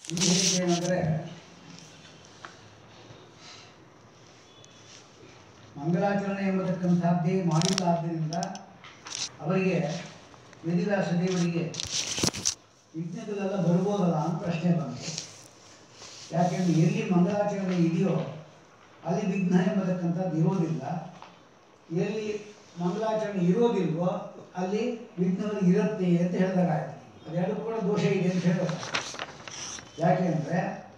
ಇದು ಏನಂದರೆ ಮಂಗಲಾಚರಣೆ ಎಂಬತಕ್ಕಂಥದ್ದೇ ಮಾಡಿಲ್ಲ ಆದ್ದರಿಂದ ಅವರಿಗೆ ವೇದಿವ್ಯಾಸ ದೇವರಿಗೆ ವಿಘ್ನಗಳೆಲ್ಲ ಬರ್ಬೋದಲ್ಲ ಅಂತ ಪ್ರಶ್ನೆ ಬಂತು ಯಾಕೆಂದ್ರೆ ಎಲ್ಲಿ ಮಂಗಲಾಚರಣೆ ಇದೆಯೋ ಅಲ್ಲಿ ವಿಘ್ನ ಎಂಬತಕ್ಕಂಥದ್ದು ಇರೋದಿಲ್ಲ ಎಲ್ಲಿ ಮಂಗಲಾಚರಣೆ ಇರೋದಿಲ್ವೋ ಅಲ್ಲಿ ವಿಘ್ನಗಳು ಇರುತ್ತೆ ಅಂತ ಹೇಳಿದಾಗಾಯ್ತು ಅದೆರಡು ಕೂಡ ದೋಷ ಇದೆ ಅಂತ ಹೇಳೋದು ಯಾಕೆ ಅಂದರೆ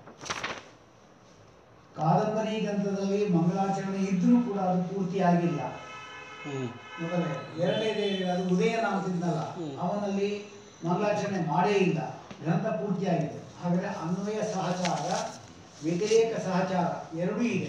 ಕಾದಂಬರಿ ಗ್ರಂಥದಲ್ಲಿ ಮಂಗಲಾಚರಣೆ ಇದ್ರೂ ಕೂಡ ಅದು ಪೂರ್ತಿ ಆಗಿಲ್ಲ ಹ್ಮ್ ಮೊದಲೇ ಎರಡನೇದೇ ಅದು ಉದಯನ ಅಂತಿದ್ನಲ್ಲ ಹ್ಮ್. ಅವನಲ್ಲಿ ಮಂಗಲಾಚರಣೆ ಮಾಡೇ ಇಲ್ಲ ಗ್ರಂಥ ಪೂರ್ತಿಯಾಗಿದೆ ಹಾಗಾದರೆ ಅನ್ವಯ ಸಹಚಾರ ವ್ಯತಿರೇಕ ಸಹಚಾರ ಎರಡೂ ಇದೆ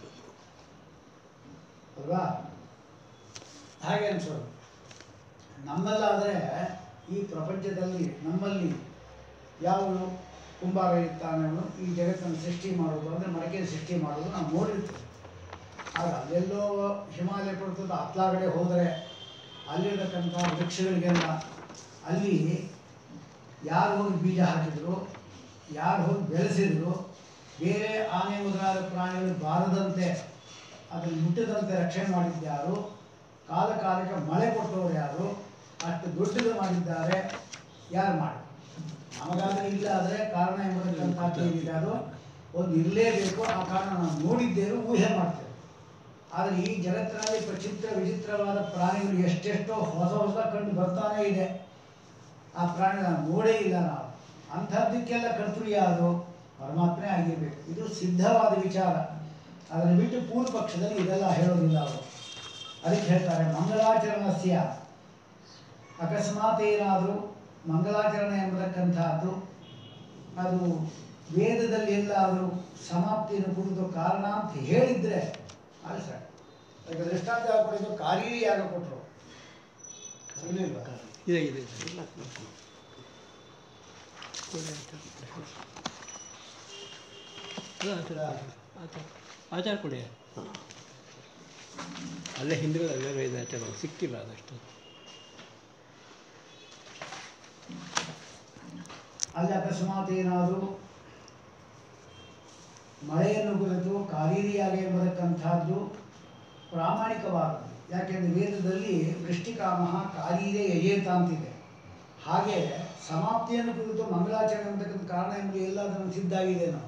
ಅಲ್ವಾ ಹಾಗೆ ಅನ್ಸೋದು ನಮ್ಮಲ್ಲಾದರೆ ಈ ಪ್ರಪಂಚದಲ್ಲಿ ನಮ್ಮಲ್ಲಿ ಯಾವ ಕುಂಬಾರ ಇರ್ತಾನೆ ಅವನು ಈ ಜಗತ್ತನ್ನು ಸೃಷ್ಟಿ ಮಾಡೋದು ಅಂದರೆ ಮಡಕೆ ಸೃಷ್ಟಿ ಮಾಡೋದು ನಾವು ನೋಡಿರ್ತೀವಿ ಆಗ ಅಲ್ಲೆಲ್ಲೋ ಹಿಮಾಲಯ ಪರ್ವತದ ಹತ್ಲಾಗಡೆ ಹೋದರೆ ಅಲ್ಲಿರತಕ್ಕಂಥ ವೃಕ್ಷಗಳಿಗೆಲ್ಲ ಅಲ್ಲಿ ಯಾರು ಹೋಗಿ ಬೀಜ ಹಾಕಿದ್ರು ಯಾರು ಹೋಗಿ ಬೆಳೆಸಿದ್ರು ಬೇರೆ ಆನೆ ಮೊದಲಾದ ಪ್ರಾಣಿಗಳು ಬಾರದಂತೆ ಅದನ್ನು ಮುಟ್ಟದಂತೆ ರಕ್ಷಣೆ ಮಾಡಿದ್ಯಾರು ಕಾಲ ಕಾಲಕ್ಕೆ ಮಳೆ ಕೊಟ್ಟವರು ಯಾರು ಅಷ್ಟು ದೊಡ್ಡದು ಮಾಡಿದ್ದಾರೆ ಯಾರು ಮಾಡಿ ನಮಗಾದ್ರೆ ಇಲ್ಲ ಆದರೆ ಕಾರಣ ಎಂಬತಕ್ಕಂಥದ್ದು ಏನಿದೆ ಅದು ಒಂದು ಇರಲೇಬೇಕು ಆ ಕಾರಣ ನಾವು ನೋಡಿದ್ದೇವೆ ಊಹೆ ಮಾಡ್ತೇವೆ ಆದರೆ ಈ ಜಗತ್ತಿನಲ್ಲಿ ಪ್ರಚಿತ್ರ ವಿಚಿತ್ರವಾದ ಪ್ರಾಣಿಗಳು ಎಷ್ಟೆಷ್ಟೋ ಹೊಸ ಹೊಸ ಕಂಡು ಬರ್ತಾನೇ ಇದೆ ಆ ಪ್ರಾಣಿ ನಾವು ನೋಡೇ ಇಲ್ಲ ನಾವು ಅಂಥದ್ದಕ್ಕೆಲ್ಲ ಕರ್ತೃ ಯಾರು ಪರಮಾತ್ಮನೇ ಆಗಿರಬೇಕು ಇದು ಸಿದ್ಧವಾದ ವಿಚಾರ ಅದನ್ನು ಬಿಟ್ಟು ಪೂರ್ವ ಪಕ್ಷದಲ್ಲಿ ಇದೆಲ್ಲ ಹೇಳೋದಿಲ್ಲ ಅವರು ಅದಕ್ಕೆ ಹೇಳ್ತಾರೆ ಮಂಗಲಾಚರಣಸ್ಯ ಅಕಸ್ಮಾತ್ ಏನಾದರೂ ಮಂಗಲಾಚರಣೆ ಎಂಬತಕ್ಕಂಥದ್ದು ಅದು ವೇದದಲ್ಲಿ ಎಲ್ಲಾದರೂ ಸಮಾಪ್ತಿಯನ್ನು ಕುರಿತು ಕಾರಣ ಅಂತ ಹೇಳಿದ್ರೆ ಅದು ಸರ್ ಅದಕ್ಕೆ ದೃಷ್ಟಾಂತ ಯಾವಾಗ ಕೊಟ್ಟಿದ್ದು ಕಾರೀರಿ ಯಾಗ ಕೊಟ್ಟರು ಇರಲಿಲ್ವಾ ಇದೆ ಇದೆ ಅದು ಆಚಾರ ಆಚಾರ ಆಚಾರ ಕೊಡಿ ಅಲ್ಲೇ ಹಿಂದ್ಗಡೆ ಅಲ್ಲೇ ಇದೆ ಆಚಾರ ಸಿಕ್ಕಿಲ್ಲ ಅದಷ್ಟು ಅಲ್ಲಿ ಅಕಸ್ಮಾತ್ ಏನಾದರೂ ಮಳೆಯನ್ನು ಕುರಿತು ಕಾರೀರಿಯಾಗ ಎಂಬತಕ್ಕಂಥದ್ದು ಪ್ರಾಮಾಣಿಕವಾದದ್ದು ಯಾಕೆಂದರೆ ವೇದದಲ್ಲಿ ವೃಷ್ಟಿಕಾಮ ಕಾರೀರೇ ಯಜೇತ ಅಂತಿದೆ ಹಾಗೆ ಸಮಾಪ್ತಿಯನ್ನು ಕುರಿತು ಮಂಗಳಾಚರಣೆ ಎಂಬತಕ್ಕಂಥ ಕಾರಣ ಎಂಬುದು ಎಲ್ಲದನ್ನು ಸಿದ್ಧಾಗಿದೆ ನಾವು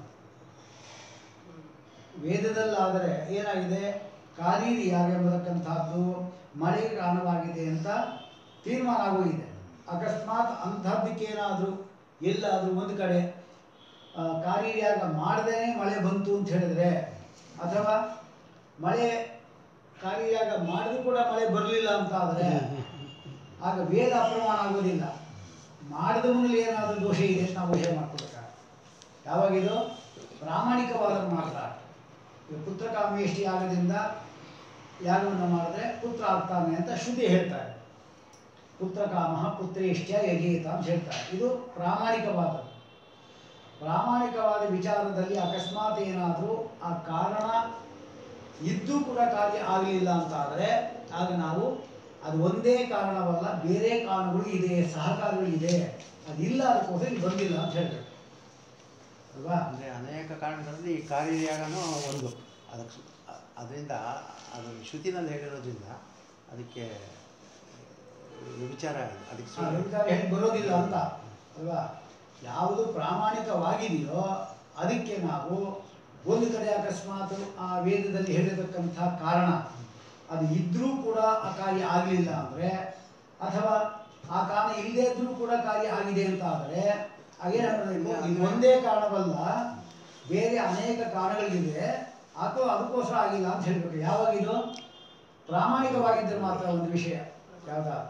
ವೇದದಲ್ಲಾದರೆ ಏನಾಗಿದೆ ಕಾರೀರಿ ಯಾಗ ಎಂಬತಕ್ಕಂಥದ್ದು ಮಳೆಗೆ ಕಾರಣವಾಗಿದೆ ಅಂತ ತೀರ್ಮಾನ ಆಗೋಗಿದೆ ಅಕಸ್ಮಾತ್ ಅಂಥದ್ದಕ್ಕೇನಾದರೂ ಎಲ್ಲಾದರೂ ಒಂದು ಕಡೆ ಆ, ಕಾರೀರ್ಯಾಗ ಮಾಡದೇನೆ ಮಳೆ ಬಂತು ಅಂತ ಹೇಳಿದ್ರೆ ಅಥವಾ ಮಳೆ ಕಾರೀರ್ಯಾಗ ಮಾಡಿದ್ರು ಕೂಡ ಮಳೆ ಬರಲಿಲ್ಲ ಅಂತ ಆದರೆ ಆಗ ವೇದ ಅಪ್ರಮಾಣ ಆಗೋದಿಲ್ಲ ಮಾಡಿದ ಮೇಲೆ ಏನಾದರೂ ದೋಷ ಇದೆ ಅಂತ ನಾವು ಊಹೆ ಮಾಡ್ಕೊಳ್ಬೇಕಾಗ ಯಾವಾಗಿದು ಪ್ರಾಮಾಣಿಕವಾದ ಮಾತ್ರ ಈಗ ಪುತ್ರ ಕಾಮೇಷ್ಟಿ ಯಾಗದಿಂದ ಯಾಗವನ್ನು ಮಾಡಿದ್ರೆ ಪುತ್ರ ಆಗ್ತಾನೆ ಅಂತ ಶ್ರುತಿ ಹೇಳ್ತಾರೆ ಪುತ್ರ ಕಾಮ ಪುತ್ರೇಷ್ಟ್ಯ ಯಜೇತ ಅಂತ ಹೇಳ್ತಾರೆ ಇದು ಪ್ರಾಮಾಣಿಕವಾದದ್ದು ಪ್ರಾಮಾಣಿಕವಾದ ವಿಚಾರದಲ್ಲಿ ಅಕಸ್ಮಾತ್ ಏನಾದರೂ ಆ ಕಾರಣ ಇದ್ದೂ ಕೂಡ ಕಾರ್ಯ ಆಗಲಿಲ್ಲ ಅಂತ ಆದರೆ ಆಗ ನಾವು ಅದು ಒಂದೇ ಕಾರಣವಲ್ಲ ಬೇರೆ ಕಾರಣಗಳು ಇದೆ ಸಹಕಾರಗಳು ಇದೆ ಅದಿಲ್ಲ ಅದಕ್ಕೋಸ್ಕರ ಇಲ್ಲಿ ಬಂದಿಲ್ಲ ಅಂತ ಹೇಳ್ಬೇಕು ಅಲ್ವಾ ಅಂದರೆ ಅನೇಕ ಕಾರಣಗಳಲ್ಲಿ ಈ ಕಾರ್ಯಯಾಗನೂ ಒಂದು ಅದಕ್ಕೆ ಸು- ಅ- ಅದರಿಂದ ಅದು ಶ್ರುತಿನಲ್ಲಿ ಹೇಳಿರೋದ್ರಿಂದ ಅದಕ್ಕೆ ವಿಚಾರ ಇದೆ ಅದಕ್ಕೆ ಆ ಸು- ವ್ಯಭಿಚಾರ ಹೇಗೆ ಬರೋದಿಲ್ಲ ಅಂತ ಅಲ್ವಾ ಯಾವುದು ಪ್ರಾಮಾಣಿಕವಾಗಿದೆಯೋ ಅದಕ್ಕೆ ನಾವು ಒಂದು ಕಡೆ ಅಕಸ್ಮಾತ್ ಆ ವೇದದಲ್ಲಿ ಹೇಳಿರತಕ್ಕಂಥ ಕಾರಣ ಅದು ಇದ್ರೂ ಕೂಡ ಆ ಕಾರ್ಯ ಆಗಲಿಲ್ಲ ಅಂದರೆ ಅಥವಾ ಆ ಕಾರಣ ಇಲ್ಲದೇ ಇದ್ರೂ ಕೂಡ ಕಾರ್ಯ ಆಗಿದೆ ಅಂತ ಆದರೆ ಹಾಗೇನಾಗಬೇಕು ಇದು ಒಂದೇ ಕಾರಣವಲ್ಲ ಬೇರೆ ಅನೇಕ ಕಾರಣಗಳಿದೆ ಅಥವಾ ಅದಕ್ಕೋಸ್ಕರ ಆಗಿಲ್ಲ ಅಂತ ಹೇಳಬೇಕು ಯಾವಾಗಿದು ಪ್ರಾಮಾಣಿಕವಾಗಿದ್ದರೆ ಮಾತ್ರ ಒಂದು ವಿಷಯ ಯಾವ್ದಾದ್ರು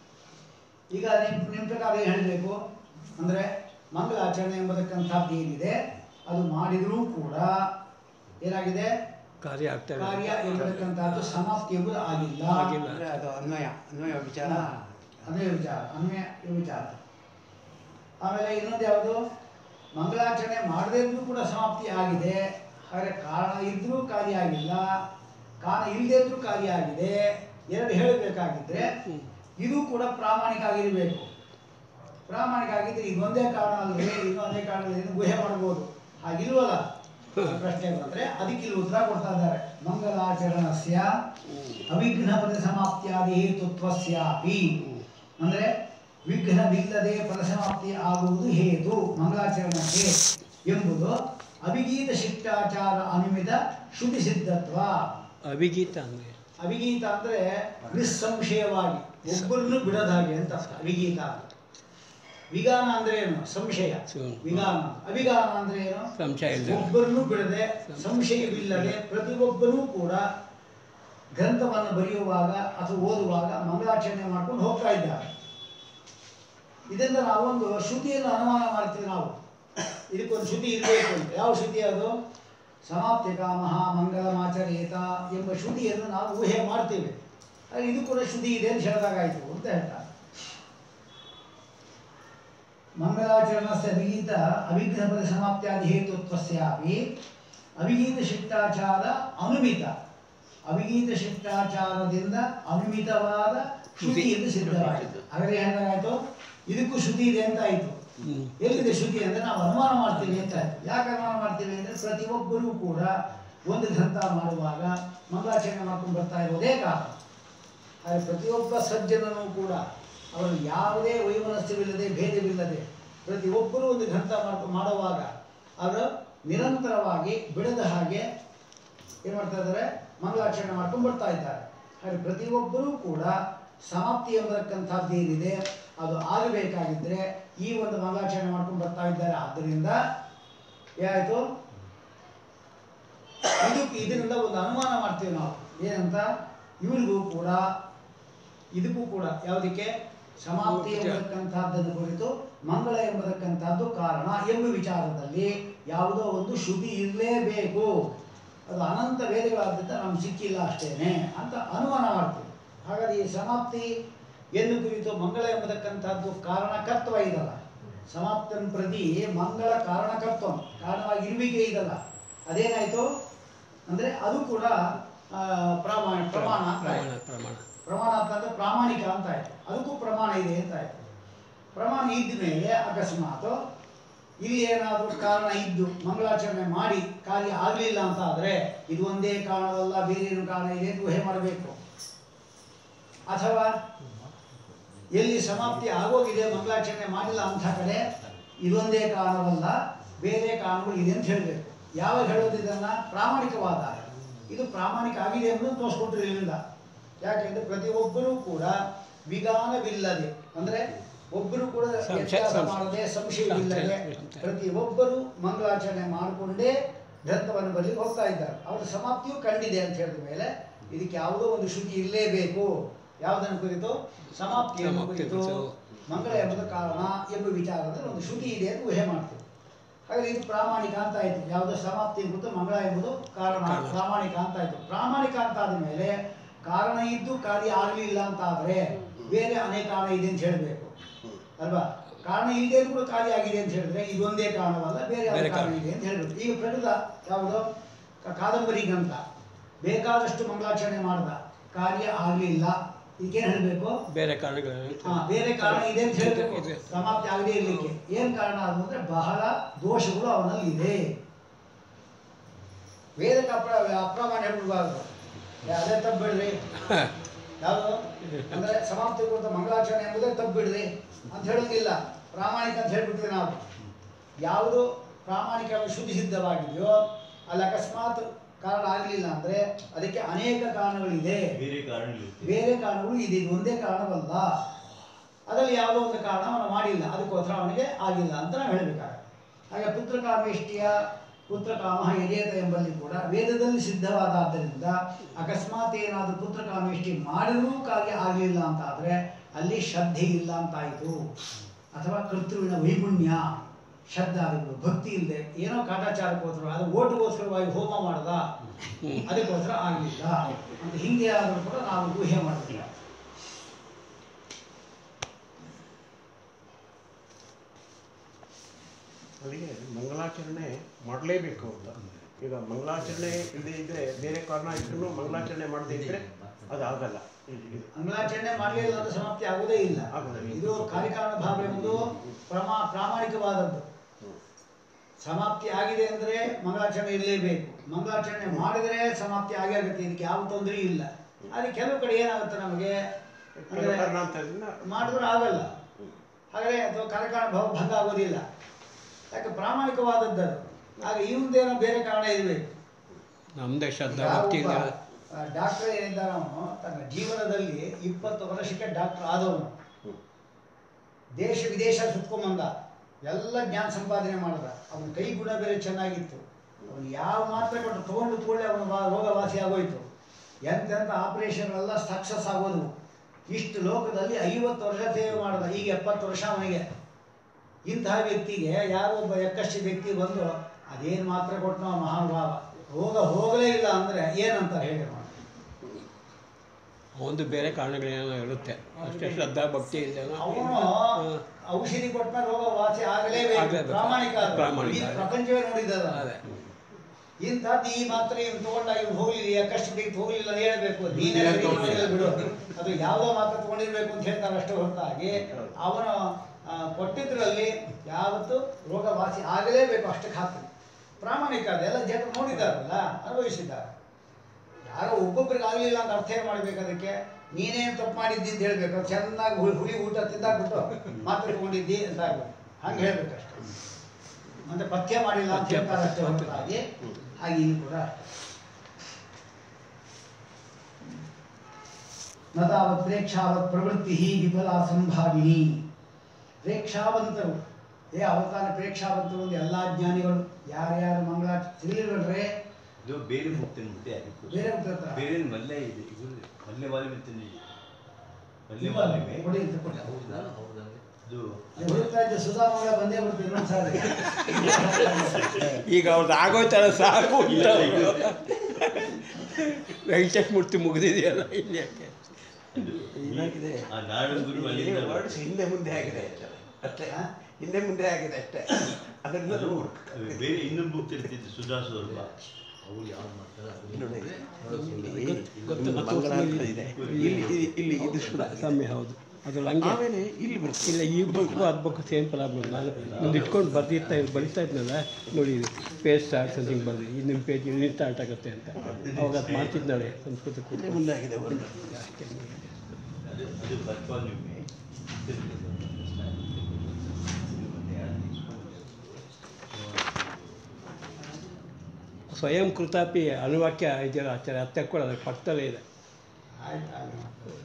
ಈಗ ನಿಮ್ಮ ನಿಮ್ಮ ಪ್ರಕಾರ ಏನು ಹೇಳಬೇಕು ಅಂದರೆ ಮಂಗಲಾಚರಣೆ ಎಂಬತಕ್ಕಂಥದ್ದು ಏನಿದೆ ಅದು ಮಾಡಿದರೂ ಕೂಡ ಏನಾಗಿದೆ ಕಾರ್ಯ ಆಗ್ತದೆ ಕಾರ್ಯ ಎಂಬತಕ್ಕಂಥದ್ದು ಸಮಾಪ್ತಿ ಎಂಬುದು ಆಗಿಲ್ಲ ಆಗಿಲ್ಲ. ಅಂದರೆ ಅದು ಅನ್ವಯ ಅನ್ವಯ ವಿಚಾರ ಅದೇ ವಿಚಾರ ಅನ್ವಯ ಈ ವಿಚಾರ ಆಮೇಲೆ ಇನ್ನೊಂದು ಯಾವುದು ಮಂಗಲಾಚರಣೆ ಮಾಡದೇ ಇದ್ರೂ ಕೂಡ ಸಮಾಪ್ತಿ ಆಗಿದೆ ಹಾಗಾದ್ರೆ ಕಾರಣ ಇದ್ರೂ ಕಾರ್ಯ ಆಗಿಲ್ಲ ಕಾರಣ ಇಲ್ಲದೇ ಇದ್ರೂ ಕಾರ್ಯ ಆಗಿದೆ ಎರಡು ಹೇಳಬೇಕಾಗಿದ್ರೆ ಹ್ಮ್. ಇದು ಕೂಡ ಪ್ರಾಮಾಣಿಕ ಆಗಿರಬೇಕು ಪ್ರಾಮಾಣಿಕ ಆಗಿದ್ರೆ ಇದೊಂದೇ ಕಾರಣ ಅಲ್ಲದೆ ಇನ್ನೂ ಅನೇಕ ಕಾರಣಗಳಿಂದ ಗುಹೆ ಮಾಡ್ಬೋದು ಹಾಗಿಲ್ವಲ್ಲ ಪ್ರಶ್ನೆ ಬಂದ್ರೆ ಅದಕ್ಕೆ ಇಲ್ಲಿ ಉತ್ತರ ಕೊಡ್ತಾ ಇದ್ದಾರೆ ಮಂಗಲಾಚರಣಸ್ಯ ಅವಿಘ್ನ ಪರಿಸಮಾಪ್ತಿಯಾದಿ ಹೇತುತ್ವಸ್ಯಾಪಿ ಅಂದ್ರೆ ವಿಘ್ನವಿಲ್ಲದೆ ಪರಿಸಮಾಪ್ತಿ ಆಗುವುದು ಹೇತು ಮಂಗಲಾಚರಣಕ್ಕೆ ಎಂಬುದು ಅಭಿಗೀತ ಶಿಷ್ಟಾಚಾರ ಅನುಮಿತ ಶ್ರುತಿ ಸಿದ್ಧತ್ವ ಅಭಿಗೀತ ಅಂದರೆ ಅವಿಗೀತ ಅಂದ್ರೆ ನಿಸ್ಸಂಶಯವಾಗಿ ಒಬ್ಬರನ್ನು ಬಿಡದ ಹಾಗೆ ಅಂತ ಅರ್ಥ ಅವಿಗೀತ ಅಂದ್ರೆ. ವಿಗಾನ ಅಂದ್ರೆ ಏನು ಸಂಶಯ ಸೊ- ವಿಗಾನ ಅವಿಗಾನ ಅಂದ್ರೆ ಏನು ಸಂಶಯ ಇಲ್ಲ ಒಬ್ಬರನ್ನು ಬಿಡದೆ ಸಂಶಯವಿಲ್ಲದೆ ಪ್ರತಿಯೊಬ್ಬರೂ ಕೂಡ ಗ್ರಂಥವನ್ನು ಬರೆಯುವಾಗ ಅಥವಾ ಓದುವಾಗ ಮಂಗಳಾಚರಣೆ ಮಾಡ್ಕೊಂಡು ಹೋಗ್ತಾ ಇದ್ದಾರೆ ಇದರಿಂದ ನಾವೊಂದು ಶ್ರುತಿಯನ್ನು ಅನುಮಾನ ಮಾಡ್ತೀವಿ ನಾವು ಇದಕ್ಕೊಂದು ಶ್ರುತಿ ಇರಬೇಕು ಅಂತ ಯಾವ ಶ್ರುತಿ ಅದು ಸಮಾಪ್ತಿಕ ಮಹಾ ಮಂಗಲಮಾಚರೇತ ಎಂಬ ಶ್ರುತಿಯನ್ನು ನಾವು ಊಹೆ ಮಾಡ್ತೀವಿ ಹಾಗೆ ಇದು ಕೂಡ ಶ್ರುತಿ ಇದೆ ಅಂತ ಹೇಳಿದಾಗಾಯ್ತು ಅಂತ ಹೇಳ್ತಾರೆ ಮಂಗಲಾಚರಣಸ್ಯ ಅಭಿಗೀತ ಅವಿಘ್ನ ಪರಿಸಮಾಪ್ತ್ಯಾದಿ ಹೇತುತ್ವಸ್ಯಾಪಿ ಅವಿಗೀತ ಶಿಷ್ಟಾಚಾರ ಅನುಮಿತ ಅವಿಗೀತ ಶಿಷ್ಟಾಚಾರದಿಂದ ಅನುಮಿತವಾದ ಶ್ರುತಿ ಎಂದು ಸಿದ್ಧವಾಯಿತು ಹಾಗಾದ್ರೆ ಏನಾಗಾಯ್ತು ಇದಕ್ಕೂ ಶ್ರುತಿ ಇದೆ ಅಂತ ಆಯ್ತು ಹ್ಞೂ ಎಲ್ಲಿದೆ ಶ್ರುತಿ ಅಂದ್ರೆ ನಾವು ಅನುಮಾನ ಮಾಡ್ತೀವಿ ಅಂತ ಆಯ್ತು ಯಾಕೆ ಅನುಮಾನ ಮಾಡ್ತೀವಿ ಅಂದ್ರೆ ಪ್ರತಿಯೊಬ್ಬರೂ ಕೂಡ ಒಂದು ಗ್ರಂಥ ಮಾಡುವಾಗ ಮಂಗಳಾಚರಣೆ ಮಾಡ್ಕೊಂಡು ಬರ್ತಾ ಇರೋದೇ ಕಾರಣ ಹಾಗೆ ಪ್ರತಿಯೊಬ್ಬ ಸಜ್ಜನನೂ ಕೂಡ ಅವರು ಯಾವುದೇ ವೈಮನಸ್ಯವಿಲ್ಲದೆ ಭೇದವಿಲ್ಲದೆ ಪ್ರತಿಯೊಬ್ಬರೂ ಒಂದು ಗ್ರಂಥ ಮಾಡ್ಕೊಂಡು ಮಾಡುವಾಗ ಅವರು ನಿರಂತರವಾಗಿ ಬಿಡದ ಹಾಗೆ ಏನು ಮಾಡ್ತಾ ಇದ್ದಾರೆ ಮಂಗಳಾಚರಣೆ ಮಾಡ್ಕೊಂಡು ಬರ್ತಾ ಇದ್ದಾರೆ ಹಾಗೆ ಪ್ರತಿಯೊಬ್ಬರೂ ಕೂಡ ಸಮಾಪ್ತಿ ಎಂಬತಕ್ಕಂಥದ್ದು ಏನಿದೆ ಅದು ಆಗಬೇಕಾಗಿದ್ದರೆ ಈ ಒಂದು ಮಂಗಳಾಚರಣೆ ಮಾಡ್ಕೊಂಡು ಬರ್ತಾ ಇದ್ದಾರೆ ಆದ್ದರಿಂದ ಏನಾಯಿತು ಇದು ಇದರಿಂದ ಒಂದು ಅನುಮಾನ ಮಾಡ್ತೀವಿ ನಾವು ಏನಂತ ಇವರಿಗೂ ಕೂಡ ಇದಕ್ಕೂ ಕೂಡ ಯಾವುದಕ್ಕೆ ಸಮಾಪ್ತಿ ಎಂಬತಕ್ಕಂಥದ್ದನ್ನು ಕುರಿತು ಮಂಗಳ ಎಂಬತಕ್ಕಂಥದ್ದು ಕಾರಣ ಎಂಬ ವಿಚಾರದಲ್ಲಿ ಯಾವುದೋ ಒಂದು ಶ್ರುತಿ ಇರಲೇಬೇಕು ಅದು ಅನಂತ ವೇದಗಳಾದ್ರಿಂದ ನಮ್ಗೆ ಸಿಕ್ಕಿಲ್ಲ ಅಷ್ಟೇನೆ ಅಂತ ಅನುಮಾನ ಮಾಡ್ತೀವಿ ಹಾಗಾದ್ರೆ ಈ ಸಮಾಪ್ತಿ ಎಂದು ಕುರಿತು ಮಂಗಳ ಎಂಬತಕ್ಕಂಥದ್ದು ಕಾರಣಕತ್ವ ಇದಲ್ಲ ಸಮಾಪ್ತನ್ ಪ್ರತಿ ಮಂಗಳ ಕಾರಣಕತ್ವ ಕಾರಣವಾಗಿ ಇರುವಿಕೆ ಇದಲ್ಲ ಅದೇನಾಯ್ತು ಅಂದ್ರೆ ಅದು ಕೂಡ ಆ, ಪ್ರಮಾಣ ಪ್ರಮಾಣ ಅಂತ ಪ್ರಮಾಣ ಆಯ್ತು. ಪ್ರಮಾಣ ಪ್ರಮಾಣ ಅಂತಂದ್ರೆ ಪ್ರಾಮಾಣಿಕ ಅಂತ ಆಯ್ತು ಅದಕ್ಕೂ ಪ್ರಮಾಣ ಇದೆ ಅಂತ ಆಯ್ತು ಪ್ರಮಾಣ ಇದ್ದ ಮೇಲೆ ಅಕಸ್ಮಾತ್ ಇಲ್ಲಿ ಏನಾದರೂ ಕಾರಣ ಇದ್ದು ಮಂಗಳಾಚರಣೆ ಮಾಡಿ ಕಾರ್ಯ ಆಗಲಿಲ್ಲ ಅಂತ ಆದರೆ ಇದು ಒಂದೇ ಕಾರಣವಲ್ಲ ಬೇರೆ ಏನು ಕಾರಣ ಇದೆ ಅಂತ ಊಹೆ ಮಾಡಬೇಕು ಅಥವಾ ಎಲ್ಲಿ ಸಮಾಪ್ತಿ ಆಗೋಗಿದೆ ಮಂಗಳಾಚರಣೆ ಮಾಡಿಲ್ಲ ಅಂಥ ಕಡೆ ಇದೊಂದೇ ಕಾರಣವಲ್ಲ ಬೇರೆ ಕಾರಣಗಳು ಇದೆ ಅಂತ ಹೇಳಬೇಕು ಯಾವ ಹೇಳೋದು ಇದನ್ನ ಪ್ರಾಮಾಣಿಕವಾದ ಇದು ಪ್ರಾಮಾಣಿಕ ಆಗಿದೆ ಎಂಬುದನ್ನು ತೋರಿಸ್ಕೊಟ್ಟಿರಲಿಲ್ಲ ಯಾಕೆಂದ್ರೆ ಪ್ರತಿಯೊಬ್ಬರೂ ಕೂಡ ವಿಗಾನವಿಲ್ಲದೆ ಅಂದ್ರೆ ಒಬ್ಬರು ಕೂಡ ಸಂಶಯ- ವ್ಯತ್ಯಾಸ ಸಂಶಯ- ಮಾಡದೆ ಸಂಶಯವಿಲ್ಲದೆ ಸಂಶಯ. ಪ್ರತಿಯೊಬ್ಬರು ಮಂಗಳಾಚರಣೆ ಮಾಡಿಕೊಂಡೇ ಗ್ರಂಥವನ್ನು ಬರಲಿಕ್ಕೆ ಹೋಗ್ತಾ ಇದ್ದಾರೆ ಅವರ ಸಮಾಪ್ತಿಯು ಕಂಡಿದೆ ಅಂತ ಹೇಳಿದ ಮೇಲೆ ಇದಕ್ಕೆ ಯಾವುದೋ ಒಂದು ಶ್ರುತಿ ಇರಲೇಬೇಕು ಯಾವುದನ್ನು ಕುರಿತು ಸಮಾಪ್ತಿಯನ್ನು ಸಮಾಪ್ತಿ ಕುರಿತು ಕುರಿತು. ಮಂಗಳ ಎಂಬುದು ಕಾರಣ ಎಂಬ ವಿಚಾರದಲ್ಲಿ ಒಂದು ಶ್ರುತಿ ಇದೆ ಅಂತ ಊಹೆ ಮಾಡ್ತೀವಿ ಹಾಗಾದ್ರೆ ಇದು ಪ್ರಾಮಾಣಿಕ ಅಂತ ಆಯ್ತು ಯಾವುದೋ ಸಮಾಪ್ತಿ ಕುರಿತು ಮಂಗಳ ಎಂಬುದು ಕಾರಣ ಕಾರಣ. ಪ್ರಾಮಾಣಿಕ ಅಂತ ಆಯ್ತು ಪ್ರಾಮಾಣಿಕ ಅಂತ ಆದ ಮೇಲೆ ಕಾರಣ ಇದ್ದು ಕಾರ್ಯ ಆಗಲಿಲ್ಲ ಅಂತ ಆದ್ರೆ ಬೇರೆ ಅನೇಕ ಕಾರಣ ಇದೆ ಅಂತ ಹೇಳಬೇಕು ಅಲ್ವಾ ಕಾರಣ ಇಲ್ಲದೆ ಕೂಡ ಕಾರ್ಯ ಆಗಿದೆ ಅಂತ ಹೇಳಿದ್ರೆ ಇದೊಂದೇ ಕಾರಣವಲ್ಲ ಬೇರೆ ಯಾವ ಬೇರೆ ಕಾರಣ ಕಾರಣ. ಇದೆ ಅಂತ ಹೇಳ್ಬೇಕು ಈಗ ಪ್ರಕೃತ ಯಾವುದು ಕ- ಕಾದಂಬರಿ ಗ್ರಂಥ ಬೇಕಾದಷ್ಟು ಮಂಗಳಾಚರಣೆ ಮಾಡ್ದ ಕಾರ್ಯ ಆಗಲಿಲ್ಲ ಈಗೇನು ಹೇಳಬೇಕು ಬೇರೆ ಕಾರಣಗಳು ಹಾ, ಬೇರೆ ಕಾರಣ ಇದೆ ಅಂತ ಹೇಳ್ಬೇಕು ಇದೆ. ಸಮಾಪ್ತಿ ಆಗದೆ ಇರ್ಲಿಕ್ಕೆ ಏನ್ ಕಾರಣ ಅದು ಅಂದ್ರೆ ಬಹಳ ದೋಷಗಳು ಅವನಲ್ಲಿ ಇದೆ ವೇದಕ್ಕೆ ಅಪ್ರ ಅಪ್ರಮಾಣ ಹೇಳ್ಬಿಡ್ಬಾರ್ದು ಏ, ಅದೇ ತಪ್ಪಿಡ್ರಿ ಯಾವುದು ಅಂದ್ರೆ ಸಮಾಪ್ತಿ ಕುರಿತ ಮಂಗಳಾಚರಣೆ ಎಂಬುದೇ ತಪ್ಪಿಡ್ರಿ ಅಂತ ಹೇಳೋಂಗಿಲ್ಲ ಪ್ರಾಮಾಣಿಕ ಅಂತ ಹೇಳ್ಬಿಡ್ತೀವಿ ನಾವು ಯಾವುದು ಪ್ರಾಮಾಣಿಕವಾಗಿ ಶುದ್ಧ ಸಿದ್ಧವಾಗಿದೆಯೋ ಅಲ್ಲಿ ಅಕಸ್ಮಾತ್ ಕಾರಣ ಆಗಲಿಲ್ಲ ಅಂದ್ರೆ ಅದಕ್ಕೆ ಅನೇಕ ಕಾರಣಗಳಿದೆ ಬೇರೆ ಕಾರಣಗಳಿರುತ್ತೆ ಬೇರೆ ಕಾರಣಗಳು ಇದೆ ಇದು ಒಂದೇ ಕಾರಣವಲ್ಲ ಅದರಲ್ಲಿ ಯಾವುದೋ ಒಂದು ಕಾರಣ ಅವನು ಮಾಡಿಲ್ಲ ಅದಕ್ಕೋಸ್ಕರ ಅವನಿಗೆ ಆಗಿಲ್ಲ ಅಂತ ನಾವು ಹೇಳಬೇಕಾಗುತ್ತೆ ಹಾಗೆ ಪುತ್ರಕಾಮೇಷ್ಟಿಯ ಪುತ್ರಕಾಮ ಯಜೇತ ಎಂಬಲ್ಲಿ ಕೂಡ ವೇದದಲ್ಲಿ ಸಿದ್ಧವಾದಾದ್ದರಿಂದ ಅಕಸ್ಮಾತ್ ಏನಾದರೂ ಪುತ್ರಕಾಮೇಷ್ಟಿ ಮಾಡಿದರೂ ಕಾರ್ಯ ಆಗಲಿಲ್ಲ ಅಂತ ಆದರೆ ಅಲ್ಲಿ ಶ್ರದ್ಧೆ ಇಲ್ಲ ಅಂತಾಯಿತು ಅಥವಾ ಕರ್ತೃವಿನ ವೈಗುಣ್ಯ ಶ್ರದ್ಧಾದಿಗಳು ಭಕ್ತಿ ಇಲ್ಲದೆ ಏನೋ ಕಾಟಾಚಾರಕ್ಕೋಸ್ಕರ ಅದು ಓಟುಗೋಸ್ಕರವಾಗಿ ಹೋಮ ಮಾಡ್ದ ಅದಕ್ಕೋಸ್ಕರ ಆಗಲಿಲ್ಲ ಅಂತ ಹಿಂಗೆ ಆದರೂ ಕೂಡ ನಾವು ಊಹೆ ಮಾಡಬೇಕು ಅಲ್ಲಿಗೆ ಮಂಗಲಾಚರಣೆ ಮಾಡಲೇಬೇಕು ಅಂತ ಈಗ ಮಂಗಲಾಚರಣೆ ಇಲ್ಲದೆ ಇದ್ರೆ ಬೇರೆ ಕಾರಣ ಇಟ್ಟು ಮಂಗಲಾಚರಣೆ ಮಾಡದೇ ಇದ್ರೆ ಅದು ಆಗಲ್ಲ ಮಂಗಳಾಚರಣೆ ಮಾಡಲಿಲ್ಲ ಅಂದ್ರೆ ಸಮಾಪ್ತಿ ಆಗುವುದೇ ಇಲ್ಲ ಆಗುವುದಿಲ್ಲ. ಇದು ಕಾರ್ಯಕಾರಣ ಭಾವ ಎಂಬುದು ಪ್ರಮಾ ಪ್ರಾಮಾಣಿಕವಾದದ್ದು ಸಮಾಪ್ತಿ ಆಗಿದೆ ಅಂದ್ರೆ ಮಂಗಳಾಚರಣೆ ಇರಲೇಬೇಕು ಮಂಗಳಾಚರಣೆ ಮಾಡಿದರೆ ಸಮಾಪ್ತಿ ಆಗೇ ಆಗುತ್ತೆ ಇದಕ್ಕೆ ಯಾವ ತೊಂದರೆ ಇಲ್ಲ ಆದರೆ ಕೆಲವು ಕಡೆ ಏನಾಗುತ್ತೆ ನಮಗೆ ಅಂದ್ರೆ ಕಾರಣಾಂತರದಿಂದ ಮಾಡಿದ್ರೆ ಆಗಲ್ಲ ಹಾಗಾದ್ರೆ ಅಥವಾ ಕಾರ್ಯಕಾರಣ ಭಾವ ಭಂಗ ಆಗೋದಿಲ್ಲ ಯಾಕೆ ಪ್ರಾಮಾಣಿಕವಾದದ್ದು ಅದು ಆಗ ಈ ಮುಂದೇನೋ ಬೇರೆ ಕಾರಣ ಇರಬೇಕು ನಮ್ದೇ ಶ್ರದ್ಧಾ ಭಕ್ತಿ ಇಲ್ಲ ಡಾಕ್ಟರ್ ಏನಿದ್ದಾನೆ ಅವನು ತನ್ನ ಜೀವನದಲ್ಲಿ ಇಪ್ಪತ್ತು ವರ್ಷಕ್ಕೆ ಡಾಕ್ಟರ್ ಆದವನು ದೇಶ ವಿದೇಶ ಸುತ್ಕೊಂಬಂದ ಎಲ್ಲ ಜ್ಞಾನ ಸಂಪಾದನೆ ಮಾಡಿದ ಅವನ ಕೈ ಗುಣ ಬೇರೆ ಚೆನ್ನಾಗಿತ್ತು ಅವನು ಯಾವ ಮಾತ್ರೆ ಕೊಟ್ಟು ತಗೊಂಡು ಕೂಡಲೇ ಅವನ ವಾ- ರೋಗ ವಾಸಿ ಆಗೋಯ್ತು ಎಂತೆಂಥ ಆಪರೇಷನ್ಗಳೆಲ್ಲ ಸಕ್ಸಸ್ ಆಗೋದು ಇಷ್ಟು ಲೋಕದಲ್ಲಿ ಐವತ್ತು ವರ್ಷ ಸೇವೆ ಮಾಡಿದ ಈಗ ಎಪ್ಪತ್ತು ವರ್ಷ ಅವನಿಗೆ ಇಂತಹ ವ್ಯಕ್ತಿಗೆ ಯಾರೋ ಒಬ್ಬ ಎಕ್ಕಷ್ಟು ವ್ಯಕ್ತಿ ಬಂದು ಅದೇನು ಮಾತ್ರೆ ಕೊಟ್ಟನೋ ಮಹಾನುಭಾವ ರೋಗ ಹೋಗಲೇ ಇಲ್ಲ ಅಂದರೆ ಏನಂತಾರೆ ಹೇಳಿ ನೋಡಿ ಒಂದು ಬೇರೆ ಕಾರಣಗಳೇನೋ ಇರುತ್ತೆ ಅಷ್ಟೇ ಶ್ರದ್ಧಾ ಭಕ್ತಿ ಇಲ್ಲ ಅವನು ಔಷಧಿ ಕೊಟ್ಟ ರೋಗ ವಾಸಿ ಆಗಲೇಬೇಕು ಆಗ್ಲೇಬೇಕು. ಪ್ರಾಮಾಣಿಕ ಅದು. ಪ್ರಾಮಾಣಿಕ. ಈ ಪ್ರಪಂಚವೇ ನೋಡಿದ್ದದ ಅದೇ ಇಂಥದ್ದು ಈ ಮಾತ್ರೆ ಇವ್ನು ತಗೊಂಡಾಗ ಇವ್ನು ಹೋಗ್ಲಿಲ್ಲ ಕಷ್ಟ ಬಿಟ್ಟು ಹೋಗ್ಲಿಲ್ಲ ಅಂತ ಹೇಳ್ಬೇಕು ನೀನೇ ನೀನೇ ಸರಿ ತಗೊಂಡಿಲ್ಲ. ಮಾಡಿಲ್ಲ ಬಿಡು ಅದು ಯಾವುದೋ ಮಾತ್ರೆ ತಗೊಂಡಿರ್ಬೇಕು ಅಂತ ಹೇಳ್ತಾರೆ ಅಷ್ಟೇ ಹೊರತಾಗಿ ಅವನು ಆ, ಕೊಟ್ಟಿದ್ರಲ್ಲಿ ಯಾವತ್ತು ರೋಗ ವಾಸಿ ಆಗಲೇಬೇಕು ಅಷ್ಟಕ್ಕೆ ಹಾಕ್ತದೆ ಪ್ರಾಮಾಣಿಕ ಅದೆಲ್ಲ ಜನ ನೋಡಿದಾರಲ್ಲ ಅನುಭವಿಸಿದ್ದಾರೆ ಯಾರೋ ಒಬ್ಬೊಬ್ರಿಗೆ ಆಗಲಿಲ್ಲ ಅಂತ ಅರ್ಥ ಏನ್ ಮಾಡ್ಬೇಕು ಅದಕ್ಕೆ ನೀನೇನು ತಪ್ಪು ಮಾಡಿದ್ದಿ ಅಂತ ಹೇಳ್ಬೇಕು ಅದು ಚೆನ್ನಾಗಿ ಹುಳಿ ಹುಳಿ ಊಟ ತಿಂದಾಕ್ಬಿಟ್ಟು ಮಾತ್ರೆ ತಗೊಂಡಿದ್ದಿ ಅಂತ ಆಗ್ಬೇಕು ಹಂಗೆ ಹೇಳ್ಬೇಕಷ್ಟೆ ಮತ್ತೆ ಪಥ್ಯ ಮಾಡಿಲ್ಲ ಅಂತ ಪಥ್ಯ- ಹೇಳ್ತಾರೆ ಅಷ್ಟೇ ಪಥ್ಯ. ಹೊರತಾಗಿ ಹಾಗೆ ಇಲ್ಲಿ ಕೂಡ ಅಷ್ಟೇ ನ ತಾವತ್ ಪ್ರೇಕ್ಷಾವತ್ ಪ್ರವೃತ್ತಿ ವಿಫಲ ಸಂಭಾವಿನಿ ಪ್ರೇಕ್ಷಾವಂತರು ಏ ಅವತಾರ ಪ್ರೇಕ್ಷಾವಂತರು ಒಂದು ಎಲ್ಲ ಜ್ಞಾನಿಗಳು ಯಾರ್ಯಾರು ಮಂಗಳ ಸಿಗಲಿಲ್ವಲ್ರೇ ಇದು ಬೇರೆ ಹೋಗ್ತೇನೆ ಮತ್ತೆ ಅದಕ್ಕೂ ಬೇರೆ ಹೋಗ್ತಿರ್ತಾರ ಬೇರೆ ಮಲ್ಲೆ ಇದೆ ಇದು ಮಲ್ಲೆ ವಾಲ್ಮೀಕಿ ತಂದಿದೆ ಮಲ್ಲೆ ಇಲ್ಲ, ವಾಲ್ಮೀಕಿ ಕೊಡಿ ಅಂತ ಕೊಡಿ. ಹೌದಾ ಅದು ನೀವು ಹುಡುಕ್ತಾ ಇದ್ದ ಸುಧಾ ಮಂಗಳ ಬಂದೇ ಬಿಡ್ತೀವಿ ಇನ್ನೊಂದು ಸಾರಿ ಈಗ ಅವ್ರದ್ದು ಆಗೋಯ್ತಲ್ಲ ಸಾಕು ಅಂತ ಅವ್ರು. ವೆಂಕಟೇಶ್ ಮೂರ್ತಿ ಮುಗಿದಿದೆಯಲ್ಲ ಇಲ್ಲಿ ಯಾಕೆ ಅದು ಏನಾಗಿದೆ ಆ ನಾಡು ಗುರು ಅಲ್ಲಿಂದ ವರ್ಡ್ಸ್ ಹಿಂದೆ ಮುಂದೆ ಆಗಿದೆ ಅಷ್ಟೇ ಹಾ? ಹಿಂದೆ ಮುಂದೆ ಆಗಿದೆ ಅಷ್ಟೇ ಅದರಿಂದ ಅದು ಬೇರೆ ಇನ್ನೊಂದು ಬುಕ್ ಇರ್ತಿತ್ತು ಸುಧಾ ಸ್ವರೂಪ ಅವ್ರು ಯಾವ್ದು ಮಾಡ್ತಾರೆ ಅದು ನೋಡಿ ನೋಡಿ. ಗೊತ್ತು, ಇಲ್ಲಿ ಗೊತ್ತು, ಮಂಗಳಾರ್ಥ ಇಲ್ಲಿ- ಇದೆ ಇಲ್ಲಿ ಇಲ್ಲಿ ಇಲ್ಲಿ ಇದು ಸುಧಾ ಕಮ್ಮಿ ಹೌದು ಅದು ಹಂಗೆ ಆಮೇಲೆ ಇಲ್ಲಿ ಬರ್ತದೆ ಇಲ್ಲ ಈ ಬುಕ್ಕು ಅದು ಬುಕ್ ಸೇಮ್ ಪ್ರಾಬ್ಲಮ್ ನಾನು ಒಂದು ಇಟ್ಕೊಂಡು ಬರ್ದಿರ್ತಾ ಬರಿತಾ ಇದ್ನಲ್ಲ ನೋಡಿ ಇದು ಪೇಜ್ ಸ್ಟಾರ್ಟ್ ಅಂತ ಹಿಂಗೆ ಬರ್ದು ಇದು ನಿಮ್ಮ ಪೇಜ್ ಇಲ್ಲಿ ಸ್ಟಾರ್ಟ್ ಆಗುತ್ತೆ ಅಂತ ಅವಾಗ ಅದು ಮಾಡ್ತಿದ್ದಾಳೆ ಸಂಸ್ಕೃತ ಕೂಡ ಹಿಂದೆ ಮುಂದೆ ಆಗಿದೆ ವರ್ಡ್ ಅದು ಅದು ಬರ್ಪಾಲ್ಯೂಮೆ ಸ್ವಯಂ ಕೃತಾಪಿ ಅನುವಾಕ್ಯ ಇದೆಯಲ್ಲ ಆಚಾರ್ಯ ಅತ್ತೆ ಕೂಡ ಅದಕ್ಕೆ ಪಕ್ಕದಲ್ಲೇ ಇದೆ ಆಯ್ತು ಆಗಲಿ.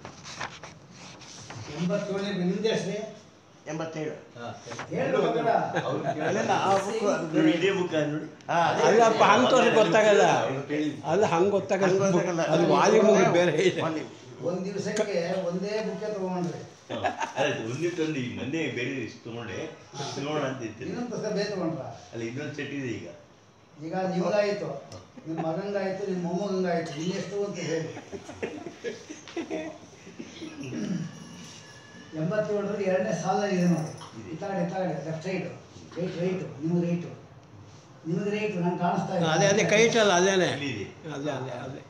ಎಂಬತ್ತೇಳನೇ ನಿಮ್ದೇ ಹೆಸ್ರೇ? ಎಂಬತ್ತೇಳು ಹೇಳು ಮಕ್ಕಳ. ಅಲ್ಲೆಲ್ಲ ಆ book ಅದು ನೋಡಿ ಬೇರೆ- ಇದೇ ಬುಕ್ ನೋಡಿ ಹಾ, ಅದೇ- ಅಲ್ಲಪ್ಪ ಹಂಗೆ ತೋರಿಸಿ ಗೊತ್ತಾಗಲ್ಲ ಅಲ್ಲ ಹಂಗೆ ಗೊತ್ತಾಗಲ್ಲ ಹಂಗ್ ಗೊತ್ತಾಗಲ್ಲ. ಅದು ವಾಲ್ಯೂಮ್ ಬೇರೆ ಇದೆ volume. ಒಂದ್ ದಿವಸಕ್ಕೆ ಒಂದೇ ಬುಕ್ಕೆ ತಗೊಂಡ್ರಿ ಅಲ್ಲ ಒಂದೇ ತಂದು ಈ ಮೊನ್ನೆ ಬೇರೆ ಇಷ್ಟು ತಗೊಂಡೆ ತಗೋಣ ಅಂತ ಇರ್ತೀನಿ ಇನ್ನೊಂದು ಪುಸ್ತಕ ಬೇರೆ ತಗೊಂಡ್ರ ಅಲ್ಲ ಇನ್ನೊಂದು ಸೆಟ್ ಇದೆ ಈಗ ಈಗ ನಿಮಗಾಯ್ತು ನಿಮ್ಮ ಮಗಂಗಾಯ್ತು ನಿಮ್ಮ ಮೊಮ್ಮಗಂಗಾಯ್ತು ಇನ್ನೆಷ್ಟು ಅಂತ ಹೇಳಿ ಎಂಬತ್ತೇಳರಲ್ಲಿ ಎರಡನೇ ಸಾಲ ಇದೆ ನೋಡಿ ಇತ್ತಾಗಡೆ ಇತ್ತಾಗಡೆ ಲೆಫ್ಟ್ ಸೈಡ್ ರೈಟ್ ರೈಟು ನಿಮಗೆ ರೈಟು ನಿಮಗೆ ರೈಟು ನಂಗೆ ಕಾಣಿಸ್ತಾ ಇದೆ ಅದೇ ಅದೇ ಕೈ ಇಟ್ಟಲ್ಲ ಅದೇನೆ ಇಲ್ಲಿದೆ ಅದೇ ಅದೇ ಅದೇ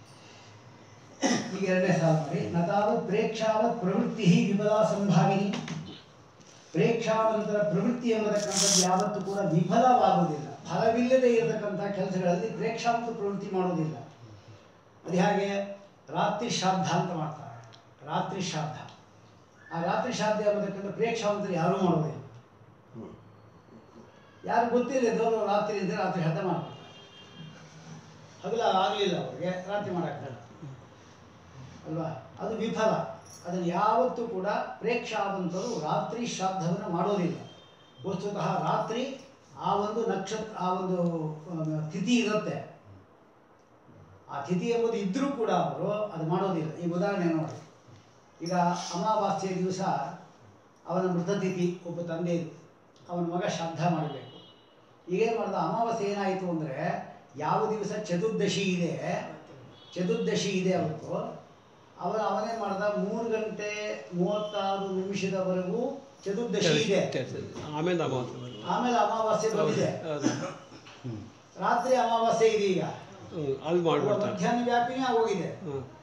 ಈಗ ಎರಡನೇ ಸಾಲ ನೋಡಿ ನತಾವತ್ ಪ್ರೇಕ್ಷಾವತ್ ಪ್ರವೃತ್ತಿ ವಿಫಲ ಸಂಭಾವಿನಿ ಪ್ರೇಕ್ಷಾವಂತರ ಪ್ರವೃತ್ತಿ ಎಂಬತಕ್ಕಂಥದ್ದು ಯಾವತ್ತೂ ಕೂಡ ವಿಫಲವಾಗುವುದಿಲ್ಲ ಫಲವಿಲ್ಲದೆ ಇರತಕ್ಕಂಥ ಕೆಲಸಗಳಲ್ಲಿ ಪ್ರೇಕ್ಷಾವಂತ ಪ್ರವೃತ್ತಿ ಮಾಡೋದಿಲ್ಲ ಅದು ಹಾಗೆ ರಾತ್ರಿ ಶ್ರಾದ್ದ ಅಂತ ಮಾಡ್ತಾರೆ ರಾತ್ರಿ ಶ್ರಾದ್ದ ಆ ರಾತ್ರಿ ಶ್ರಾದ್ದ ಎಂಬತಕ್ಕಂಥ ಪ್ರೇಕ್ಷಾವಂತರು ಯಾರೂ ಮಾಡೋದಿಲ್ಲ ಹ್ಮ್. ಯಾರು ಗೊತ್ತಿಲ್ಲ ಇದ್ದವರು ರಾತ್ರಿ ಇದ್ದರೆ ರಾತ್ರಿ ಹದ್ದ ಮಾಡ್ತಾರೆ ಹಗಲ ಆಗಲಿಲ್ಲ ಅವ್ರಿಗೆ ರಾತ್ರಿ ಮಾಡಕ್ಕೆ ಅಲ್ವಾ ಅದು ವಿಫಲ ಅದನ್ನು ಯಾವತ್ತೂ ಕೂಡ ಪ್ರೇಕ್ಷಾವಂತರು ರಾತ್ರಿ ಶ್ರಾದ್ದವನ್ನು ಮಾಡೋದಿಲ್ಲ ವಸ್ತುತಃ ರಾತ್ರಿ ಆ ಒಂದು ನಕ್ಷತ್ರ ಆ ಒಂದು ಆ, ತಿಥಿ ಇರುತ್ತೆ ಆ ತಿಥಿ ಎಂಬುದು ಇದ್ದರೂ ಕೂಡ ಅವರು ಅದು ಮಾಡೋದಿಲ್ಲ ಈಗ ಉದಾಹರಣೆ ನೋಡಿ ಈಗ ಅಮಾವಾಸ್ಯೆಯ ದಿವಸ ಅವನ ಮೃತತಿಥಿ ಒಬ್ಬ ತಂದೆಯದು ಅವನ ಮಗ ಶ್ರಾದ್ದ ಮಾಡಬೇಕು ಈಗೇನು ಮಾಡ್ದ ಅಮಾವಾಸ್ಯೆ ಏನಾಯಿತು ಅಂದರೆ ಯಾವ ದಿವಸ ಚತುರ್ದಶಿ ಇದೆ ಚತುರ್ದಶಿ ಇದೆ ಅವತ್ತು ಅವನ ಅವನೇ ಮಾಡ್ದ ಮೂರು ಗಂಟೆ ಮೂವತ್ತಾರು ನಿಮಿಷದವರೆಗೂ ಚತುರ್ದಶಿ ಇದೆ ಆಮೇಲೆ ಅಮಾವಾಸ್ಯೆ ಬರುತ್ತೆ. ಆಮೇಲೆ ಅಮಾವಾಸ್ಯೆ ಬಂದಿದೆ ಹೌದು. ರಾತ್ರಿ ಅಮಾವಾಸ್ಯೆ ಇದೆ ಈಗ ಹ್ಮ್, ಅಲ್ಲಿ ಮಾಡ್ಬಿಡ್ತಾರೆ ಮಧ್ಯಾಹ್ನ ವ್ಯಾಪಿನೇ ಆಗೋಗಿದೆ ಹ್ಮ್.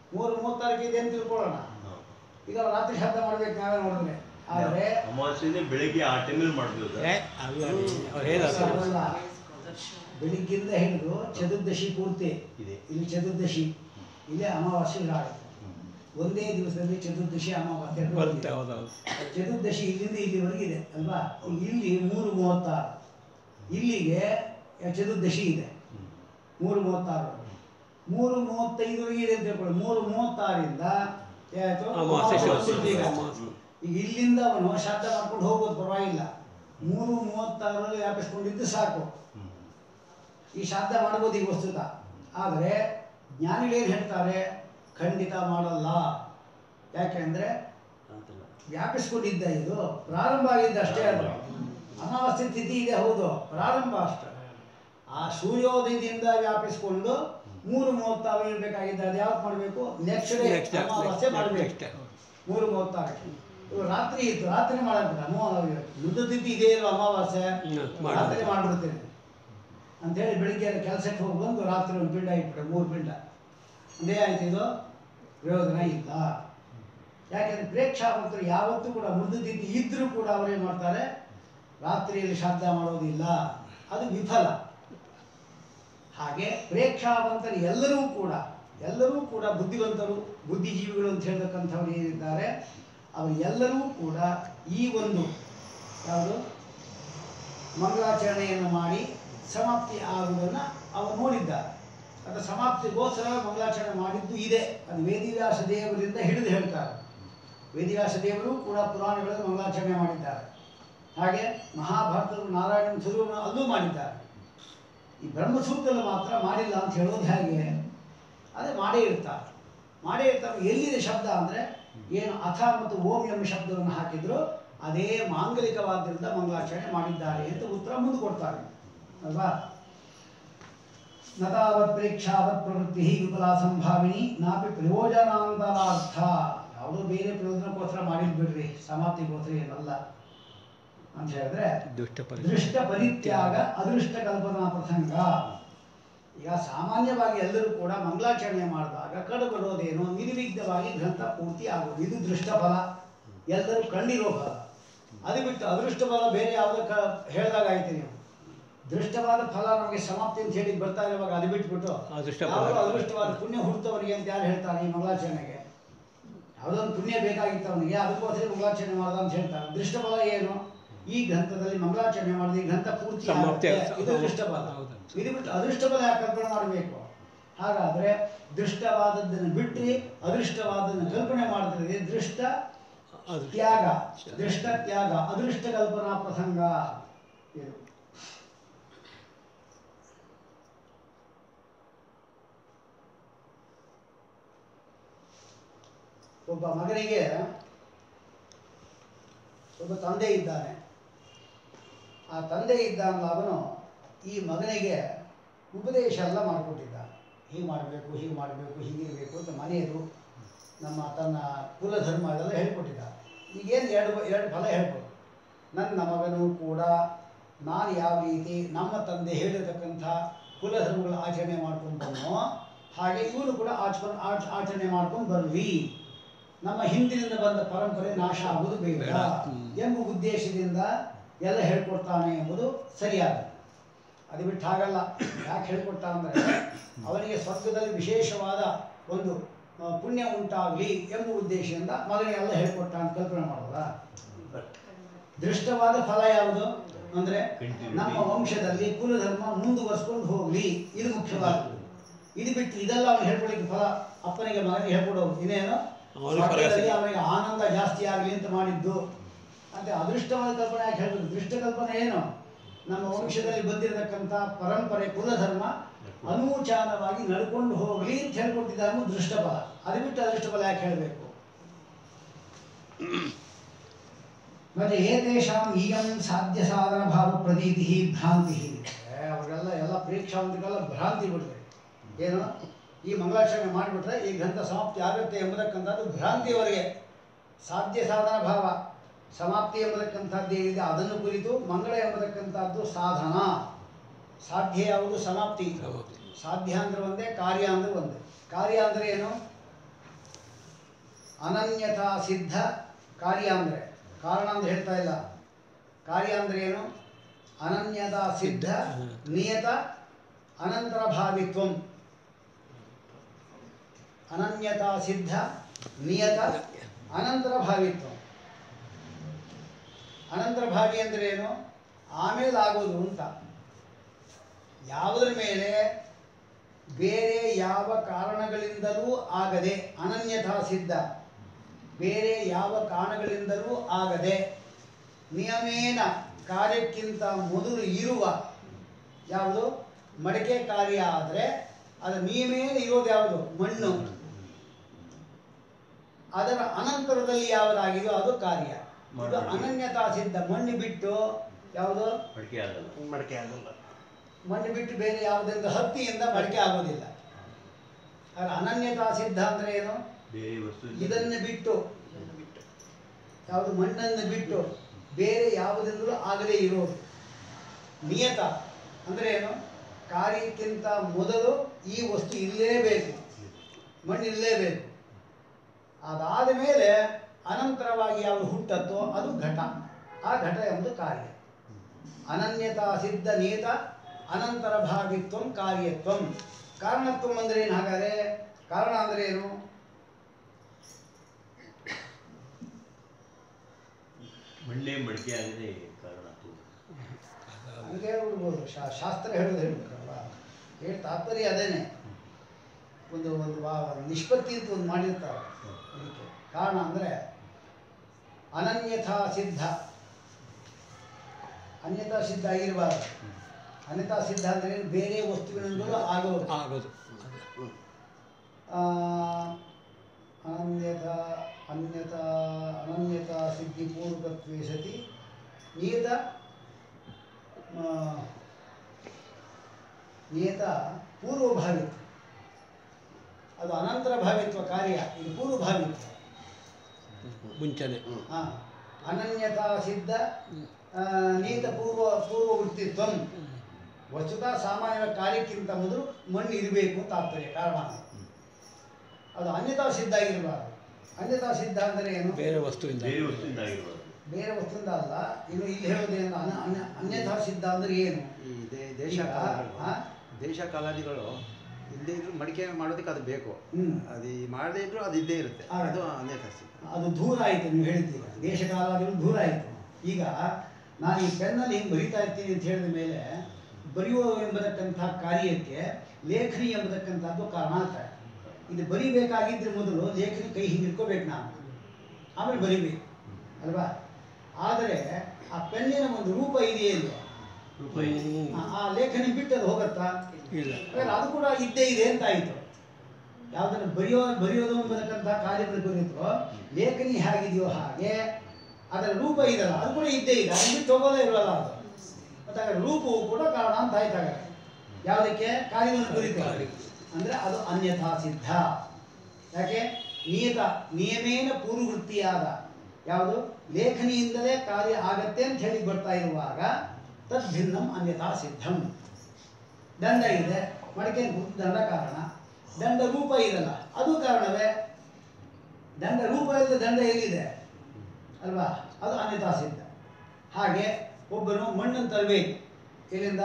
ಮೂರು ಮೂವತ್ತಾರಕ್ಕೆ ಇದೆ ಅಂತ ತಿಳ್ಕೊಳ್ಳೋಣ ಈಗ ಅವ್ರು ರಾತ್ರಿ ಶಬ್ದ ಮಾಡ್ಬೇಕು ನಾವೇ ನೋಡಿದ್ರೆ ಆದರೆ ಅಮಾವಾಸ್ಯೆ ಬೆಳಿಗ್ಗೆ ಆ ಟೈಮಲ್ಲಿ ಮಾಡ್ಬೋದು ಏ ಅಲ್ಲ ಅವ್ರು ಹೇಳೋದು ಅದಲ್ಲ. ಬೆಳಿಗ್ಗಿಂದ ಹಿಡಿದು ಚತುರ್ದಶಿ ಪೂರ್ತಿ ಇದೆ ಇಲ್ಲಿ ಚತುರ್ದಶಿ ಇಲ್ಲಿ ಅಮಾವಾಸ್ಯೆ ಆಗುತ್ತೆ ಒಂದೇ ದಿವಸದಲ್ಲಿ ಚತುರ್ದಶಿ ಅಮಾವಾಸ್ಯೆ ಎರಡು ಬರುತ್ತೆ ಬರುತ್ತೆ. ಹೌದೌದು ಚತುರ್ದಶಿ ಇಲ್ಲಿಂದ ಇಲ್ಲಿವರೆಗೆ ಇದೆ ಅಲ್ವಾ ಈಗ ಇಲ್ಲಿ ಮೂರು ಮೂವತ್ತಾರು ಇಲ್ಲಿಗೆ ಚತುರ್ದಶಿ ಇದೆ ಮೂರು ಮೂವತ್ತಾರು ಮೂರು ಮೂವತ್ತೈದವರೆಗೆ ಇದೆ ಅಂತ ಹೇಳ್ಕೊಳ್ಳಿ ಮೂರು ಮೂವತ್ತಾರಿಂದ ಏನಾಯ್ತು ಅಮಾವಾಸ್ಯೆ ಶುರು. ಶುರು ಈಗ. ಅಮಾವಾಸ್ಯೆ. ಈಗ ಇಲ್ಲಿಂದ ಅವನು ಶ್ರಾದ್ದ ಮಾಡ್ಕೊಂಡು ಹೋಗೋದು ಪರವಾಗಿಲ್ಲ ಮೂರು ಮೂವತ್ತಾರರಲ್ಲಿ ವ್ಯಾಪಿಸ್ಕೊಂಡಿದ್ದು ಸಾಕು ಈ ಶ್ರಾದ್ದ ಮಾಡ್ಬೋದು ಈಗ ವಸ್ತುತ ಆದರೆ ಜ್ಞಾನಿಗಳೇನು ಹೇಳ್ತಾರೆ ಖಂಡಿತ ಮಾಡಲ್ಲ ಯಾಕೆಂದ್ರೆ ವ್ಯಾಪಿಸ್ಕೊಂಡಿದ್ದ ಇದು ಪ್ರಾರಂಭ ಆಗಿದ್ದ ಅಷ್ಟೇ ಅದು ಅಮಾವಾಸ್ಯೆ ತಿಥಿ ಇದೆ ಹೌದು ಪ್ರಾರಂಭ ಅಷ್ಟೇ ಆ ಸೂರ್ಯೋದಯದಿಂದ ವ್ಯಾಪಿಸ್ಕೊಂಡು ಮೂರು ಮೂವತ್ತಾರು ಇರಬೇಕಾಗಿದ್ದ ಅದು ಯಾವತ್ತು ಮಾಡಬೇಕು ನೆಕ್ಸ್ಟ್ ಡೇ ನೆಕ್ಸ್ಟ್ ಅಮಾವಾಸ್ಯೆ ಮಾಡಬೇಕು ನೆಕ್ಸ್ಟ್ ಮೂರು ಮೂವತ್ತಾರಕ್ಕೆ ಇವು ರಾತ್ರಿ ಇತ್ತು ರಾತ್ರಿ ಮಾಡಂತ ಯುದ್ಧ ತಿಥಿ ಇದೆ ಇಲ್ವ ಅಮಾವಾಸ್ಯೆ ಹ್ಮ್, ಮಾಡೋದು. ರಾತ್ರಿ ಮಾಡ್ಬಿಡ್ತೀನಿ ಅಂತೇಳಿ ಬೆಳಿಗ್ಗೆ ಕೆಲಸಕ್ಕೆ ಹೋಗಿ ಬಂದು ರಾತ್ರಿ ಒಂದು ಪಿಂಡ ಇಟ್ಬಿಟ್ಟೆ ಮೂರು ಪಿಂಡ ಅದೇ ಆಯ್ತು ಇದು ಪ್ರಯೋಜನ ಇಲ್ಲ ಯಾಕೆಂದ್ರೆ ಪ್ರೇಕ್ಷಾಭಕ್ತರು ಯಾವತ್ತೂ ಕೂಡ ಮೃದು ತಿಥಿ ಇದ್ರೂ ಕೂಡ ಅವರೇನು ಮಾಡ್ತಾರೆ ರಾತ್ರಿಯಲ್ಲಿ ಶ್ರಾದ್ದ ಮಾಡೋದಿಲ್ಲ ಅದು ವಿಫಲ ಹಾಗೆ ಪ್ರೇಕ್ಷಾವಂತರು ಎಲ್ಲರೂ ಕೂಡ ಎಲ್ಲರೂ ಕೂಡ ಬುದ್ಧಿವಂತರು ಬುದ್ಧಿಜೀವಿಗಳು ಅಂತ ಹೇಳ್ತಕ್ಕಂಥವ್ರು ಏನಿದ್ದಾರೆ ಅವರು ಎಲ್ಲರೂ ಕೂಡ ಈ ಒಂದು ಯಾವುದು ಮಂಗಳಾಚರಣೆಯನ್ನು ಮಾಡಿ ಸಮಾಪ್ತಿ ಆಗುವುದನ್ನು ಅವರು ನೋಡಿದ್ದಾರೆ ಅದು ಸಮಾಪ್ತಿಗೋಸ್ಕರ ಮಂಗಳಾಚರಣೆ ಮಾಡಿದ್ದು ಇದೆ ಅದು ವೇದಿವ್ಯಾಸ ದೇವರಿಂದ ಹಿಡಿದು ಹೇಳ್ತಾರೆ ವೇದಿವ್ಯಾಸ ದೇವರು ಕೂಡ ಪುರಾಣಗಳಲ್ಲಿ ಮಂಗಳಾಚರಣೆ ಮಾಡಿದ್ದಾರೆ ಹಾಗೆ ಮಹಾಭಾರತದ ನಾರಾಯಣ ಸ್ವರೂಪನ ಅಲ್ಲೂ ಮಾಡಿದ್ದಾರೆ ಈ ಬ್ರಹ್ಮಸೂತ್ರದಲ್ಲಿ ಮಾತ್ರ ಮಾಡಿಲ್ಲ ಅಂತ ಹೇಳೋದು ಹೇಗೆ ಅದೇ ಮಾಡೇ ಇರ್ತಾರೆ ಮಾಡೇ ಇರ್ತಾರೆ ಎಲ್ಲಿದೆ ಶಬ್ದ ಅಂದರೆ ಏನು ಅಥ ಮತ್ತು ಓಂ ಎಂಬ ಶಬ್ದವನ್ನು ಹಾಕಿದ್ರು ಅದೇ ಮಾಂಗಲಿಕವಾದ್ದರಿಂದ ಮಂಗಳಾಚರಣೆ ಮಾಡಿದ್ದಾರೆ ಅಂತ ಉತ್ತರ ಮುಂದೆ ಕೊಡ್ತಾರೆ ಅಲ್ವಾ ನತಾವತ್ ಪ್ರೇಕ್ಷಾವತ್ ಪ್ರವೃತ್ತಿ ವಿಫಲ ಸಂಭಾವಿನಿ ನಾಪಿ ಪ್ರಯೋಜನಾಂತರಾರ್ಥ ಯಾವುದೋ ಬೇರೆ ಪ್ರಯೋಜನಕ್ಕೋಸ್ಕರ ಮಾಡಿದ್ ಬಿಡ್ರಿ ಸಮಾಪ್ತಿಗೋಸ್ಕರ ಏನಲ್ಲ ಅಂತ ಹೇಳಿದ್ರೆ ದುಷ್ಟ ಪರಿ ದೃಷ್ಟ ಪರಿತ್ಯಾಗ ಅದೃಷ್ಟ ಕಲ್ಪನಾ ಪ್ರಸಂಗ ಈಗ ಸಾಮಾನ್ಯವಾಗಿ ಎಲ್ಲರೂ ಕೂಡ ಮಂಗಳಾಚರಣೆ ಮಾಡಿದಾಗ ಕಡುಬರೋದೇನು ನಿರ್ವಿಘ್ನವಾಗಿ ಗ್ರಂಥ ಪೂರ್ತಿ ಆಗೋದು ಇದು ದೃಷ್ಟ ಫಲ ಎಲ್ಲರೂ ಕಂಡಿರೋ ಫಲ ಅದು ಬಿಟ್ಟು ಅದೃಷ್ಟ ಫಲ ಬೇರೆ ಯಾವುದೋ ಕ ಹೇಳಿದಾಗ ಆಯ್ತು ನೀವು ದೃಷ್ಟವಾದ ಫಲ ನಮಗೆ ಸಮಾಪ್ತಿ ಅಂತ ಹೇಳಿ ಬರ್ತಾ ಇರುವಾಗ ಅದು ಬಿಟ್ಬಿಟ್ಟು ಅದೃಷ್ಟ ಯಾವುದೋ ಫಲ. ಅದೃಷ್ಟವಾದ ಪುಣ್ಯ ಹುಡ್ತವನಿಗೆ ಅಂತ ಯಾರು ಹೇಳ್ತಾರೆ ಈ ಮಂಗಳಾಚರಣೆಗೆ ಯಾವುದೋ ಒಂದು ಪುಣ್ಯ ಬೇಕಾಗಿತ್ತು ಅವನಿಗೆ ಅದಕ್ಕೋಸ್ಕರ ಮಂಗಳಾಚರಣೆ ಮಾಡ್ದ ಅಂತ ಹೇಳ್ತಾರೆ ದೃಷ್ಟಫಲ ಏನು ಈ ಗ್ರಂಥದಲ್ಲಿ ಮಂಗಳಾಚರಣೆ ಮಾಡಿದ ಈ ಗ್ರಂಥ ಪೂರ್ತಿ ಸಮಾಪ್ತಿ ಆಗುತ್ತೆ. ಆಗುತ್ತೆ. ಇದು ದೃಷ್ಟಫಲ ಹೌದು. ಇದು ಬಿಟ್ಟು ಅದೃಷ್ಟಫಲ ಯಾಕೆ ಕಲ್ಪನೆ ಮಾಡಬೇಕು ಹಾಗಾದ್ರೆ ದೃಷ್ಟವಾದದ್ದನ್ನು ಬಿಟ್ಟರೆ ಅದೃಷ್ಟವಾದದ್ದನ್ನು ಕಲ್ಪನೆ ಮಾಡಿದ್ರೆ ದೃಷ್ಟ ಅದೃಷ್ಟ. ತ್ಯಾಗ ದೃಷ್ಟ ತ್ಯಾಗ ಅದೃಷ್ಟ ಕಲ್ಪನಾ ಪ್ರಸಂಗ ಇದು ಒಬ್ಬ ಮಗನಿಗೆ ಒಬ್ಬ ತಂದೆ ಇದ್ದಾನೆ ಆ ತಂದೆ ಇದ್ದಾನಲ್ಲ ಅವನು ಈ ಮಗನಿಗೆ ಉಪದೇಶ ಎಲ್ಲ ಮಾಡಿಕೊಟ್ಟಿದ್ದ ಹೀಗೆ ಮಾಡಬೇಕು ಹೀಗೆ ಮಾಡಬೇಕು ಹೀಗಿರಬೇಕು ಅಂತ ಮನೆಯದು ನಮ್ಮ ತನ್ನ ಕುಲಧರ್ಮ ಅದೆಲ್ಲ ಹೇಳ್ಕೊಟ್ಟಿದ್ದ ಈಗೇನು ಎರಡು ಎರಡು ಫಲ ಹೇಳ್ಬೋದು ನನ್ನ ಮಗನು ಕೂಡ ನಾನು ಯಾವ ರೀತಿ ನಮ್ಮ ತಂದೆ ಹೇಳಿರತಕ್ಕಂಥ ಕುಲಧರ್ಮಗಳ ಆಚರಣೆ ಮಾಡ್ಕೊಂಡು ಬಂದನೋ ಹಾಗೆ ಇವನು ಕೂಡ ಆಚರಣೆ ಆಚ ಆಚರಣೆ ಮಾಡ್ಕೊಂಡು ಬರಲಿ ನಮ್ಮ ಹಿಂದಿನಿಂದ ಬಂದ ಪರಂಪರೆ ನಾಶ ಆಗುವುದು ಬೇಡ ಬೇಡ. ಹ್ಮ್. ಎಂಬ ಉದ್ದೇಶದಿಂದ ಎಲ್ಲ ಹೇಳ್ಕೊಡ್ತಾನೆ ಎಂಬುದು ಸರಿಯಾದ ಅದು ಬಿಟ್ಟು ಹಾಗಲ್ಲ ಯಾಕೆ ಹೇಳ್ಕೊಡ್ತ ಅಂದರೆ ಅವನಿಗೆ ಸ್ವರ್ಗದಲ್ಲಿ ವಿಶೇಷವಾದ ಒಂದು ಆ, ಪುಣ್ಯ ಉಂಟಾಗಲಿ ಎಂಬ ಉದ್ದೇಶದಿಂದ ಮಗನಿಗೆಲ್ಲ ಹೇಳ್ಕೊಟ್ಟ ಅಂತ ಕಲ್ಪನೆ ಮಾಡೋದಾ ದೃಷ್ಟವಾದ ಫಲ ಯಾವುದು ಅಂದ್ರೆ Continuity. ನಮ್ಮ ವಂಶದಲ್ಲಿ ಕುಲಧರ್ಮ ಮುಂದುವರ್ಸ್ಕೊಂಡು ಹೋಗ್ಲಿ ಇದು ಮುಖ್ಯವಾದದ್ದು ಇದು ಬಿಟ್ಟು ಇದೆಲ್ಲ ಅವನು ಹೇಳ್ಕೊಳಿಕ್ಕೆ ಫಲ ಅಪ್ಪನಿಗೆ ಮಗನಿಗೆ ಹೇಳ್ಕೊಡೋದು ಇನ್ನೇನು ಅವನಿಗೆ ಫಲ ಸ್ವರ್ಗದಲ್ಲಿ ಸಿಗುತ್ತೆ. ಅವನಿಗೆ ಆನಂದ ಜಾಸ್ತಿ ಆಗಲಿ ಅಂತ ಮಾಡಿದ್ದು ಅಂತ ಅದೃಷ್ಟವಾದ ಕಲ್ಪನೆ ಯಾಕೆ ಹೇಳ್ಬೇಕು ದೃಷ್ಟ ಕಲ್ಪನೆ ಏನು ನಮ್ಮ ವಂಶದಲ್ಲಿ ಬಂದಿರತಕ್ಕಂಥ ಪರಂಪರೆ ಕುಲಧರ್ಮ ಅನೂಚಾನವಾಗಿ ನಡ್ಕೊಂಡು ಹೋಗ್ಲಿ ಅಂತ ಹೇಳ್ಕೊಟ್ಟಿದ್ದ ಅನ್ನೋದು ದೃಷ್ಟಫಲ ಅದು ಬಿಟ್ಟು ಅದೃಷ್ಟಫಲ ಯಾಕೆ ಹೇಳಬೇಕು ಮತ್ತೆ ಏತೇಷಾಂ ಇಯಂ ಸಾಧ್ಯ ಸಾಧನ ಭಾವ ಪ್ರತೀತಿ ಭ್ರಾಂತಿ ಅವರೆಲ್ಲ ಎಲ್ಲ ಪ್ರೇಕ್ಷಾವಂತರಿಗೆಲ್ಲ ಭ್ರಾಂತಿ ಬಿಡ್ರಿ ಏನು ಈ ಮಂಗಳಾಚರಣೆ ಮಾಡಿಬಿಟ್ರೆ ಈ ಗ್ರಂಥ ಸಮಾಪ್ತಿ ಆಗುತ್ತೆ ಎಂಬುದಕ್ಕಂಥದ್ದು ಭ್ರಾಂತಿಯವರೆಗೆ ಸಾಧ್ಯ ಸಾಧನ ಭಾವ ಸಮಾಪ್ತಿ ಎಂಬತಕ್ಕಂಥದ್ದು ಏನಿದೆ ಅದನ್ನು ಕುರಿತು ಮಂಗಳ ಎಂಬತಕ್ಕಂಥದ್ದು ಸಾಧನ ಸಾಧ್ಯ ಯಾವುದು ಸಮಾಪ್ತಿ ಸಮಾಪ್ತಿ. ಸಾಧ್ಯ ಅಂದ್ರೆ ಒಂದೇ ಕಾರ್ಯ ಅಂದ್ರೆ ಒಂದೇ ಕಾರ್ಯ ಅಂದ್ರೆ ಏನು ಅನನ್ಯತಾ ಸಿದ್ಧ ಕಾರ್ಯ ಅಂದರೆ ಕಾರಣ ಅಂದ್ರೆ ಹೇಳ್ತಾ ಇಲ್ಲ ಕಾರ್ಯ ಅಂದ್ರೆ ಏನು ಅನನ್ಯತಾ ಸಿದ್ಧ ನಿಯತ ಅನಂತರ ಭಾವಿತ್ವಂ ಅನನ್ಯತಾ ಸಿದ್ಧ ನಿಯತ ಅನಂತರ ಭಾವಿತ್ವ ಅನಂತರ ಭಾವಿ ಅಂದ್ರೆ ಏನು ಆಮೇಲೆ ಆಗೋದು ಅಂತ ಯಾವುದರ ಮೇಲೆ ಬೇರೆ ಯಾವ ಕಾರಣಗಳಿಂದಲೂ ಆಗದೆ ಅನನ್ಯಥಾ ಸಿದ್ಧ ಬೇರೆ ಯಾವ ಕಾರಣಗಳಿಂದಲೂ ಆಗದೆ ನಿಯಮೇನ ಕಾರ್ಯಕ್ಕಿಂತ ಮೊದಲು ಇರುವ ಯಾವುದು ಮಡಿಕೆ ಕಾರ್ಯ ಆದರೆ ಅದರ ನಿಯಮೇನ ಇರೋದು ಯಾವುದು ಮಣ್ಣು ಅದರ ಅನಂತರದಲ್ಲಿ ಯಾವುದಾಗಿದೆಯೋ ಅದು ಕಾರ್ಯ ಇದು ಅನನ್ಯತಾ ಸಿದ್ಧ ಮಣ್ಣು ಬಿಟ್ಟು ಯಾವುದು ಮಡಿಕೆ ಆಗಲ್ಲ ಮಡಿಕೆ ಆಗಲ್ಲ ಮಣ್ಣು ಬಿಟ್ಟು ಬೇರೆ ಯಾವುದರಿಂದ ಹತ್ತಿಯಿಂದ ಬಳಕೆ ಆಗೋದಿಲ್ಲ ಆದ್ರೆ ಅನನ್ಯತಾ ಸಿದ್ಧ ಅಂದ್ರೆ ಏನು ಬೇರೆ ವಸ್ತು ಇದನ್ನು ಬಿಟ್ಟು ಯಾವುದು ಮಣ್ಣನ್ನು ಬಿಟ್ಟು ಬೇರೆ ಯಾವುದೆಂದರೂ ಆಗದೇ ಇರೋದು ನಿಯತ ಅಂದ್ರೆ ಏನು ಕಾರ್ಯಕ್ಕಿಂತ ಮೊದಲು ಈ ವಸ್ತು ಇರಲೇಬೇಕು ಮಣ್ಣು ಇರಲೇಬೇಕು ಅದಾದ ಮೇಲೆ ಅನಂತರವಾಗಿ ಯಾವುದು ಹುಟ್ಟತ್ತೋ ಅದು ಘಟ ಆ ಘಟ ಎಂಬುದು ಕಾರ್ಯ ಅನನ್ಯತಾ ಸಿದ್ಧ ನಿಯತ ಅನಂತರ ಭಾವಿತ್ವಂ ಕಾರ್ಯತ್ವಂ ಕಾರಣತ್ವಂ ಅಂದ್ರೆ ಏನು ಹಾಗಾದ್ರೆ ಕಾರಣ ಅಂದ್ರೆ ಏನು ಮಣ್ಣೆ ಮಡಿಕೆ ಆಗದೆ ಕಾರಣ ಅದು. ಹಂಗೆ ಹೇಳ್ಬಿಡ್ಬೋದು ಶಾ- ಶಾಸ್ತ್ರ ಹೇಳೋದು ಹೇಳ್ಬೇಕಲ್ವ ಹೇಳಿ ತಾತ್ಪರ್ಯ ಅದೇನೆ ಒಂದು ಒಂದು ವಾ ನಿಷ್ಪತ್ತಿ ಅಂತ ಒಂದು ಮಾಡಿರ್ತಾರೆ ಅದಕ್ಕೆ ಕಾರಣ ಅಂದರೆ ಅನನ್ಯಥಾ ಸಿದ್ಧ ಅನ್ಯಥಾ ಸಿದ್ಧ ಆಗಿರಬಾರ್ದು ಅನ್ಯಥಾ ಸಿದ್ಧ ಅಂದರೆ ಏನು? ಬೇರೆ ವಸ್ತುವಿನಿಂದಲೂ ಆಗೋದು ಆಗೋದು ಆ, ಅನನ್ಯತಾ ಅನ್ಯತಾ ಅನನ್ಯತಾ ಸಿದ್ಧಿ ಪೂರ್ವಕತ್ವೇ ಸತಿ ನಿಯತ ಆ, ನಿಯತ ಪೂರ್ವಭಾವಿತ್ವ ಅದು ಅನಂತರ ಭಾವಿತ್ವ ಕಾರ್ಯ ಇದು ಪೂರ್ವಭಾವಿತ್ವ ಮುಂಚೆನೆ ಹಾ ಅನನ್ಯತಾ ಸಿದ್ಧ ಆ, ನಿಯತ ಪೂರ್ವ ಪೂರ್ವವೃತ್ತಿತ್ವಂ ವಸ್ತುತಃ ಸಾಮಾನ್ಯ ಕಾರ್ಯಕ್ಕಿಂತ ಮೊದಲು ಮಣ್ಣು ಇರಬೇಕು ತಾತ್ಪರ್ಯ ಕಾರಣ ಅದು ಅನ್ಯತಾ ಸಿದ್ಧ ಆಗಿರಬಾರ್ದು ಅನ್ಯತಾ ಸಿದ್ಧ ಅಂದರೆ ಏನು ಬೇರೆ ವಸ್ತುವಿಂದ ಬೇರೆ ವಸ್ತುವಿಂದ ಆಗಿರ್ಬಾರ್ದು ಬೇರೆ ವಸ್ತುವಿಂದ ಅಲ್ಲ ಇನ್ನು ಇಲ್ಲಿ ಹೇಳೋದೇನು ಅನ ಅನ್ಯ ಅನ್ಯಥಾ ಸಿದ್ಧ ಅಂದರೆ ಏನು ಈ ದೇ- ದೇಶ ಈಗ, ಕಾಲಾದಿಗಳು ಆ? ದೇಶ ಕಾಲಾದಿಗಳು ಇಲ್ಲದೇ ಇದ್ರು ಮಡಿಕೆ ಮಾಡೋದಕ್ಕೆ ಅದು ಬೇಕು ಹ್ಮ್. ಅದು ಈ ಮಾಡದೇ ಇದ್ರು ಅದು ಇದ್ದೇ ಇರುತ್ತೆ ಆ. ಅದು ಅನ್ಯತಾ ಸಿದ್ಧ ಅದು ದೂರ ಆಯಿತು ನೀವು ಹೇಳಿದ್ದೀರ ದೇಶಕಾಲಾದಿಗಳು ದೂರ ಆಯಿತು ಈಗ ನಾನು ಈ ಪೆನ್ನಲ್ಲಿ ಹಿಂಗೆ ಬರಿತಾ ಇರ್ತೀನಿ ಅಂತ ಹೇಳಿದ ಮೇಲೆ ಬರೆಯುವ ಎಂಬತಕ್ಕಂಥ ಕಾರ್ಯಕ್ಕೆ ಲೇಖನಿ ಎಂಬತಕ್ಕಂಥದ್ದು ಕಾರಣ ಆಗ್ತದೆ ಇದು ಬರಿಬೇಕಾಗಿದ್ದರೆ ಮೊದಲು ಲೇಖನಿ ಕೈ ಹಿಂಗೆ ಇಟ್ಕೋಬೇಕು ನಾನು ಆಮೇಲೆ ಬರಿಬೇಕು ಅಲ್ವಾ ಆದರೆ ಆ ಪೆನ್ನಿನ ಒಂದು ರೂಪ ಇದೆಯೇ ಇಲ್ವಾ ರೂಪಾಯಿ ಹ್ಮ್. ಆ- ಆ ಲೇಖನಿ ಬಿಟ್ಟು ಅದು ಹೋಗುತ್ತಾ ಇಲ್ಲ ಹಾಗಾದ್ರೆ ಅದು ಕೂಡ ಇದ್ದೇ ಇದೆ ಅಂತ ಆಯಿತು ಯಾವುದನ್ನು ಬರೆಯೋ ಬರೆಯೋದು ಎಂಬತಕ್ಕಂಥ ಕಾರ್ಯಗಳು ಬರೀತೋ ಲೇಖನಿ ಹೇಗಿದೆಯೋ ಹಾಗೆ ಅದರ ರೂಪ ಇದೆಯಲ್ಲ ಅದು ಕೂಡ ಇದ್ದೇ ಇದೆ ಅದನ್ನು ಬಿಟ್ಟು ಹೋಗೋದೇ ಇರಲ್ಲ ಅದು ಮತ್ತು ಹಾಗಾದ್ರೆ ರೂಪವು ಕೂಡ ಕಾರಣ ಅಂತ ಆಯ್ತು ಹಾಗಾದ್ರೆ ಯಾವುದಕ್ಕೆ ಕಾರ್ಯವನ್ನು ಬರೀತಾರೆ ಅಂದರೆ ಅದು ಅನ್ಯಥಾ ಸಿದ್ಧ ಯಾಕೆ ನಿಯತ ನಿಯಮೇನ ಪೂರ್ವವೃತ್ತಿಯಾದ ಯಾವುದು ಲೇಖನಿಯಿಂದಲೇ ಕಾರ್ಯ ಆಗತ್ತೆ ಅಂತ ಹೇಳಿ ಬರ್ತಾ ಇರುವಾಗ ತದ್ಭಿನ್ನಂ ಅನ್ಯಥಾ ಸಿದ್ಧಂ ದಂಡ ಇದೆ ಮಡಿಕೆ ದಂಡ ಕಾರಣ ದಂಡ ರೂಪ ಇದಲ್ಲ ಅದು ಕಾರಣವೇ ದಂಡ ರೂಪ ಇಲ್ಲದೆ ದಂಡ ಎಲ್ಲಿದೆ ಅಲ್ವಾ ಅದು ಅನ್ಯಥಾ ಸಿದ್ಧ ಹಾಗೆ ಒಬ್ಬನು ಮಣ್ಣನ್ನು ತರಬೇಕು ಎಲ್ಲಿಂದ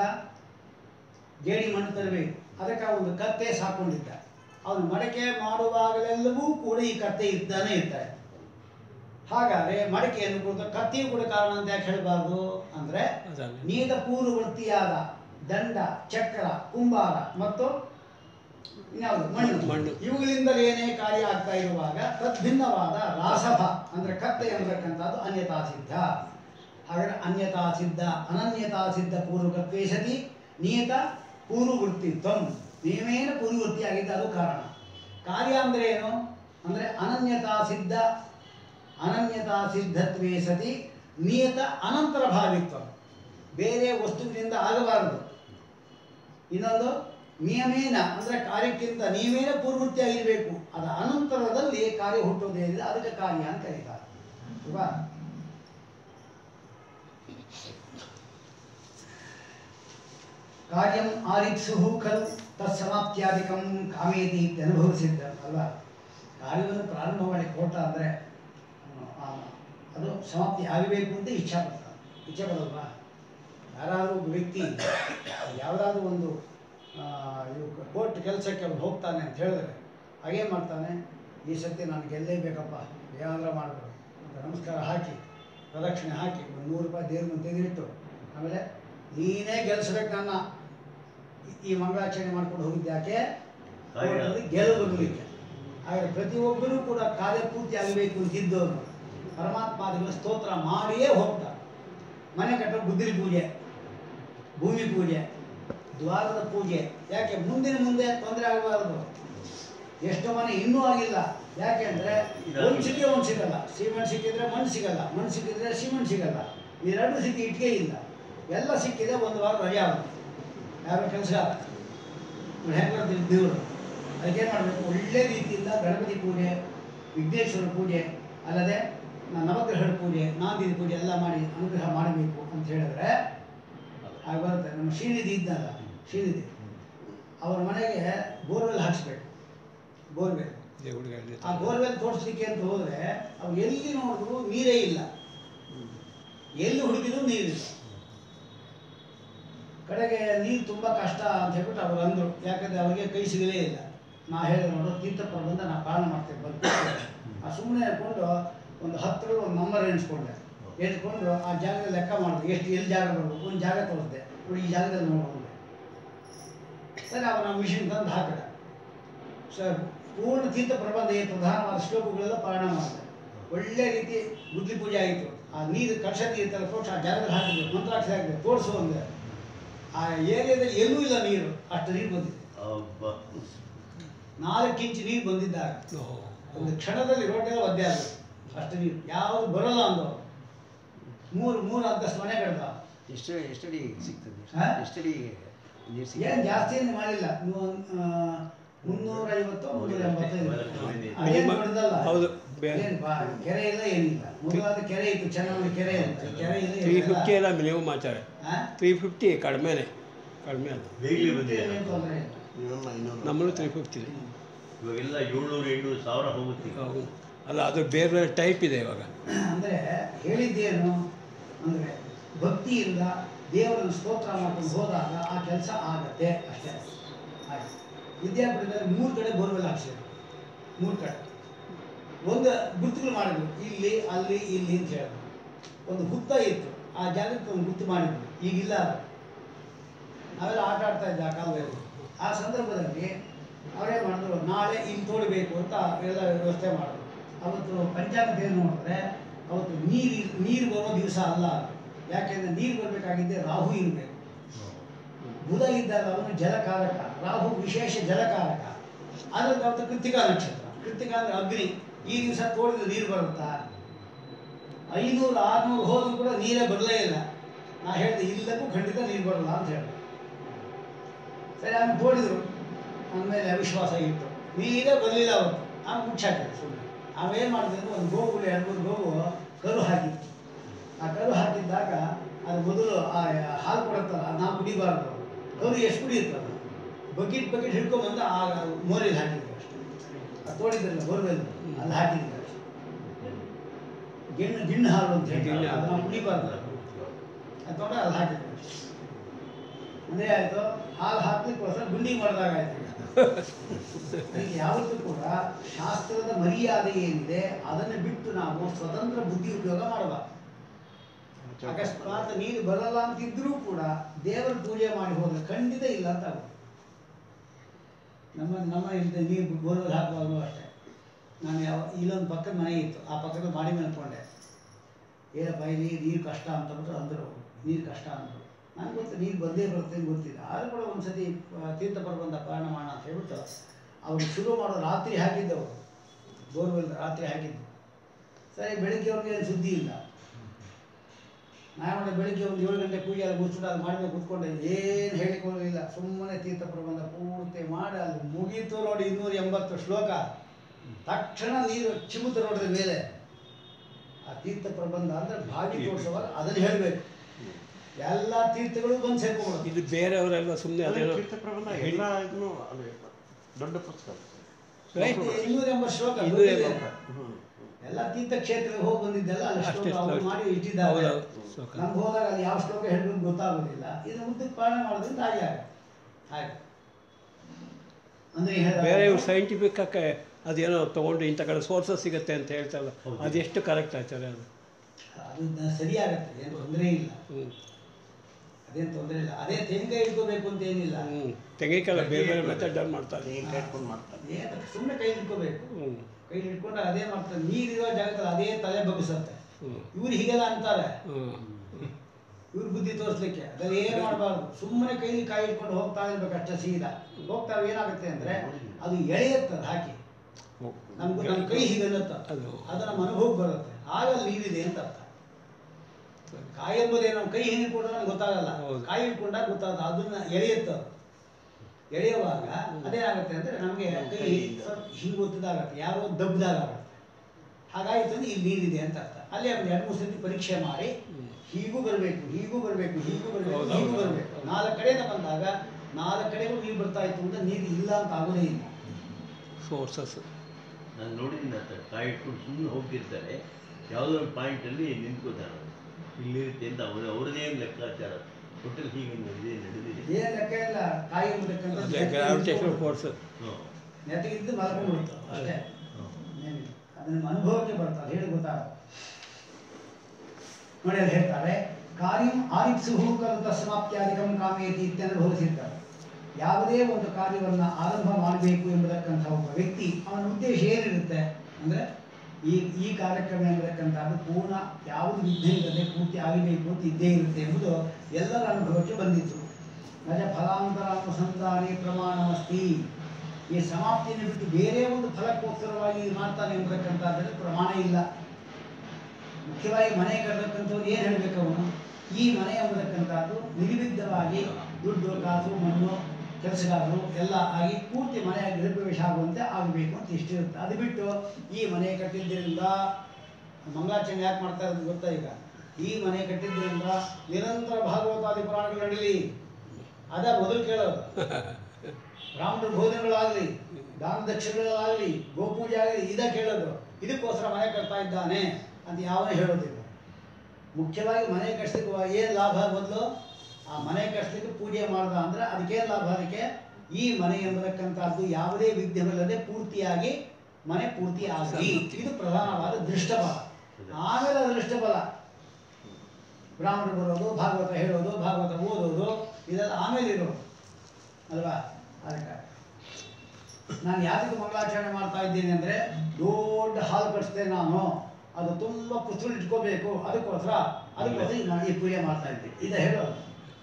ಜೇಡಿ ಮಣ್ಣು ತರಬೇಕು ಅದಕ್ಕೆ ಒಂದು ಕತ್ತೆ ಸಾಕೊಂಡಿದ್ದ ಅವನು ಮಡಕೆ ಮಾಡುವಾಗಲೆಲ್ಲವೂ ಕೂಡ ಈ ಕತ್ತೆ ಇದ್ದಾನೆ ಇರ್ತಾರೆ ಹಾಗಾದ್ರೆ ಮಡಕೆಯನ್ನು ಕುರಿತು ಕತ್ತಿಯು ಕೂಡ ಕಾರಣ ಅಂತ ಯಾಕೆ ಹೇಳಬಾರ್ದು ಅಂದ್ರೆ ಅದಲ್ಲ ನಿಯತ ಪೂರ್ವವೃತ್ತಿಯಾದ ದಂಡ ಚಕ್ರ ಕುಂಬಾರ ಮತ್ತು ಇನ್ಯಾವುದು ಮಣ್ಣು ಮಣ್ಣು. ಇವುಗಳಿಂದಲೇ ಏನೇ ಕಾರ್ಯ ಆಗ್ತಾ ಇರುವಾಗ ತದ್ಭಿನ್ನವಾದ ರಾಸಭ ಅಂದ್ರೆ ಕತ್ತೆ ಎಂಬತಕ್ಕಂಥದ್ದು ಅನ್ಯತಾ ಸಿದ್ಧ ಹಾಗಾದ್ರೆ ಅನ್ಯತಾ ಸಿದ್ಧ ಅನನ್ಯತಾ ಸಿದ್ಧ ಪೂರ್ವಕತ್ವೇ ಸತಿ ನಿಯತ ಪೂರ್ವವೃತ್ತಿತ್ವಂ ನಿಯಮೇನ ಪೂರ್ವವೃತ್ತಿಯಾಗಿದ್ದ ಅದು ಕಾರಣ ಕಾರ್ಯ ಅಂದ್ರೆ ಏನು ಅಂದ್ರೆ ಅನನ್ಯತಾ ಸಿದ್ಧ ಅನನ್ಯತಾ ಸಿದ್ಧತ್ವೇ ಸತಿ ನಿಯತ ಅನಂತರ ಭಾವಿತ್ವ ಬೇರೆ ವಸ್ತುವಿನಿಂದ ಆಗಬಾರದು ಇನ್ನೊಂದು ನಿಯಮೇನ ಅಂದ್ರೆ ಕಾರ್ಯಕ್ಕಿಂತ ನಿಯಮೇನ ಪೂರ್ವವೃತ್ತಿಯಾಗಿರಬೇಕು ಅದರ ಅನಂತರದಲ್ಲಿ ಕಾರ್ಯ ಹುಟ್ಟೋದೇ ಇದೆ ಅದಕ್ಕೆ ಕಾರ್ಯ ಅಂತ ಕರೀತಾರೆ ಅಲ್ವಾ ಕಾರ್ಯಂ ಆರಿತ್ಸುಹು ಖಲು ತತ್ಸಮಾಪ್ತ್ಯಾದಿಕಂ ಕಾಮೇತಿ ಅನುಭವಿಸಿದ್ದ ಅಲ್ವಾ ಕಾರ್ಯವನ್ನು ಪ್ರಾರಂಭ ಮಾಡಿ ಕೊಟ್ಟ ಅಂದರೆ ಅದು ಸಮಾಪ್ತಿ ಆಗಬೇಕು ಅಂತ ಇಚ್ಛಾ ಪಡ್ತಾನೆ ಇಚ್ಛೆ ಪಡಲ್ವಾ ಯಾರಾದರೂ ಒಬ್ಬ ವ್ಯಕ್ತಿ ಯಾವುದಾದ್ರೂ ಒಂದು ಆ, ಇವು ಕೋರ್ಟ್ ಕೆಲಸಕ್ಕೆ ಅವ್ನು ಹೋಗ್ತಾನೆ ಅಂತ ಹೇಳಿದ್ರೆ ಹಾಗೇ ಮಾಡ್ತಾನೆ ಈ ಸತಿ ನಾನು ಗೆಲ್ಲೇಬೇಕಪ್ಪ ಏನಾದರೂ ಮಾಡಬೇಕು ಅಂತ ನಮಸ್ಕಾರ ಹಾಕಿ ಪ್ರದಕ್ಷಿಣೆ ಹಾಕಿ ಒಂದು ನೂರು ರೂಪಾಯಿ ದೇವ್ರ ಮುಂದೆ ತೆಗೆದಿಟ್ಟು ಆಮೇಲೆ ನೀನೇ ಗೆಲ್ಲಿಸ್ಬೇಕು ನನ್ನ ಈ- ಈ ಮಂಗಳಾಚರಣೆ ಮಾಡ್ಕೊಂಡು ಹೋಗಿದ್ದು ಯಾಕೆ ಕೋರ್ಟಲ್ಲಿ ಗೆಲುವು ಬರಲಿಕ್ಕೆ ಹಾಗೆ ಪ್ರತಿಯೊಬ್ಬರೂ ಕೂಡ ಕಾರ್ಯಪೂರ್ತಿ ಆಗಬೇಕು ಅಂತಿದ್ದವನು ಪರಮಾತ್ಮಾದಿಗಳ ಸ್ತೋತ್ರ ಮಾಡಿಯೇ ಹೋಗ್ತಾರೆ ಮನೆ ಕಟ್ಟೋ ಬುದ್ಧಿ ಪೂಜೆ ಭೂಮಿ ಪೂಜೆ ದ್ವಾರದ ಪೂಜೆ ಯಾಕೆ ಮುಂದಿನ ಮುಂದೆ ತೊಂದರೆ ಆಗಬಾರದು ಎಷ್ಟು ಮನೆ ಇನ್ನೂ ಆಗಿಲ್ಲ ಯಾಕೆ ಅಂದರೆ ಒಂದು ಸಿಕ್ಕಿ ಒಂದು ಸಿಗಲ್ಲ ಸಿಮೆಂಟ್ ಸಿಕ್ಕಿದ್ರೆ ಮಣ್ಣು ಸಿಗಲ್ಲ ಮಣ್ಣು ಸಿಕ್ಕಿದ್ರೆ ಸಿಮೆಂಟ್ ಸಿಗಲ್ಲ ಇವೆರಡು ಸಿಕ್ಕಿ ಇಟ್ಕೆ ಇಲ್ಲ ಎಲ್ಲ ಸಿಕ್ಕಿದೆ ಒಂದು ವಾರ ರಜೆ ಆಗುತ್ತೆ ಯಾರು ಕೆಲಸಗಾರ ಇವ್ರು ಹೆಂಗೆ ಬರ್ತೀವಿ ದೇವರು ಅದಕ್ಕೆ ಮಾಡಬೇಕು ಒಳ್ಳೆ ರೀತಿಯಿಂದ ಗಣಪತಿ ಪೂಜೆ ವಿಘ್ನೇಶ್ವರ ಪೂಜೆ ಅಲ್ಲದೆ ನ- ನವಗ್ರಹದ ಪೂಜೆ ನಾಂದಿದ ಪೂಜೆ ಎಲ್ಲ ಮಾಡಿ ಅನುಗ್ರಹ ಮಾಡಬೇಕು ಅಂತ ಹೇಳಿದ್ರೆ ಆಗ ಬರುತ್ತೆ ನಮ್ಮ ಶ್ರೀನಿಧಿ ಇದ್ನಲ್ಲ ಶ್ರೀನಿಧಿ ಅವರ ಮನೆಗೆ ಬೋರ್ವೆಲ್ ಹಾಕ್ಸ್ಬೇಕು ಬೋರ್ವೆಲ್ ದೇವ್ರಿಗೆ ಆ ಬೋರ್ವೆಲ್ ತೋರಿಸ್ಲಿಕ್ಕೆ ಅಂತ ಹೋದ್ರೆ ಅವ್ರು ಎಲ್ಲಿ ನೋಡಿದ್ರು ನೀರೇ ಇಲ್ಲ ಎಲ್ಲಿ ಹುಡುಕಿದ್ರು ನೀರಿಲ್ಲ ಕಡೆಗೆ ನೀರು ತುಂಬ ಕಷ್ಟ ಅಂತ ಹೇಳ್ಬಿಟ್ಟು ಅವ್ರು ಅಂದರು ಯಾಕಂದ್ರೆ ಅವ್ರಿಗೆ ಕೈ ಸಿಗಲೇ ಇಲ್ಲ ನಾ ಹೇಳಿದೆ ನೋಡು ತೀರ್ಥ ಪ್ರಬಂಧ ನಾ ಪಾಲನೆ ಮಾಡ್ತೇನೆ ಬಂದು ಆ ಸುಮ್ಮನೆ ಹೇಳ್ಕೊಂಡು ಒಂದು ಹತ್ತರ ಒಂದು ನಂಬರ್ ಎಣಿಸ್ಕೊಂಡೆ ಎಣಿಸ್ಕೊಂಡು ಆ ಜಾಗದಲ್ಲಿ ಲೆಕ್ಕ ಮಾಡಿದೆ ಎಷ್ಟು ಎಲ್ಲಿ ಜಾಗ ಬರ್ಬೇಕು ಒಂದು ಜಾಗ ತೋರಿಸ್ದೆ ನೋಡಿ ಈ ಜಾಗದಲ್ಲಿ ನೋಡೋದು ಸರಿ ಅವನ ಮಿಷಿನ್ ತಂದು ಹಾಕಿದ ಸರ್ ಪೂರ್ಣ ತೀರ್ಥ ಪ್ರಬಂಧ ಏನು ಪ್ರಧಾನವಾದ ಶ್ಲೋಕಗಳೆಲ್ಲ ಪಾರಾಯಣ ಮಾಡಿದೆ ಒಳ್ಳೆ ರೀತಿ ಬುದ್ಧಿ ಪೂಜೆ ಆಯಿತು ಆ ನೀರು ಕಳಶ ನೀರು ತೋರಿಸಿ ಆ ಜಾಗದಲ್ಲಿ ಹಾಕಿದ್ರು ಮಂತ್ರಾಕ್ಷಿ ಹಾಕಿದೆ ತೋರಿಸು ಅಂದೆ ಆ ಏರಿಯಾದಲ್ಲಿ ಎಲ್ಲೂ ಇಲ್ಲ ನೀರು ಅಷ್ಟು ನೀರು ಬಂದಿದೆ ಅಬ್ಬ. ನಾಲ್ಕು ಇಂಚು ನೀರು ಬಂದಿದ್ದಾಗ ಒಂದು ಕ್ಷಣದಲ್ಲಿ ರೋಡೆಲ್ಲ ಒದ್ದೆ ಆಗುತ್ತೆ ಅಷ್ಟು ನೀರು ಯಾವುದು ಬರೋಲ್ಲ ಅಂದು ಮೂರು ಮೂರು ಅಂತಸ್ತು ಮನೆ ಕಡ್ದ ಎಷ್ಟು ಎಷ್ಟಡಿ ಸಿಗ್ತದೆ ಹಾ? ಎಷ್ಟಡಿ ನೀರು ಏನು ಸಿಗ್ತದೆ ಜಾಸ್ತಿ ಏನು ಮಾಡಿಲ್ಲ ನೀವು ಒಂದು ಮುನ್ನೂರ ಐವತ್ತು ಮುನ್ನೂರ ಎಂಬತ್ತೈದು Minimum. ಅದೇನು ದೊಡ್ಡದಲ್ಲ ಹೌದು. ಬೇ- ಏನು ಬಾ ಕೆರೆ ಇಲ್ಲ ಏನಿಲ್ಲ ಮೊದಲಾದ ಕೆರೆ ಇತ್ತು ಚೆನ್ನಾಗಿ ಕೆರೆ ಇಲ್ಲ ಈ ಕೆರೆ ಇಲ್ಲ ತ್ರೀ ಏನಿಲ್ಲ. ಫಿಫ್ಟಿ ಎಲ್ಲ ಮಿನಿಮಮ್ ಆಚಾರೆ ಹಾ? ತ್ರೀ ಫಿಫ್ಟಿ ಕಡಿಮೆನೆ ಕಡಿಮೆ ಅಲ್ಲ ಬೇಗನೆ ಬಂದಿದೆ ಏನು ತೊಂದ್ರೆ ಇಲ್ಲ. ನಮ್ಮಲ್ಲೂ ತ್ರೀ ಫಿಫ್ಟಿ ಇವಾಗೆಲ್ಲ ಏಳ್ನೂರು ಎಂಟುನೂರು ಸಾವಿರ ಹೋಗುತ್ತೆ ಈಗ. ಅಲ್ಲ ಅದು ಬೇರೆ ಬೇರೆ ಟೈಪ್ ಇದೆ ಇವಾಗ ಅಂದ್ರೆ ಹೇಳಿದ್ದೇನು ಅಂದ್ರೆ ಭಕ್ತಿಯಿಂದ ದೇವರನ್ನು ಸ್ತೋತ್ರ ಮಾಡ್ಕೊಂಡು ಹೋದಾಗ ಆ ಕೆಲಸ ಆಗತ್ತೆ ಅಷ್ಟೇ ಆಯ್ತು ವಿದ್ಯಾಪೀಠದಲ್ಲಿ ಮೂರು ಕಡೆ ಬೋರ್ವೆಲ್ ಹಾಕ್ಸಿದ್ರು ಮೂರು ಕಡೆ ಒಂದು ಗುರುತುಗಳು ಮಾಡಿದ್ರು ಇಲ್ಲಿ ಅಲ್ಲಿ ಇಲ್ಲಿ ಅಂತ ಹೇಳಿದ್ರು ಒಂದು ಹುತ್ತ ಇತ್ತು ಆ ಜಾಗಕ್ಕೆ ಒಂದು ಗುರ್ತು ಮಾಡಿದ್ರು ಈಗಿಲ್ಲ ಅದು ನಾವೆಲ್ಲ ಆಟ ಆಡ್ತಾ ಇದ್ದೆ ಆ ಕಾಲದಲ್ಲಿ ಆ ಸಂದರ್ಭದಲ್ಲಿ ಅವರೇ ಮಾಡಿದ್ರು ನಾಳೆ ಇಲ್ಲಿ ತೋಡಬೇಕು ಅಂತ ಎಲ್ಲ ವ್ಯವಸ್ಥೆ ಮಾಡಿದ್ರು ಅವತ್ತು ಪಂಚಾಂಗದ ಏನು ನೋಡಿದ್ರೆ ಅವತ್ತು ನೀರು ನೀರು ಬರೋ ದಿವಸ ಅಲ್ಲ ಅದು. ಯಾಕೆಂದ್ರೆ ನೀರು ಬರಬೇಕಾಗಿದ್ದೆ ರಾಹು ಇರಬೇಕು ಬುಧ ಇದ್ದಾಗ ಅವನು ಜಲಕಾರಕ ರಾಹು ವಿಶೇಷ ಜಲಕಾರಕ ಅದ್ರಲ್ಲಿ ಅವತ್ತು ಕೃತಿಕಾ ನಕ್ಷತ್ರ ಕೃತಿಕಾ ಅಂದ್ರೆ ಅಗ್ನಿ ಈ ದಿವಸ ತೋಡಿದ್ರೆ ನೀರು ಬರುತ್ತಾ ಐನೂರು ಆರ್ನೂರು ಹೋದ್ರೂ ಕೂಡ ನೀರೇ ಬರಲೇ ಇಲ್ಲ ನಾ ಹೇಳಿದೆ ಇಲ್ಲಕ್ಕೂ ಖಂಡಿತ ನೀರು ಬರಲ್ಲ ಅಂತ ಹೇಳಿದೆ ಸರಿ ಆಮೇಲೆ ತೋಡಿದ್ರು ಆಮೇಲೆ ಅವಿಶ್ವಾಸ ಇತ್ತು ನೀರೇ ಬರಲಿಲ್ಲ ಅವತ್ತು ಆಮೇಲೆ ಮುಚ್ಚಾಕಿದೆ ಸುಮ್ಮನೆ ಆಮೇಲೆ ಏನು ಮಾಡಿದೆ ಅಂದ್ರೆ ಒಂದು ಗೋವುಗಳು ಎರಡು ಮೂರು ಗೋವು ಕರು ಹಾಕಿತ್ತು ಆ ಕರು ಹಾಕಿದ್ದಾಗ ಅದು ಮೊದಲು ಆ ಹಾಲು ಕೊಡುತ್ತಲ್ಲ ಅದು ನಾವು ಕುಡಿಬಾರ್ದು ಕರು ಎಷ್ಟು ಕುಡಿಯುತ್ತಲ್ಲ ಬಕೆಟ್ ಬಕೆಟ್ ಹಿಡ್ಕೊಂಬಂದು ಆ ಮೋರಿಲಿ ಹಾಕಿದ್ರು ಅಷ್ಟೇ ಅದು ತೋಡಿದ್ರಲ್ಲ ಬೋರ್ವೆಲ್ ಅಲ್ಲಿ ಹಾಕಿದ್ರು ಅಷ್ಟೇ ಗಿಣ್ಣು ಗಿಣ್ಣು ಹಾಲು ಅಂತ ಹೇಳಿ ಗಿಣ್ಣು ಹಾಲು. ಅದು ನಾವು ಕುಡಿಬಾರ್ದು ಅದು ತೊಗೊಂಡು ಅಲ್ಲಿ ಹಾಕಿದ್ರು ಅಷ್ಟೇ ಅಂದ್ರೆ ಆಯ್ತು ಹಾಲು ಹಾಕ್ಲಿಕ್ಕೋಸ್ಕರ ಗುಂಡಿ ಮಾಡಿದಾಗ ಆಯ್ತು ಈಗ ಯಾವತ್ತೂ ಕೂಡ ಶಾಸ್ತ್ರದ ಮರ್ಯಾದೆ ಏನಿದೆ ಅದನ್ನು ಬಿಟ್ಟು ನಾವು ಸ್ವತಂತ್ರ ಬುದ್ಧಿ ಉಪಯೋಗ ಮಾಡಬಾರ್ದು ಅಕಸ್ಮಾತ್ ನೀರು ಬರಲ್ಲ ಅಂತಿದ್ರೂ ಕೂಡ ದೇವರ ಪೂಜೆ ಮಾಡಿ ಹೋದ್ರೆ ಖಂಡಿತ ಇಲ್ಲ ಅಂತ ಆಗುತ್ತೆ ನಮ್ಮ ನಮ್ಮ ಇಲ್ಲಿ ನೀರು ಬೋರ್ವೆಲ್ ಹಾಕುವಾಗಲೂ ಅಷ್ಟೇ ನಾನು ಯಾವ ಇಲ್ಲೊಂದು ಪಕ್ಕದ ಮನೆ ಇತ್ತು ಆ ಪಕ್ಕದ ಮಾಡಿ ಮೇಲೆ ಅನ್ಕೊಂಡೆ ಏನಪ್ಪ ಇಲ್ಲಿ ನೀರು ಕಷ್ಟ ಅಂತಂದ್ಬಿಟ್ಟು ಅಂದರು ನೀರು ಕಷ್ಟ ಅಂದರು ನನಗೆ ಗೊತ್ತು ನೀರು ಬಂದೇ ಬರುತ್ತೆ ಅಂತ ಗೊತ್ತಿಲ್ಲ ಆದರೂ ಕೂಡ ಒಂದು ಸತಿ ತೀರ್ಥ ಬಂದ ಕಾರಣ ಮಾಡೋಣ ಅಂತ ಹೇಳ್ಬಿಟ್ಟು ಅವ್ರು ಶುರು ಮಾಡೋ ರಾತ್ರಿ ಹಾಕಿದ್ದವು ಬೋರ್ವೆಲ್ ರಾತ್ರಿ ಹಾಕಿದ್ದು ಸರಿ ಬೆಳಿಗ್ಗೆ ಅವ್ರಿಗೆ ಏನು ಸುದ್ದಿ ಇಲ್ಲ ನಾನು ನೋಡಿ ಬೆಳಿಗ್ಗೆ ಒಂದು ಏಳು ಗಂಟೆ ಪೂಜೆ ಎಲ್ಲ ಮುಗಿಸ್ಬಿಟ್ಟು ಅದು ಮಾಡಿ ಕೂತ್ಕೊಂಡೆ ಏನು ಹೇಳಿಕ್ಕೆ ಹೋಗಲಿಲ್ಲ ಸುಮ್ಮನೆ ತೀರ್ಥ ಪ್ರಬಂಧ ಪೂರ್ತಿ ಮಾಡಿ ಅಲ್ಲಿ ಮುಗೀತು ನೋಡಿ ಇನ್ನೂರ ಎಂಬತ್ತು ಶ್ಲೋಕ ತಕ್ಷಣ ನೀರು ಚಿಮ್ಮುತ್ತ ನೋಡಿದ ಮೇಲೆ ಆ ತೀರ್ಥ ಪ್ರಬಂಧ ಅಂದ್ರೆ ಭಾಗಿ ತೋರಿಸುವಾಗ ಅದನ್ನು ಹೇಳಬೇಕು ಎಲ್ಲ ತೀರ್ಥಗಳು ಬಂದು ಸೇರ್ಕೊಂಡ್ಬಿಡೋದು ಇದು ಬೇರೆಯವರೆಲ್ಲ ಸುಮ್ಮನೆ ಅದೇನೋ ತೀರ್ಥ ಪ್ರಬಂಧ ಎಲ್ಲ ಇದನ್ನು ಅದು ದೊಡ್ಡ ಪುಸ್ತಕ ಇನ್ನೂರ ಎಂಬತ್ತು ಶ್ಲೋಕ ಇನ್ನೂರ ಗೊತ್ತಿದೆ. ಎಂಬತ್ತು. ಎಲ್ಲ ತೀರ್ಥಕ್ಷೇತ್ರಕ್ಕೆ ಹೋಗಿ ಬಂದಿದ್ದೆಲ್ಲ ಅಲ್ಲಿ ಅಷ್ಟೇ ಶ್ಲೋಕ ಅವ್ರು ಶ್ಲೋಕ. ಮಾಡಿ ಇಟ್ಟಿದ್ದಾರೆ ಹೌದೌದು, ಶ್ಲೋಕ. ನಮ್ಗೆ ಹೋದಾಗ ಅಲ್ಲಿ ಯಾವ ಶ್ಲೋಕ ಹೇಳಬೇಕು ಗೊತ್ತಾಗೋದಿಲ್ಲ ಇದು ಮುಂದಕ್ಕೆ ಪಾಲನೆ ಮಾಡೋದ್ರಿಂದ ಹಾಗೆ ಆಗುತ್ತೆ ಹಾಗೆ ಅಂದ್ರೆ ಹೇಳಿದಾಗ- ಬೇರೆ ಇವ್ರು ಸೈಂಟಿಫಿಕ್ ಆಗಿ ಅದೇನೋ ತೊಗೊಂಡು ಇಂಥ ಕಡೆ ಸೋರ್ಸಸ್ ಸಿಗುತ್ತೆ ಅಂತ ಹೇಳ್ತಾರಲ್ಲ ಹೌದು. ಅದೆಷ್ಟು ಕರೆಕ್ಟ್ ಆಗ್ತದೆ ಅದು ಅದು ನ- ಸರಿಯಾಗತ್ತೆ ಏನು ತೊಂದರೆ ಇಲ್ಲ ಹ್ಞೂ ಅದೇನು ತೊಂದರೆ ಇಲ್ಲ ಅದೇ ತೆಂಗಿನಕಾಯಿ ಇಟ್ಕೋಬೇಕು ಅಂತ ಏನಿಲ್ಲ ಹ್ಞೂ ತೆಂಗಿನಕಾಯಿ ಬೇರೆ ಬೇರೆ ಮೆಥಡಲ್ಲಿ ಮಾಡ್ತಾರೆ ತೆಂಗಿನಕಾಯಿ ಇಟ್ಕೊಂಡು ಮಾಡ್ತಾರೆ ಏನು ಸುಮ್ಮನೆ ಕೈ ಇಟ್ಕೋಬೇಕು ಹ್ಞೂ ಕೈ ಇಟ್ಕೊಂಡ್ರೆ ಅದೇ ಮಾಡ್ತಾರೆ ನೀರಿರೋ ಜಾಗದಲ್ಲಿ ಅದೇ ತಲೆ ಬಗ್ಗಿಸತ್ತೆ ಹ್ಞೂ ಇವ್ರು ಹೀಗೆಲ್ಲ ಅಂತಾರೆ ಹ್ಞೂ ಇವ್ರ ಬುದ್ಧಿ ತೋರಿಸ್ಲಿಕ್ಕೆ ಅದ್ರಲ್ಲಿ ಏನು ಮಾಡಬಾರ್ದು ಸುಮ್ಮನೆ ಕೈಲಿ ಕಾಯಿ ಇಟ್ಕೊಂಡು ಹೋಗ್ತಾ ಇರ್ಬೇಕು ಅಷ್ಟೇ ಸೀದಾ ಹೋಗ್ತಾ ಏನಾಗುತ್ತೆ ಅಂದ್ರೆ ಅದು ಎಳೆಯುತ್ತದೆ ಹಾಕಿ ನಮ್ಗೆ ನಮ್ಮ ಕೈ ಹೀಗೆ ಅನ್ನುತ್ತೆ ಅದು ಅದು ನಮ್ಮ ಅನುಭವಕ್ಕೆ ಬರುತ್ತೆ ಆಗ ಅಲ್ಲಿ ನೀರಿದೆ ಅಂತ ಅರ್ಥ ಕಾಯಿ ಎಂಬುದೇನು ನಮ್ಮ ಕೈ ಹಿಂಗೆ ಕೂಡ ನಮ್ಗೆ ಗೊತ್ತಾಗಲ್ಲ ಹೌದು. ಕಾಯಿ ಇಟ್ಕೊಂಡಾಗ ಗೊತ್ತಾಗುತ್ತೆ ಅದನ್ನ ಎಳೆಯುತ್ತೆ ಅದು. ಎಳೆಯುವಾಗ ಅದೇನಾಗುತ್ತೆ ಅಂದ್ರೆ ನಮಗೆ ಕೈ ಸ್ವಲ್ಪ ಹಿಂಗೆ ಗೊತ್ತಿದಾಗತ್ತೆ ಯಾರೋ ದಬ್ಬಿದಾಗತ್ತೆ ಹಾಗಾಯ್ತು ಅಂದ್ರೆ ಇಲ್ಲಿ ನೀರಿದೆ ಅಂತ ಅರ್ಥ ಅಲ್ಲಿ ಒಂದು ಎರಡು ಮೂರು ಸತಿ ಪರೀಕ್ಷೆ ಮಾಡಿ ಹೀಗೂ ಬರಬೇಕು ಹೀಗೂ ಬರಬೇಕು ಹೀಗೂ ಬರಬೇಕು ಹೌದು, ಹೀಗೂ ಹೌದು, ಬರಬೇಕು ಹೌದು. ನಾಲ್ಕು ಕಡೆಯಿಂದ ಬಂದಾಗ ನಾಲ್ಕು ಕಡೆಗೂ ನೀರು ಬರ್ತಾ ಇತ್ತು ಅಂದ್ರೆ ನೀರು ಇಲ್ಲ ಅಂತ ಆಗೋದೇ ಇಲ್ಲ ಸೋರ್ಸಸ್ ನಾನು ನೋಡಿದ್ದೀನಿ ಅಂತ ಕಾಯಿ ಇಟ್ಕೊಂಡು ಸುಮ್ಮನೆ ಹೋಗ್ತಿರ್ತಾರೆ ಯಾವುದೋ ಒಂದು ಪಾಯಿಂಟಲ್ಲಿ ನಿಂತ್ಕೋತಾರೆ ಇಲ್ಲಿರುತ್ತೆ ಅಂತ ಅವ್ರ ಅವ್ರದೇ ಲೆಕ್ಕಾಚಾರ ಟೋಟಲ್ ಹೀಗೆ ಇದೆ ನಡೆದಿದೆ ಏನ್ ಲೆಕ್ಕ ಇಲ್ಲ ಕಾಯಿ ಅದೇ ಗ್ರಾವಿಟೇಷನ್ ಫೋರ್ಸ್ ಹ್ಞೂ ನೆಟ್ಟಿಗಿದ್ದು ಮಲ್ಕೊಂಡ್ಬಿಡ್ತು ಅಷ್ಟೇ ಹ್ಞೂ ಏನಿಲ್ಲ ಅದನ್ನ ಅನುಭವಕ್ಕೆ ಬರ್ತಾರೆ ಹೇಳಿ ಗೊತ್ತಾಗ ನೋಡಿ ಅಲ್ಲಿ ಹೇಳ್ತಾರೆ ಕಾರ್ಯಂ ಆರಿಪ್ಸುಹು ಕಲಿತ ಸಮಾಪ್ತ್ಯಾಧಿಕಂ ಕಾಮೇತಿ ಇತ್ಯಂದ್ರೆ ಬೋಧಿಸಿರ್ತಾರೆ ಯಾವುದೇ ಒಂದು ಕಾರ್ಯವನ್ನ ಆರಂಭ ಮಾಡಬೇಕು ಎಂಬುದಕ್ಕಂಥ ಒಬ್ಬ ವ್ಯಕ್ತಿ ಅವನ ಉದ್ದೇಶ ಏನಿರುತ್ತೆ ಅಂದ್ರೆ ಈ ಈ ಕಾರ್ಯಕ್ರಮ ಎಂಬತಕ್ಕಂಥದ್ದು ಪೂರ್ಣ ಯಾವುದು ವಿಘ್ನ ಇಲ್ಲದೆ ಪೂರ್ತಿ ಆಗಬೇಕು ಅಂತ ಇದ್ದೇ ಇರುತ್ತೆ ಎಂಬುದು ಎಲ್ಲರ ಅನುಭವಕ್ಕೆ ಬಂದಿತ್ತು ನಜ ಫಲಾಂತರ ಅನುಸಂಧಾನೆ ಪ್ರಮಾಣಮಸ್ತಿ ಈ ಸಮಾಪ್ತಿಯನ್ನು ಬಿಟ್ಟು ಬೇರೆ ಒಂದು ಫಲಕ್ಕೋಸ್ಕರವಾಗಿ ಇದು ಮಾಡ್ತಾನೆ ಎಂಬತಕ್ಕಂಥದ್ರಲ್ಲಿ ಪ್ರಮಾಣ ಇಲ್ಲ ಮುಖ್ಯವಾಗಿ ಮನೆ ಕಟ್ಟತಕ್ಕಂಥವ್ರು ಏನು ಹೇಳಬೇಕು ಅವನು ಈ ಮನೆ ಎಂಬತಕ್ಕಂಥದ್ದು ನಿರ್ವಿಘ್ನವಾಗಿ ದುಡ್ಡು ಕಾಸು ಮಣ್ಣು ಕೆಲಸಗಾರರು ಎಲ್ಲ ಆಗಿ ಪೂರ್ತಿ ಮನೆಯ ಗೃಹಪ್ರವೇಶ ಆಗುವಂತೆ ಆಗಬೇಕು ಅಂತ ಇಷ್ಟಿರುತ್ತೆ ಅದು ಬಿಟ್ಟು ಈ ಮನೆ ಕಟ್ಟಿದ್ದರಿಂದ ಮಂಗಳಾಚರಣೆ ಯಾಕೆ ಮಾಡ್ತಾ ಇರೋದು ಗೊತ್ತಾ ಈಗ ಈ ಮನೆ ಕಟ್ಟಿದ್ದರಿಂದ ನಿರಂತರ ಭಾಗವತಾದಿ ಪುರಾಣಗಳು ನಡೀಲಿ ಅದ ಮೊದಲು ಕೇಳೋದು ಬ್ರಾಹ್ಮಣ ಭೋಜನಗಳಾಗಲಿ ದಾನ ದಕ್ಷಿಣಗಳಾಗಲಿ ಗೋಪೂಜೆ ಆಗಲಿ ಇದ ಕೇಳೋದು ಇದಕ್ಕೋಸ್ಕರ ಮನೆ ಕಟ್ತಾ ಇದ್ದಾನೆ ಅಂತ ಯಾವನೇ ಹೇಳೋದಿಲ್ಲ ಮುಖ್ಯವಾಗಿ ಮನೆ ಕಟ್ಸಲಿಕ್ಕೆ ಏನು ಲಾಭ ಮೊದಲು ಆ ಮನೆ ಕಟ್ಸಲಿಕ್ಕೆ ಪೂಜೆ ಮಾಡ್ದ ಅಂದ್ರೆ ಅದಕ್ಕೇನು ಲಾಭ ಅದಕ್ಕೆ ಈ ಮನೆ ಎಂಬತಕ್ಕಂಥದ್ದು ಯಾವುದೇ ವಿಘ್ನವಿಲ್ಲದೆ ಪೂರ್ತಿಯಾಗಿ ಮನೆ ಪೂರ್ತಿ ಆಗಲಿ ಇದು ಪ್ರಧಾನವಾದ ದೃಷ್ಟಫಲ ಆಮೇಲೆ ದೃಷ್ಟಫಲ ಬ್ರಾಹ್ಮಣರು ಬರೋದು ಭಾಗವತ ಹೇಳೋದು ಭಾಗವತ ಓದೋದು ಇದೆಲ್ಲ ಆಮೇಲೆ ಇರೋದು ಅಲ್ವಾ ಅದಕ್ಕೆ ನಾನು ಯಾತಕ್ಕೆ ಮಂಗಳಾಚರಣೆ ಮಾಡ್ತಾ ಇದ್ದೀನಿ ಅಂದರೆ ದೊಡ್ಡ ಹಾಲು ಕಟ್ಸ್ತೇನೆ ನಾನು ಅದು ತುಂಬ ಪುಸ್ತಕ ಇಟ್ಕೋಬೇಕು ಅದಕ್ಕೋಸ್ಕರ ಅದಕ್ಕೋಸ್ಕರ ಈಗ ನಾನು ಈ ಪೂಜೆ ಮಾಡ್ತಾ ಇದ್ದೀನಿ ಇದು ಹೇಳೋದು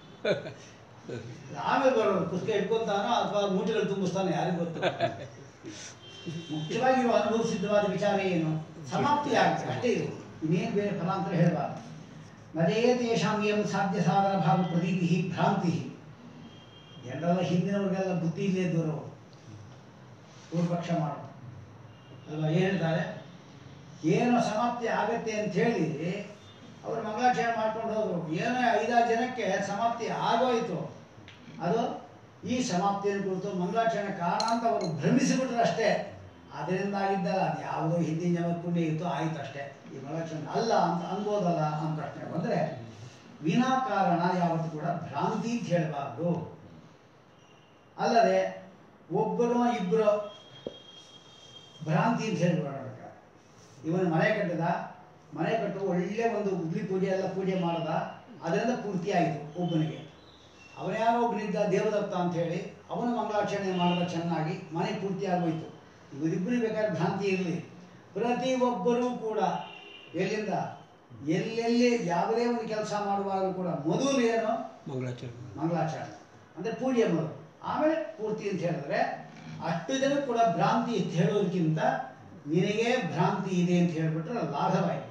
ಆಮೇಲೆ ಬರೋದು ಪುಸ್ತಕ ಇಟ್ಕೊಂತಾನೋ ಅಥವಾ ಮೂಟೆಗಳು ತುಂಬಿಸ್ತಾನೋ ಯಾರಿಗೂ ಗೊತ್ತು ಮುಖ್ಯವಾಗಿ ಇರುವ ಅನುಭವ ಸಿದ್ಧವಾದ ವಿಚಾರ ಏನು ಸಮಾಪ್ತಿ ಆಗುತ್ತೆ ಅಷ್ಟೇ ಇದು ಇನ್ನೇನು ಬೇರೆ ಫಲಾಂತರ ಹೇಳಬಾರ್ದು ನದೇ ತೇಷಾಂ ಏಂ ಸಾಧ್ಯ ಸಾಧನ ಭಾವ ಪ್ರತೀತಿ ಭ್ರಾಂತಿ ಜನರೆಲ್ಲ ಹಿಂದಿನವ್ರಿಗೆಲ್ಲ ಬುದ್ಧಿ ಇಲ್ಲೇ ಇದ್ದವರು ಪೂರ್ವಪಕ್ಷ ಮಾಡೋದು ಅಲ್ವಾ ಏನು ಹೇಳ್ತಾರೆ ಏನೋ ಸಮಾಪ್ತಿ ಆಗತ್ತೆ ಅಂತ ಹೇಳಿ ಅವರು ಮಂಗಳಾಚರಣೆ ಮಾಡ್ಕೊಂಡು ಹೋದ್ರು ಏನೋ ಐದಾರು ಜನಕ್ಕೆ ಸಮಾಪ್ತಿ ಆಗೋಯ್ತು ಅದು ಈ ಸಮಾಪ್ತಿಯನ್ನು ಕುರಿತು ಮಂಗಳಾಚರಣೆ ಕಾರಣ ಅಂತ ಅವರು ಭ್ರಮಿಸಿಬಿಟ್ರು ಅಷ್ಟೇ ಅದರಿಂದ ಆಗಿದ್ದಲ್ಲ ಅದು ಯಾವುದೋ ಹಿಂದಿನ ಜನ ಪುಣ್ಯ ಇತ್ತು ಆಯ್ತು ಅಷ್ಟೇ ಈ ಮಂಗಳಾಚರಣೆ ಅಲ್ಲ ಅಂತ ಅನ್ಬೋದಲ್ಲ ಅಂತ ಪ್ರಶ್ನೆ ಬಂದರೆ ವಿನಾಕಾರಣ ಯಾವತ್ತೂ ಕೂಡ ಭ್ರಾಂತಿ ಅಂತ ಹೇಳಬಾರ್ದು ಅಲ್ಲದೆ ಒಬ್ಬರು ಇಬ್ಬರು ಭ್ರಾಂತಿ ಅಂತ ಹೇಳ್ಬಿಡೋಣ ಇವನು ಮನೆ ಕಟ್ಟಿದ ಮನೆ ಕಟ್ಟು ಒಳ್ಳೆ ಒಂದು ಉಗ್ಲಿ ಪೂಜೆ ಎಲ್ಲ ಪೂಜೆ ಮಾಡ್ದ ಅದರಿಂದ ಪೂರ್ತಿ ಆಯಿತು ಒಬ್ಬನಿಗೆ ಅವನ್ಯಾರೋ ಒಬ್ಬನಿದ್ದ ದೇವದತ್ತ ಅಂತ ಹೇಳಿ ಅವನ ಮಂಗಳಾಚರಣೆ ಮಾಡಿದ ಚೆನ್ನಾಗಿ ಮನೆ ಪೂರ್ತಿ ಆಗೋಯ್ತು ಇವರಿಬ್ಬರು ಬೇಕಾದ್ರೆ ಭ್ರಾಂತಿ ಇರಲಿ ಪ್ರತಿ ಒಬ್ಬರೂ ಕೂಡ ಎಲ್ಲಿಂದ ಎಲ್ಲೆಲ್ಲಿ ಯಾವುದೇ ಒಂದು ಕೆಲಸ ಮಾಡುವಾಗಲೂ ಕೂಡ ಮೊದಲು ಏನು ಮಂಗಳಾಚರಣೆ ಮಂಗಳಾಚರಣೆ ಅಂದರೆ ಪೂಜೆ ಮೊದಲು ಆಮೇಲೆ ಪೂರ್ತಿ ಅಂತ ಹೇಳಿದ್ರೆ ಅಷ್ಟು ಜನ ಕೂಡ ಭ್ರಾಂತಿ ಅಂತ ಹೇಳೋದಕ್ಕಿಂತ ನಿನಗೆ ಭ್ರಾಂತಿ ಇದೆ ಅಂತ ಹೇಳ್ಬಿಟ್ರೆ ಲಾಘವಾಯಿತು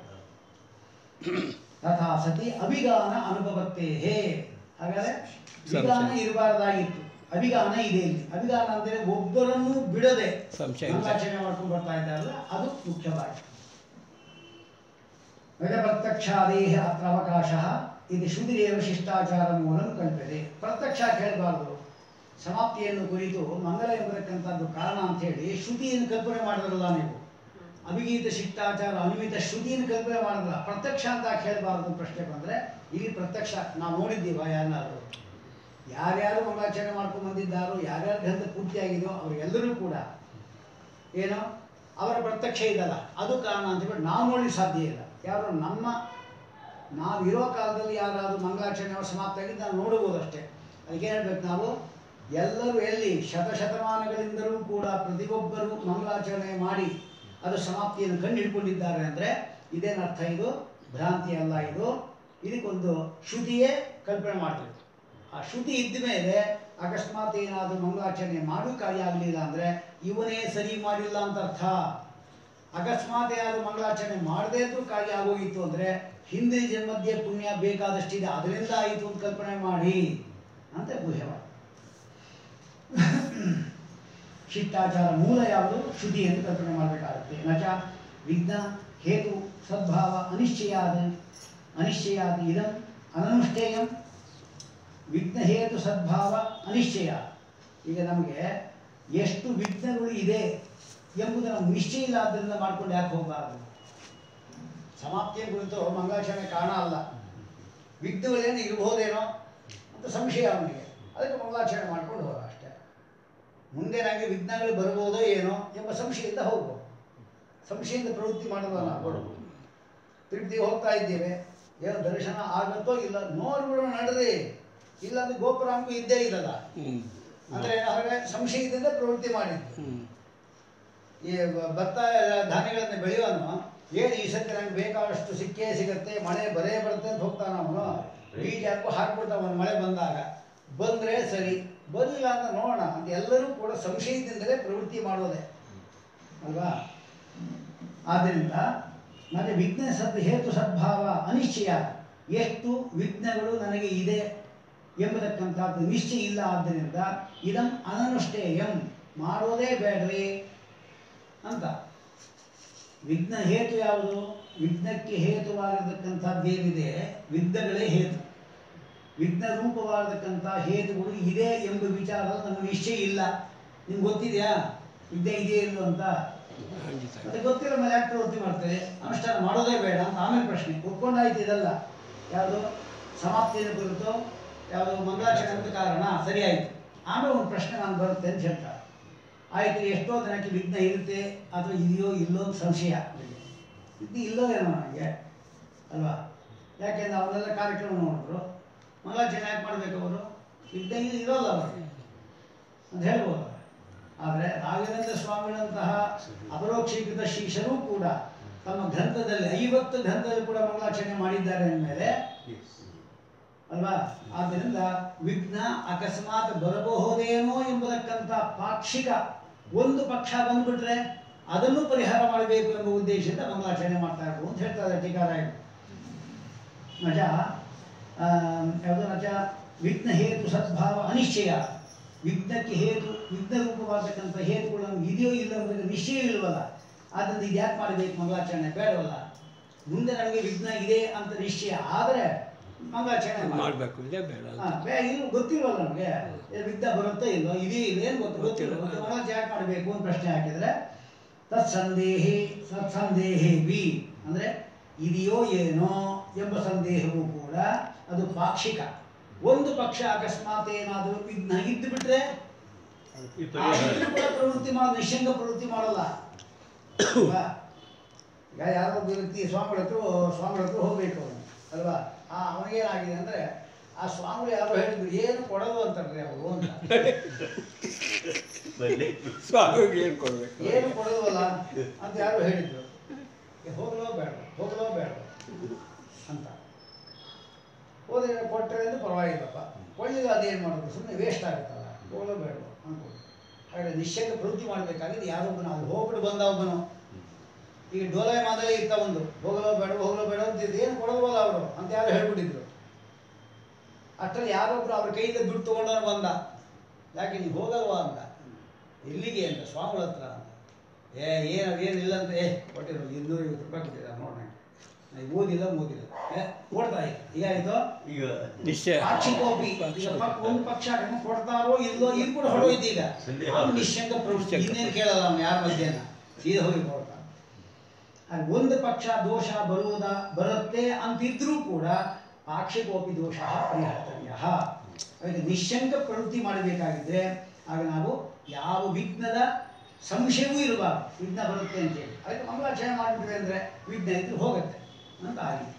ತಥಾ ಸತಿ ಅಭಿಗಾನ ಅನುಭವತ್ತೆ ಹೇ ಹಾಗಾದ್ರೆ ವಿಗಾನ ಇರಬಾರ್ದಾಗಿತ್ತು ಅಭಿಗಾನ ಇದೆ ಇಲ್ಲಿ ಅಭಿಗಾನ ಅಂದರೆ ಒಬ್ಬರನ್ನು ಬಿಡದೆ ಸಂಶಯ ಇಲ್ಲ. ಮಂಗಳಾಚರಣೆ ಮಾಡ್ಕೊಂಡು ಬರ್ತಾ ಇದ್ದಾರಲ್ಲ ಅದು ಮುಖ್ಯವಾಗಿದೆ ಪ್ರತ್ಯಕ್ಷಾದೇಹ ಅತ್ರ ಅವಕಾಶ ಇದು ಶುದ್ಧಿರೇವ ಶಿಷ್ಟಾಚಾರ ಮೂಲಂ ಕಲ್ಪನೆ ಪ್ರತ್ಯಕ್ಷ ಕೇಳಬಾರ್ದು ಸಮಾಪ್ತಿಯನ್ನು ಕುರಿತು ಮಂಗಲ ಎಂಬತಕ್ಕಂಥದ್ದು ಕಾರಣ ಅಂತ ಹೇಳಿ ಶ್ರುತಿಯನ್ನು ಕಲ್ಪನೆ ಮಾಡಿದ್ರಲ್ಲ ನೀವು ಅಭಿಗೀತ ಶಿಷ್ಟಾಚಾರ ಅನುಮಿತ ಶ್ರುತಿಯನ್ನು ಕಲ್ಪನೆ ಮಾಡಿದ್ರಲ್ಲ ಪ್ರತ್ಯಕ್ಷ ಅಂತ ಯಾಕೆ ಹೇಳಬಾರದು ಪ್ರಶ್ನೆ ಬಂದರೆ ಇಲ್ಲಿ ಪ್ರತ್ಯಕ್ಷ ನಾವು ನೋಡಿದ್ದೀವ ಯಾರನ್ನಾದ್ರು ಯಾರ್ಯಾರು ಮಂಗಳಾಚರಣೆ ಮಾಡ್ಕೊಂಡು ಬಂದಿದ್ದಾರೋ ಯಾರ್ಯಾರ ಗ್ರಂಥ ಪೂರ್ತಿಯಾಗಿದೆಯೋ ಅವರೆಲ್ಲರೂ ಕೂಡ ಏನು ಅವರ ಪ್ರತ್ಯಕ್ಷ ಇದಲ್ಲ ಅದು ಕಾರಣ ಅಂತ ಹೇಳಿ ನಾವು ನೋಡಲಿಕ್ಕೆ ಸಾಧ್ಯ ಇಲ್ಲ ಯಾರು ನಮ್ಮ ನಾವಿರೋ ಕಾಲದಲ್ಲಿ ಯಾರಾದರೂ ಮಂಗಳಾಚರಣೆ ಅವರು ಸಮಾಪ್ತ ಆಗಿದ್ದು ನಾವು ನೋಡಬಹುದು ಅಷ್ಟೇ ಅದಕ್ಕೆ ಹೇಳ್ಬೇಕು ನಾವು ಎಲ್ಲರೂ ಎಲ್ಲಿ ಶತಶತಮಾನಗಳಿಂದಲೂ ಕೂಡ ಪ್ರತಿಯೊಬ್ಬರು ಮಂಗಳಾಚರಣೆ ಮಾಡಿ ಅದು ಸಮಾಪ್ತಿಯನ್ನು ಕಂಡು ಹಿಡ್ಕೊಂಡಿದ್ದಾರೆ ಅಂದರೆ ಇದೇನರ್ಥ ಇದು ಭ್ರಾಂತಿ ಅಲ್ಲ ಇದು ಇದಕ್ಕೊಂದು ಶ್ರುತಿಯೇ ಕಲ್ಪನೆ ಮಾಡಬೇಕು ಆ ಶ್ರುತಿ ಇದ್ದ ಮೇಲೆ ಅಕಸ್ಮಾತ್ ಏನಾದರೂ ಮಂಗಳಾಚರಣೆ ಮಾಡೋ ಕಾರ್ಯ ಆಗಲಿಲ್ಲ ಅಂದರೆ ಇವನೇ ಸರಿ ಮಾಡಿಲ್ಲ ಅಂತ ಅರ್ಥ ಅಕಸ್ಮಾತ್ ಏನಾದರೂ ಮಂಗಳಾಚರಣೆ ಮಾಡದೇ ಇದ್ರೂ ಕಾರ್ಯ ಆಗೋಗಿತ್ತು ಅಂದರೆ ಹಿಂದಿನ ಜನ್ಮದ್ದೇ ಪುಣ್ಯ ಬೇಕಾದಷ್ಟಿದೆ ಅದರಿಂದ ಆಯಿತು ಅಂತ ಕಲ್ಪನೆ ಮಾಡಿ ಅಂತ ಗುಹ್ಯವಾದ ಶಿಷ್ಟಾಚಾರ ಮೂಲ ಯಾವುದು ಶ್ರುತಿ ಎಂದು ಕಲ್ಪನೆ ಮಾಡಬೇಕಾಗುತ್ತೆ ನಚ ವಿಘ್ನ ಹೇತು ಸದ್ಭಾವ ಅನಿಶ್ಚಯಾದ ಅನಿಶ್ಚಯಾದ ಇದಂ ಅನನುಷ್ಠೇಯಂ ವಿಘ್ನ ಹೇತು ಸದ್ಭಾವ ಅನಿಶ್ಚಯ ಈಗ ನಮಗೆ ಎಷ್ಟು ವಿಘ್ನಗಳು ಇದೆ ಎಂಬುದು ನಮ್ಗೆ ನಿಶ್ಚಯ ಇಲ್ಲ ಆದ್ದರಿಂದ ಮಾಡ್ಕೊಂಡು ಯಾಕೆ ಹೋಗಬಾರದು ಸಮಾಪ್ತಿಯ ಕುರಿತು ಮಂಗಳಾಚರಣೆ ಕಾರಣ ಅಲ್ಲ ವಿಘ್ನಗಳೇನು ಇರಬಹುದೇನೋ ಅಂತ ಸಂಶಯ ಅವನಿಗೆ ಅದಕ್ಕೆ ಮಂಗಳಾಚರಣೆ ಮಾಡ್ಕೊಂಡು ಹೋದ ಅಷ್ಟೇ ಮುಂದೆ ನನಗೆ ವಿಘ್ನಗಳು ಬರ್ಬೋದೋ ಏನೋ ಎಂಬ ಸಂಶಯದಿಂದ ಹೋಗ್ಬೋದು ಸಂಶಯದಿಂದ ಪ್ರವೃತ್ತಿ ಮಾಡೋದಲ್ಲ ಕೊಡ್ಬೋದು ತಿರುಪತಿಗೆ ಹೋಗ್ತಾ ಇದ್ದೇವೆ ಏನೋ ದರ್ಶನ ಆಗತ್ತೋ ಇಲ್ಲ ನೋಡ್ಬಿಡೋಣ ನಡ್ರಿ ಇಲ್ಲ ಅಂದ್ರೆ ಗೋಪುರಾಂಕು ಇದ್ದೇ ಇಲ್ಲಲ್ಲ ಹ್ಞೂ ಅಂದ್ರೆ ಹಾಗೆ ಸಂಶಯದಿಂದ ಪ್ರವೃತ್ತಿ ಮಾಡಿದ್ದು ಹ್ಞೂ ಈ ಬ- ಭತ್ತ ಧಾನ್ಯಗಳನ್ನು ಬೆಳೆಯೋನು ಏನು ಈ ಸತಿ ನಂಗೆ ಬೇಕಾದಷ್ಟು ಸಿಕ್ಕೇ ಸಿಗತ್ತೆ ಮಳೆ ಬರೇ ಬರುತ್ತೆ ಅಂತ ಹೋಗ್ತಾನ ಅವನು ಬೀಜ ಹಾಕು ಹಾಕ್ಬಿಡ್ತಾವನು ಮಳೆ ಬಂದಾಗ ಬಂದ್ರೆ ಸರಿ ಬರಲಿಲ್ಲ ಅಂತ ನೋಡೋಣ ಅಂತ ಎಲ್ಲರೂ ಕೂಡ ಸಂಶಯದಿಂದಲೇ ಪ್ರವೃತ್ತಿ ಮಾಡೋದೆ ಅಲ್ವಾ ಆದ್ದರಿಂದ ನನಗೆ ವಿಘ್ನ ಸದ್ ಹೇತು ಸದ್ಭಾವ ಅನಿಶ್ಚಯ ಎಷ್ಟು ವಿಘ್ನಗಳು ನನಗೆ ಇದೆ ಎಂಬತಕ್ಕಂಥದ್ದು ನಿಶ್ಚಯ ಇಲ್ಲ ಆದ್ದರಿಂದ ಇದಂ ಅನನುಷ್ಠೇಯಂ ಮಾಡೋದೇ ಬೇಡ್ರಿ ಅಂತ ವಿಘ್ನ ಹೇತು ಯಾವುದು ವಿಘ್ನಕ್ಕೆ ಹೇತುವಾಗಿರತಕ್ಕಂಥದ್ದೇನಿದೆ ವಿಘ್ನಗಳೇ ಹೇತು ವಿಘ್ನ ರೂಪವಾಗಿರತಕ್ಕಂಥ ಹೇತುಗಳು ಇದೆ ಎಂಬ ವಿಚಾರದಲ್ಲಿ ನಮಗೆ ನಿಶ್ಚಯ ಇಲ್ಲ ನಿಮ್ಗೆ ಗೊತ್ತಿದೆಯಾ ವಿಘ್ನ ಇದೆ ಇಲ್ವೋ ಅಂತ ಖಂಡಿತ ಮತ್ತೆ ಗೊತ್ತಿರೋ ಮೇಲೆ ಯಾಕೆ ಪ್ರವೃತ್ತಿ ಮಾಡ್ತೇವೆ ಅನುಷ್ಠಾನ ಮಾಡೋದೇ ಬೇಡ ಅಂತ ಆಮೇಲೆ ಪ್ರಶ್ನೆ ಒಪ್ಕೊಂಡಾಯ್ತು ಇದಲ್ಲ ಯಾವುದು ಸಮಾಪ್ತಿಯ ಕುರಿತು ಯಾವುದು ಮಂಗಳಾಚರಣೆ ಅಂತ ಕಾರಣ ಸರಿ ಆಯ್ತು ಆಮೇಲೆ ಒಂದು ಪ್ರಶ್ನೆ ನಾನು ಬರುತ್ತೆ ಅಂತ ಹೇಳ್ತಾರೆ ಆಯ್ತು ಎಷ್ಟೋ ಜನಕ್ಕೆ ವಿಘ್ನ ಇರುತ್ತೆ ಅಥವಾ ಇದೆಯೋ ಇಲ್ಲೋ ಅಂತ ಸಂಶಯ ಇದು ಇಲ್ಲೋ ಏನೋ ನನಗೆ ಅಲ್ವಾ ಯಾಕೆಂದ್ರೆ ಅವರೆಲ್ಲ ಕಾರ್ಯಕ್ರಮ ನೋಡಿದ್ರು ಮಂಗಳಾಚರಣೆ ಯಾಕೆ ಮಾಡಬೇಕು ಅವರು ವಿಘ್ನ ಇಲ್ಲಿ ಇರೋಲ್ಲ ಅವರು ಅಂತ ಹೇಳ್ಬೋದು ಆದರೆ ರಾಘವೇಂದ್ರ ಸ್ವಾಮಿಗಳಂತಹ ಅಪರೋಕ್ಷೀಕೃತ ಶಿಷ್ಯರೂ ಕೂಡ ತಮ್ಮ ಗ್ರಂಥದಲ್ಲಿ ಐವತ್ತು ಗ್ರಂಥದಲ್ಲಿ ಕೂಡ ಮಂಗಳಾಚರಣೆ ಮಾಡಿದ್ದಾರೆ ಅಂದಮೇಲೆ ಅಲ್ವಾ ಆದ್ದರಿಂದ ವಿಘ್ನ ಅಕಸ್ಮಾತ್ ಬರಬಹುದೇನೋ ಎಂಬುದಕ್ಕಂತ ಪಾಕ್ಷಿಕ ಒಂದು ಪಕ್ಷ ಬಂದ್ಬಿಟ್ರೆ ಅದನ್ನು ಪರಿಹಾರ ಮಾಡಬೇಕು ಎಂಬ ಉದ್ದೇಶದಿಂದ ಮಂಗಳಾಚರಣೆ ಮಾಡ್ತಾ ಇರ್ಬೋದು ಅಂತ ಹೇಳ್ತಾರೆ ಟೀಕಾರಾಯರು ನಜ ಆ, ಯಾವುದು ನಜ ವಿಘ್ನ ಹೇತು ಸದ್ಭಾವ ಅನಿಶ್ಚಯ ವಿಘ್ನಕ್ಕೆ ಹೇತು ವಿಘ್ನ ರೂಪವಾಗತಕ್ಕಂಥ ಹೇತುಗಳು ನಮ್ಗೆ ಇದೆಯೋ ಇಲ್ಲ ಎಂಬುದಕ್ಕೆ ನಿಶ್ಚಯ ಇಲ್ವಲ್ಲ ಆದ್ದರಿಂದ ಇದು ಯಾಕೆ ಮಾಡಬೇಕು ಮಂಗಳಾಚರಣೆ ಬೇಡವಲ್ಲ ಮುಂದೆ ನಮಗೆ ವಿಘ್ನ ಇದೆ ಅಂತ ನಿಶ್ಚಯ ಆದರೆ ಮಂಗಳಾಚರಣೆ ಮಾಡಿ ಮಾಡಬೇಕು ಇದೇ ಬೇಡ ಹಾ, ಅಂತ ಬೇ ಇಲ್ಲ ಗೊತ್ತಿಲ್ವಲ್ಲ ನಮಗೆ ವಿದ್ದ ಬರುತ್ತೋ ಇಲ್ವೋ ಇದೆಯೇ ಇಲ್ಲ ಏನು ಗೊತ್ತು ಗೊತ್ತಿಲ್ಲ ಗೊತ್ತಿಲ್ಲ. ಮತ್ತೆ ಮನಸ್ಸು ಯಾಕೆ ಮಾಡಬೇಕು ಅಂತ ಪ್ರಶ್ನೆ ಹಾಕಿದ್ರೆ ತತ್ಸಂದೇಹಿ ಸತ್ಸಂದೇಹಿ ಬಿ ಅಂದ್ರೆ ಇದೆಯೋ ಏನೋ ಎಂಬ ಸಂದೇಹವೂ ಕೂಡ ಅದು ಪಾಕ್ಷಿಕ ಒಂದು ಪಕ್ಷ ಅಕಸ್ಮಾತ್ ಏನಾದರೂ ವಿಘ್ನ ಇದ್ದು ಬಿಟ್ರೆ ಈ ಆ ಪರಿಹಾರ ಇದ್ರೂ ಕೂಡ ಪ್ರವೃತ್ತಿ ಮಾಡೋ ನಿಶಂಕ ಪ್ರವೃತ್ತಿ ಮಾಡಲ್ಲ ಅಲ್ವಾ? ಈಗ ಯಾರೋ ಒಬ್ಬ ವ್ಯಕ್ತಿ ಸ್ವಾಮಿಗಳ ಹತ್ರ ಸ್ವಾಮಿಗಳ ಹತ್ರ ಹೋಗ್ಬೇಕು ಅವನು ಅಲ್ವಾ ಆ ಅವನಿಗೇನಾಗಿದೆ ಅಂದ್ರೆ ಆ ಸ್ವಾಮಿಗಳು ಯಾರೋ ಹೇಳಿದ್ರು ಏನು ಕೊಡೋದು ಅಂತಾರ್ರಿ ಅವರು ಅಂತ ಬನ್ನಿ. ಸ್ವಾಮಿಗೆ ಏನು ಕೊಡಬೇಕು ಏನು ಕೊಡೋದಲ್ಲ ಅಂತ ಯಾರೋ ಹೇಳಿದ್ರು ಏ, ಹೋಗ್ಲೋ ಬೇಡ ಹೋಗ್ಲೋ ಬೇಡ ಅಂತ ಹೋದ್ರೆ ಕೊಟ್ಟರೆ ಅಂದ್ರೆ ಪರವಾಗಿಲ್ಲಪ್ಪ ಕೊಳ್ಳಿಲ್ಲ ಅದೇನು ಮಾಡೋದು ಸುಮ್ಮನೆ ವೇಸ್ಟ್ ಆಗುತ್ತಲ್ಲ ಹೋಗ್ಲೋ ಬೇಡ ಅನ್ಕೊಂಡು ಹಾಗೆ ನಿಶ್ಚಯ ಪ್ರವೃತ್ತಿ ಮಾಡಬೇಕಾಗಿದೆ ಯಾರೊಬ್ಬನು ಅಲ್ಲಿ ಹೋಗ್ಬಿಟ್ಟು ಬಂದ ಒಬ್ಬನು ಈಗ ಡೋಲಾಯ ಮಾದರಿ ಇರ್ತಾ ಒಂದು ಹೋಗಲೋ ಬೇಡ ಹೋಗಲೋ ಬೇಡ ಅಂತ ಇದ್ದು ಏನು ಕೊಡೋದಲ್ಲ ಅವರು ಅಂತ ಯಾರು ಹೇಳ್ಬಿಟ್ಟಿದ್ರು ಅಷ್ಟರಲ್ಲಿ ಯಾರೊಬ್ರು ಅವ್ರ ಕೈಯಿಂದ ದುಡ್ಡು ತಗೊಂಡವನು ಬಂದ ಯಾಕೆ ನೀವು ಹೋಗಲ್ವಾ ಅಂತ ಎಲ್ಲಿಗೆ ಅಂತ ಸ್ವಾಮಿಗಳ ಹತ್ರ ಅಂತ ಏ ಏನು ಏನಿಲ್ಲ ಅಂತ ಏ ಕೊಟ್ಟಿರೋ ಇನ್ನೂರೈವತ್ತು ರೂಪಾಯಿ ಕೊಟ್ಟಿದ್ದಾರೆ ನೋಡೋಣ ನಾನು ಓದಿಲ್ಲ ಓದಿಲ್ಲ ಏ, ಕೊಡ್ತಾ ಈಗ ಈಗ ಆಯ್ತು ಈಗ ನಿಶ್ಚಯ ಆಕ್ಷೇಪೋಪಿ ಈಗ ಪಕ್- ಒಂದು ಪಕ್ಷ ಹೆಂಗ್ ಕೊಡ್ತಾರೋ ಇಲ್ಲೋ ಇದು ಕೂಡ ಹೊಡೋಯ್ತು ಈಗ ಸಂದೇಹ ಅವ್ನು ನಿಶ್ಶಂಕ ಪ್ರವೃತ್ತಿ ಇನ್ನೇನು ಕೇಳಲ್ಲ ಅವ್ನು ಯಾರ ಮಧ್ಯೆನ ಸೀದಾ ಹೋಗಿ ಕೊಡ್ತಾನೆ ಹಾಗೆ ಒಂದು ಪಕ್ಷ ದೋಷ ಬರುವುದ ಬರುತ್ತೆ ಅಂತಿದ್ರೂ ಕೂಡ ಆಕ್ಷೇಪೋಪಿ ದೋಷ ಪರಿಹರ್ತವ್ಯ ಅದಕ್ಕೆ ನಿಶ್ಶಂಕ ಪ್ರವೃತ್ತಿ ಮಾಡಬೇಕಾಗಿದ್ರೆ ಆಗ ನಾವು ಯಾವ ವಿಘ್ನದ ಸಂಶಯವೂ ಇರಬಾರ್ದು ವಿಘ್ನ ಬರುತ್ತೆ ಅಂತೇಳಿ ಅದಕ್ಕೆ ಮಂಗಳಾಚರಣೆ ಮಾಡಿಬಿಟ್ರೆ ಅಂದರೆ ವಿಘ್ನ ಇದ್ರೆ ಹೋಗುತ್ತೆ ಅಂತ ಆಗಿದೆ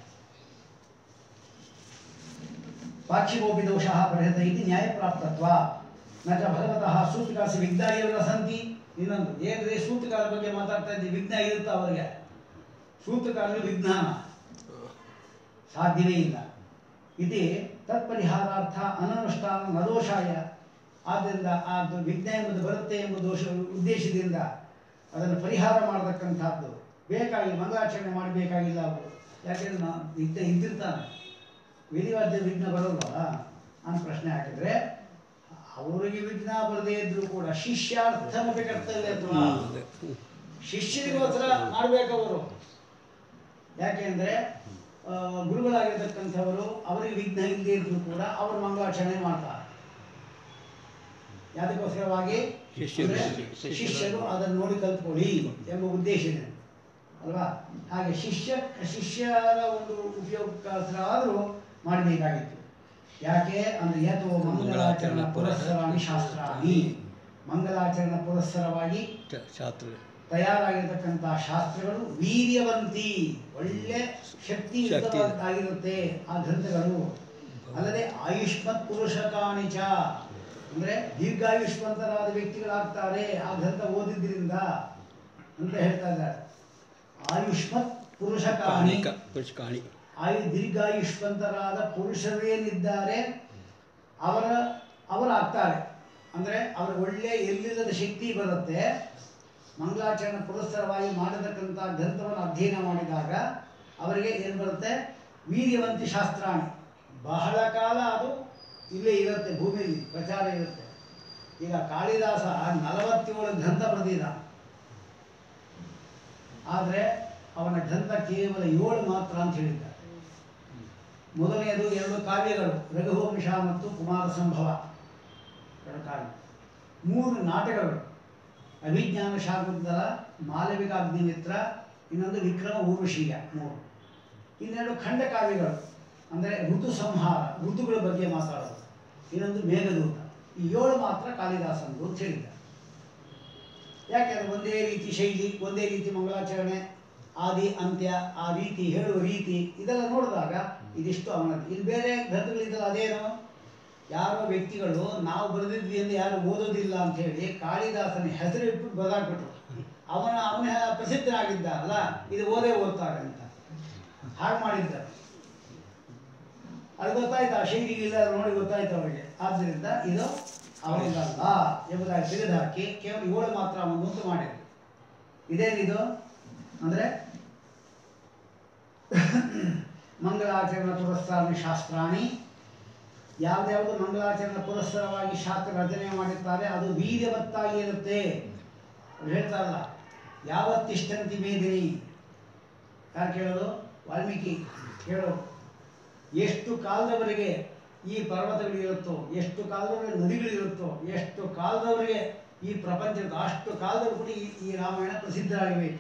ಪಾಕ್ಷಿಕೋಪಿ ದೋಷಃ ಪರಿಹತ ಇತಿ ನ್ಯಾಯಪ್ರಾಪ್ತತ್ವ ನ ಚ ಭಗವತಃ ಸೂತ್ರಕಾಸಿ ವಿಘ್ನ ಇರಲ್ಲ ಸಂತಿ ಇನ್ನೊಂದು ಏನ್ರಿ ಸೂತ್ರಕಾರ ಬಗ್ಗೆ ಮಾತಾಡ್ತಾ ಇದ್ದೀವಿ ವಿಘ್ನ ಇರುತ್ತಾ ಅವರಿಗೆ ಸೂತ್ರಕಾರರು ವಿಜ್ಞಾನ ಸಾಧ್ಯವೇ ಇಲ್ಲ ಇತಿ ತತ್ಪರಿಹಾರಾರ್ಥ ಅನನುಷ್ಠಾನ ನದೋಷಾಯ ಆದ್ದರಿಂದ ಆ ದ- ವಿಘ್ನ ಎಂಬುದು ಬರುತ್ತೆ ಎಂಬ ದೋಷ ಉದ್ದೇಶದಿಂದ ಅದನ್ನು ಪರಿಹಾರ ಮಾಡತಕ್ಕಂಥದ್ದು ಬೇಕಾಗಿ ಮಂಗಳಾಚರಣೆ ಮಾಡಬೇಕಾಗಿಲ್ಲ ಅವರು ಯಾಕೆಂದ್ರೆ ನಾ ವಿಘ್ನ ಇದ್ದಿರ್ತಾನೆ ವಿಧಿವಾದ್ಯ ವಿಘ್ನ ಬರೋಲ್ವಲ್ಲ ಅಂತ ಪ್ರಶ್ನೆ ಹಾಕಿದ್ರೆ ಅವರಿಗೆ ವಿಘ್ನ ಬರದೇ ಇದ್ರೂ ಕೂಡ ಶಿಷ್ಯಾರ್ಥಮಪಿ ಕರ್ತವ್ಯ ಅಥವಾ ಶಿಷ್ಯರಿಗೋಸ್ಕರ ಮಾಡಬೇಕವರು ಯಾಕೆಂದ್ರೆ ಆ, ಗುರುಗಳಾಗಿರ್ತಕ್ಕಂಥವರು ಅವರಿಗೆ ವಿಘ್ನ ಇಲ್ಲದೆ ಇದ್ರೂ ಕೂಡ ಅವರು ಮಂಗಳಾಚರಣೆ ಮಾಡ್ತಾರೆ ಯಾದಕ್ಕೋಸ್ಕರವಾಗಿ ಶಿಷ್ಯರು- ಅಂದ್ರೆ ಶಿಷ್ಯರು- ಶಿಷ್ಯರು ಅದನ್ನು ನೋಡಿ ಕಲ್ತ್ಕೊಳ್ಳಿ ಎಂಬ ಉದ್ದೇಶದಿಂದ ಅಲ್ವಾ ಹಾಗೆ ಶಿಷ್ಯ ಶಿಷ್ಯರ ಒಂದು ಉಪಯೋಗಕ್ಕಾದರೂ ಮಾಡಬೇಕಾಗಿತ್ತು ಯಾಕೆ ಅಂದ್ರೆ ಯಥೋ ಮಂಗಲಾಚರಣ ಪುರಸ್ಸರಾಣಿ ಶಾಸ್ತ್ರಾಣಿ ಮಂಗಲಾಚರಣ ಪುರಸ್ಸರವಾಗಿ ಶ- ಶಾಸ್ತ್ರ ತಯಾರಾಗಿರ್ತಕ್ಕಂಥ ಶಾಸ್ತ್ರಗಳು ವೀರ್ಯವಂತಿ ಒಳ್ಳೆ ಶಕ್ತಿ ಶಕ್ತಿ ಇದೆ. ಆಗಿರುತ್ತೆ ಆ ಗ್ರಂಥಗಳು ಅಲ್ಲದೆ ಆಯುಷ್ಮತ್ ಪುರುಷಕಾಣಿ ಚ ಅಂದ್ರೆ ದೀರ್ಘಾಯುಷ್ಮಂತರಾದ ವ್ಯಕ್ತಿಗಳಾಗ್ತಾರೆ ಆ ಗ್ರಂಥ ಓದಿದ್ರಿಂದ ಅಂತ ಹೇಳ್ತಾ ಇದ್ದಾರೆ ಆಯುಷ್ಮತ್ ಪುರುಷಕಾಣಿ ಕಾಣಿಕ ಪುಷ್ಕಾಣಿ ಆಯು ದೀರ್ಘಾಯುಷ್ಮಂತರಾದ ಪುರುಷರೇನಿದ್ದಾರೆ ಅವರ ಅವರಾಗ್ತಾರೆ ಅಂದರೆ ಅವರ ಒಳ್ಳೆ ಎಲ್ಲಿಲ್ಲದ ಶಕ್ತಿ ಬರುತ್ತೆ ಮಂಗಳಾಚರಣೆ ಪುರಸ್ಸರವಾಗಿ ಮಾಡತಕ್ಕಂಥ ಗ್ರಂಥವನ್ನು ಅಧ್ಯಯನ ಮಾಡಿದಾಗ ಅವರಿಗೆ ಏನು ಬರುತ್ತೆ ವೀರ್ಯವಂತಿ ಶಾಸ್ತ್ರಾಣಿ ಬಹಳ ಕಾಲ ಅದು ಇಲ್ಲೇ ಇರುತ್ತೆ ಭೂಮಿಯಲ್ಲಿ ಪ್ರಚಾರ ಇರುತ್ತೆ ಈಗ ಕಾಳಿದಾಸ ನಲವತ್ತೇಳು ಗ್ರಂಥ ಬರೆದಿದ್ದ ಆದರೆ ಅವನ ಗ್ರಂಥ ಕೇವಲ ಏಳು ಮಾತ್ರ ಅಂತ ಹೇಳಿದ್ದಾರೆ ಮೊದಲನೆಯದು ಎರಡು ಕಾವ್ಯಗಳು ರಘುವಂಶ ಮತ್ತು ಕುಮಾರ ಸಂಭವ ಎರಡು ಕಾವ್ಯ ಮೂರು ನಾಟಕಗಳು ಅಭಿಜ್ಞಾನ ಶಾಕುಂತಲ ಮಾಲವಿಕ ಅಗ್ನಿಮಿತ್ರ ಇನ್ನೊಂದು ವಿಕ್ರಮ ಊರ್ವಶೀಯ ಮೂರು ಇನ್ನೆರಡು ಖಂಡ ಕಾವ್ಯಗಳು ಅಂದರೆ ಋತು ಸಂಹಾರ ಋತುಗಳ ಬಗ್ಗೆ ಮಾತಾಡೋದು ಇನ್ನೊಂದು ಮೇಘದೂತ ಈ ಏಳು ಮಾತ್ರ ಕಾಳಿದಾಸಂದು ಅಂತ ಹೇಳಿದ್ದಾರೆ ಯಾಕೆಂದ್ರೆ ಒಂದೇ ರೀತಿ ಶೈಲಿ ಒಂದೇ ರೀತಿ ಮಂಗಳಾಚರಣೆ ಆದಿ ಅಂತ್ಯ ಆ ರೀತಿ ಹೇಳುವ ರೀತಿ ಇದೆಲ್ಲ ನೋಡಿದಾಗ ಇದಿಷ್ಟು ಅವನದ್ದು ಇಲ್ಲಿ ಬೇರೆ ಗ್ರಂಥಗಳಿದ್ದಲ್ಲ ಅದೇನು ಯಾರೋ ವ್ಯಕ್ತಿಗಳು ನಾವು ಬರೆದಿದ್ವಿ ಎಂದು ಯಾರು ಓದೋದಿಲ್ಲ ಅಂತ ಹೇಳಿ ಕಾಳಿದಾಸನ ಹೆಸರು ಇಟ್ಬಿಟ್ಟು ಬದಾಕ್ಬಿಟ್ರು ಅವನ ಅವನ ಪ್ರಸಿದ್ಧನಾಗಿದ್ದ ಅಲ್ಲ ಇದು ಓದೇ ಓದ್ತಾರೆ ಅಂತ ಹಾಗೆ ಮಾಡಿದ್ದಾರೆ ಅದು ಗೊತ್ತಾಯ್ತು ಆ ಶೈಲಿ ಇಲ್ಲ ನೋಡಿ ಗೊತ್ತಾಯ್ತು ಅವರಿಗೆ ಆದ್ದರಿಂದ ಇದು ಅವನಿಗಲ್ಲ ಎಂಬುದಾಗಿ ತೆಗೆದುಹಾಕಿ ಕೇವಲ ಏಳು ಮಾತ್ರ ಅವನು ಉಂಟು ಮಾಡಿದ್ರು ಇದೇನಿದು ಅಂದರೆ ಮಂಗಳಾಚರಣ ಪುರಸ್ಕಾರನಿ ಶಾಸ್ತ್ರಾಣಿ ಯಾವ್ದ್ಯಾವುದು ಮಂಗಳಾಚರಣ ಪುರಸ್ಕಾರವಾಗಿ ಶಾಸ್ತ್ರ ರಚನೆ ಮಾಡಿರ್ತಾರೆ ಅದು ವೀರ್ಯವತ್ತಾಗಿ ಇರುತ್ತೆ ಅವ್ರು ಹೇಳ್ತಾರಲ್ಲ ಯಾವತ್ತಿಷ್ಟಂತಿ ಮೇದಿನಿ ಯಾರು ಕೇಳೋದು ವಾಲ್ಮೀಕಿ ಕೇಳೋದು ಎಷ್ಟು ಕಾಲದವರೆಗೆ ಈ ಪರ್ವತಗಳಿರುತ್ತೋ ಎಷ್ಟು ಕಾಲದವರೆಗೆ ನದಿಗಳಿರುತ್ತೋ ಎಷ್ಟು ಕಾಲದವರೆಗೆ ಈ ಪ್ರಪಂಚದ ಅಷ್ಟು ಕಾಲದವರೆಗೂ ಕೂಡ ಈ ಈ ರಾಮಾಯಣ ಪ್ರಸಿದ್ಧರಾಗಿವೆ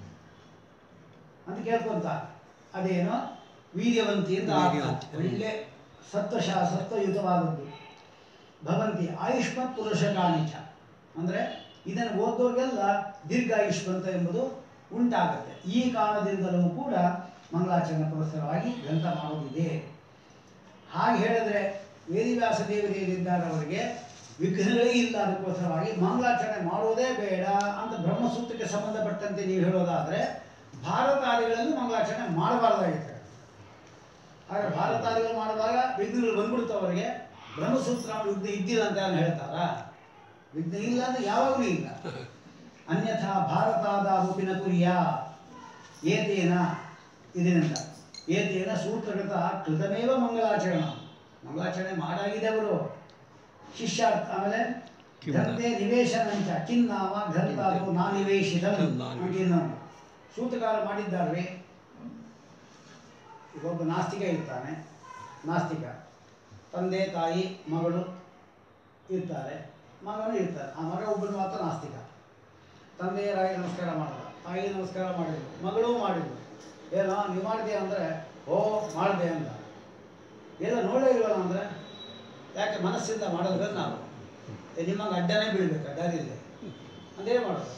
ಅಂತ ಕೇಳ್ಕೊಂತ ಅದೇನು ವೀರ್ಯವಂತಿ ಅಂತ ಅರ್ಥ. ವೀರ್ಯವಂತಿ. ಒಳ್ಳೆ ಸತ್ವಶ ಸತ್ವಯುತವಾದದ್ದು ಭವಂತಿ ಆಯುಷ್ಮತ್ ಪುರುಷಕಾಣಿಚ ಅಂದರೆ ಇದನ್ನು ಓದೋರಿಗೆಲ್ಲ ದೀರ್ಘಾಯುಷ್ಮಂತ ಎಂಬುದು ಉಂಟಾಗುತ್ತೆ ಈ ಕಾರಣದಿಂದಲೂ ಕೂಡ ಮಂಗಳಾಚರಣೆ ಪುರಸ್ಸರವಾಗಿ ಗ್ರಂಥ ಮಾಡೋದಿದೆ ಹಾಗೆ ಹೇಳಿದ್ರೆ ವೇದಿವ್ಯಾಸ ದೇವರೇನಿದ್ದಾರೆ ಅವರಿಗೆ ವಿಘ್ನಗಳೇ ಇಲ್ಲ ಅದಕ್ಕೋಸ್ಕರವಾಗಿ ಮಂಗಳಾಚರಣೆ ಮಾಡೋದೇ ಬೇಡ ಅಂತ ಬ್ರಹ್ಮಸೂತ್ರಕ್ಕೆ ಸಂಬಂಧಪಟ್ಟಂತೆ ನೀವು ಹೇಳೋದಾದರೆ ಭಾರತಾದಿಗಳಲ್ಲಿ ಮಂಗಳಾಚರಣೆ ಮಾಡಬಾರ್ದಾಗಿತ್ತು ಹಾಗೆ ಭಾರತಾದಿಗಳು ಮಾಡುವಾಗ ವಿಘ್ನಗಳು ಬಂದ್ಬಿಡ್ತು ಅವರಿಗೆ ಬ್ರಹ್ಮಸೂತ್ರ ವಿಘ್ನ ಇದ್ದಿಲ್ಲ ಅಂತ ಯಾರು ಹೇಳ್ತಾರಾ ವಿಘ್ನ ಇಲ್ಲ ಅಂದ್ರೆ ಯಾವಾಗಲೂ ಇಲ್ಲ ಅನ್ಯಥಾ ಭಾರತಾದ ರೂಪಿನ ಕುರಿಯ ಏತೇನ ಇದರಿಂದ ಏತೇನ ಸೂತ್ರಗತ ಕೃತಮೇವ ಮಂಗಳಾಚರಣ ಮಂಗಳಾಚರಣೆ ಮಾಡಾಗಿದೆ ಅವರು ಶಿಷ್ಯಾರ್ಥ ಆಮೇಲೆ ಕಿಂ ಗ್ರಂಥೆ ನಿವೇಶನಂಚ ಕಿನ್ನಾಮ ಗ್ರಂಥಾದು ನಾ ನಿವೇಶಿತಂ ನಾ ಅಂತ ಇನ್ನೊಂದು ಸೂತ್ರಕಾರ ಮಾಡಿದ್ದಾರೆ ಈಗ ಒಬ್ಬ ನಾಸ್ತಿಕ ಇರ್ತಾನೆ ನಾಸ್ತಿಕ ತಂದೆ ತಾಯಿ ಮಗಳು ಇರ್ತಾರೆ ಮಗನು ಇರ್ತಾರೆ ಆ ಮಗ ಒಬ್ಬನು ಮಾತ್ರ ನಾಸ್ತಿಕ ತಂದೆಯರಾಗಿ ನಮಸ್ಕಾರ ಮಾಡಲ್ಲ ತಾಯಿ ನಮಸ್ಕಾರ ಮಾಡಿದ್ರು ಮಗಳೂ ಮಾಡಿದ್ರು ಏನೋ ನೀವು ಮಾಡಿದ್ಯಾ ಅಂದರೆ ಓ ಮಾಡಿದೆ ಅಂತ ಎಲ್ಲ ನೋಡೇ ಇಲ್ವಲ್ಲ ಅಂದರೆ ಯಾಕೆ ಮನಸ್ಸಿಂದ ಮಾಡೋದ್ರೆ ನಾವು ಏ, ನಿಮ್ಮಂಗೆ ಅಡ್ಡನೇ ಬೀಳ್ಬೇಕಾ ದಾರಿಯಲ್ಲಿ ಅದೇ ಮಾಡೋದು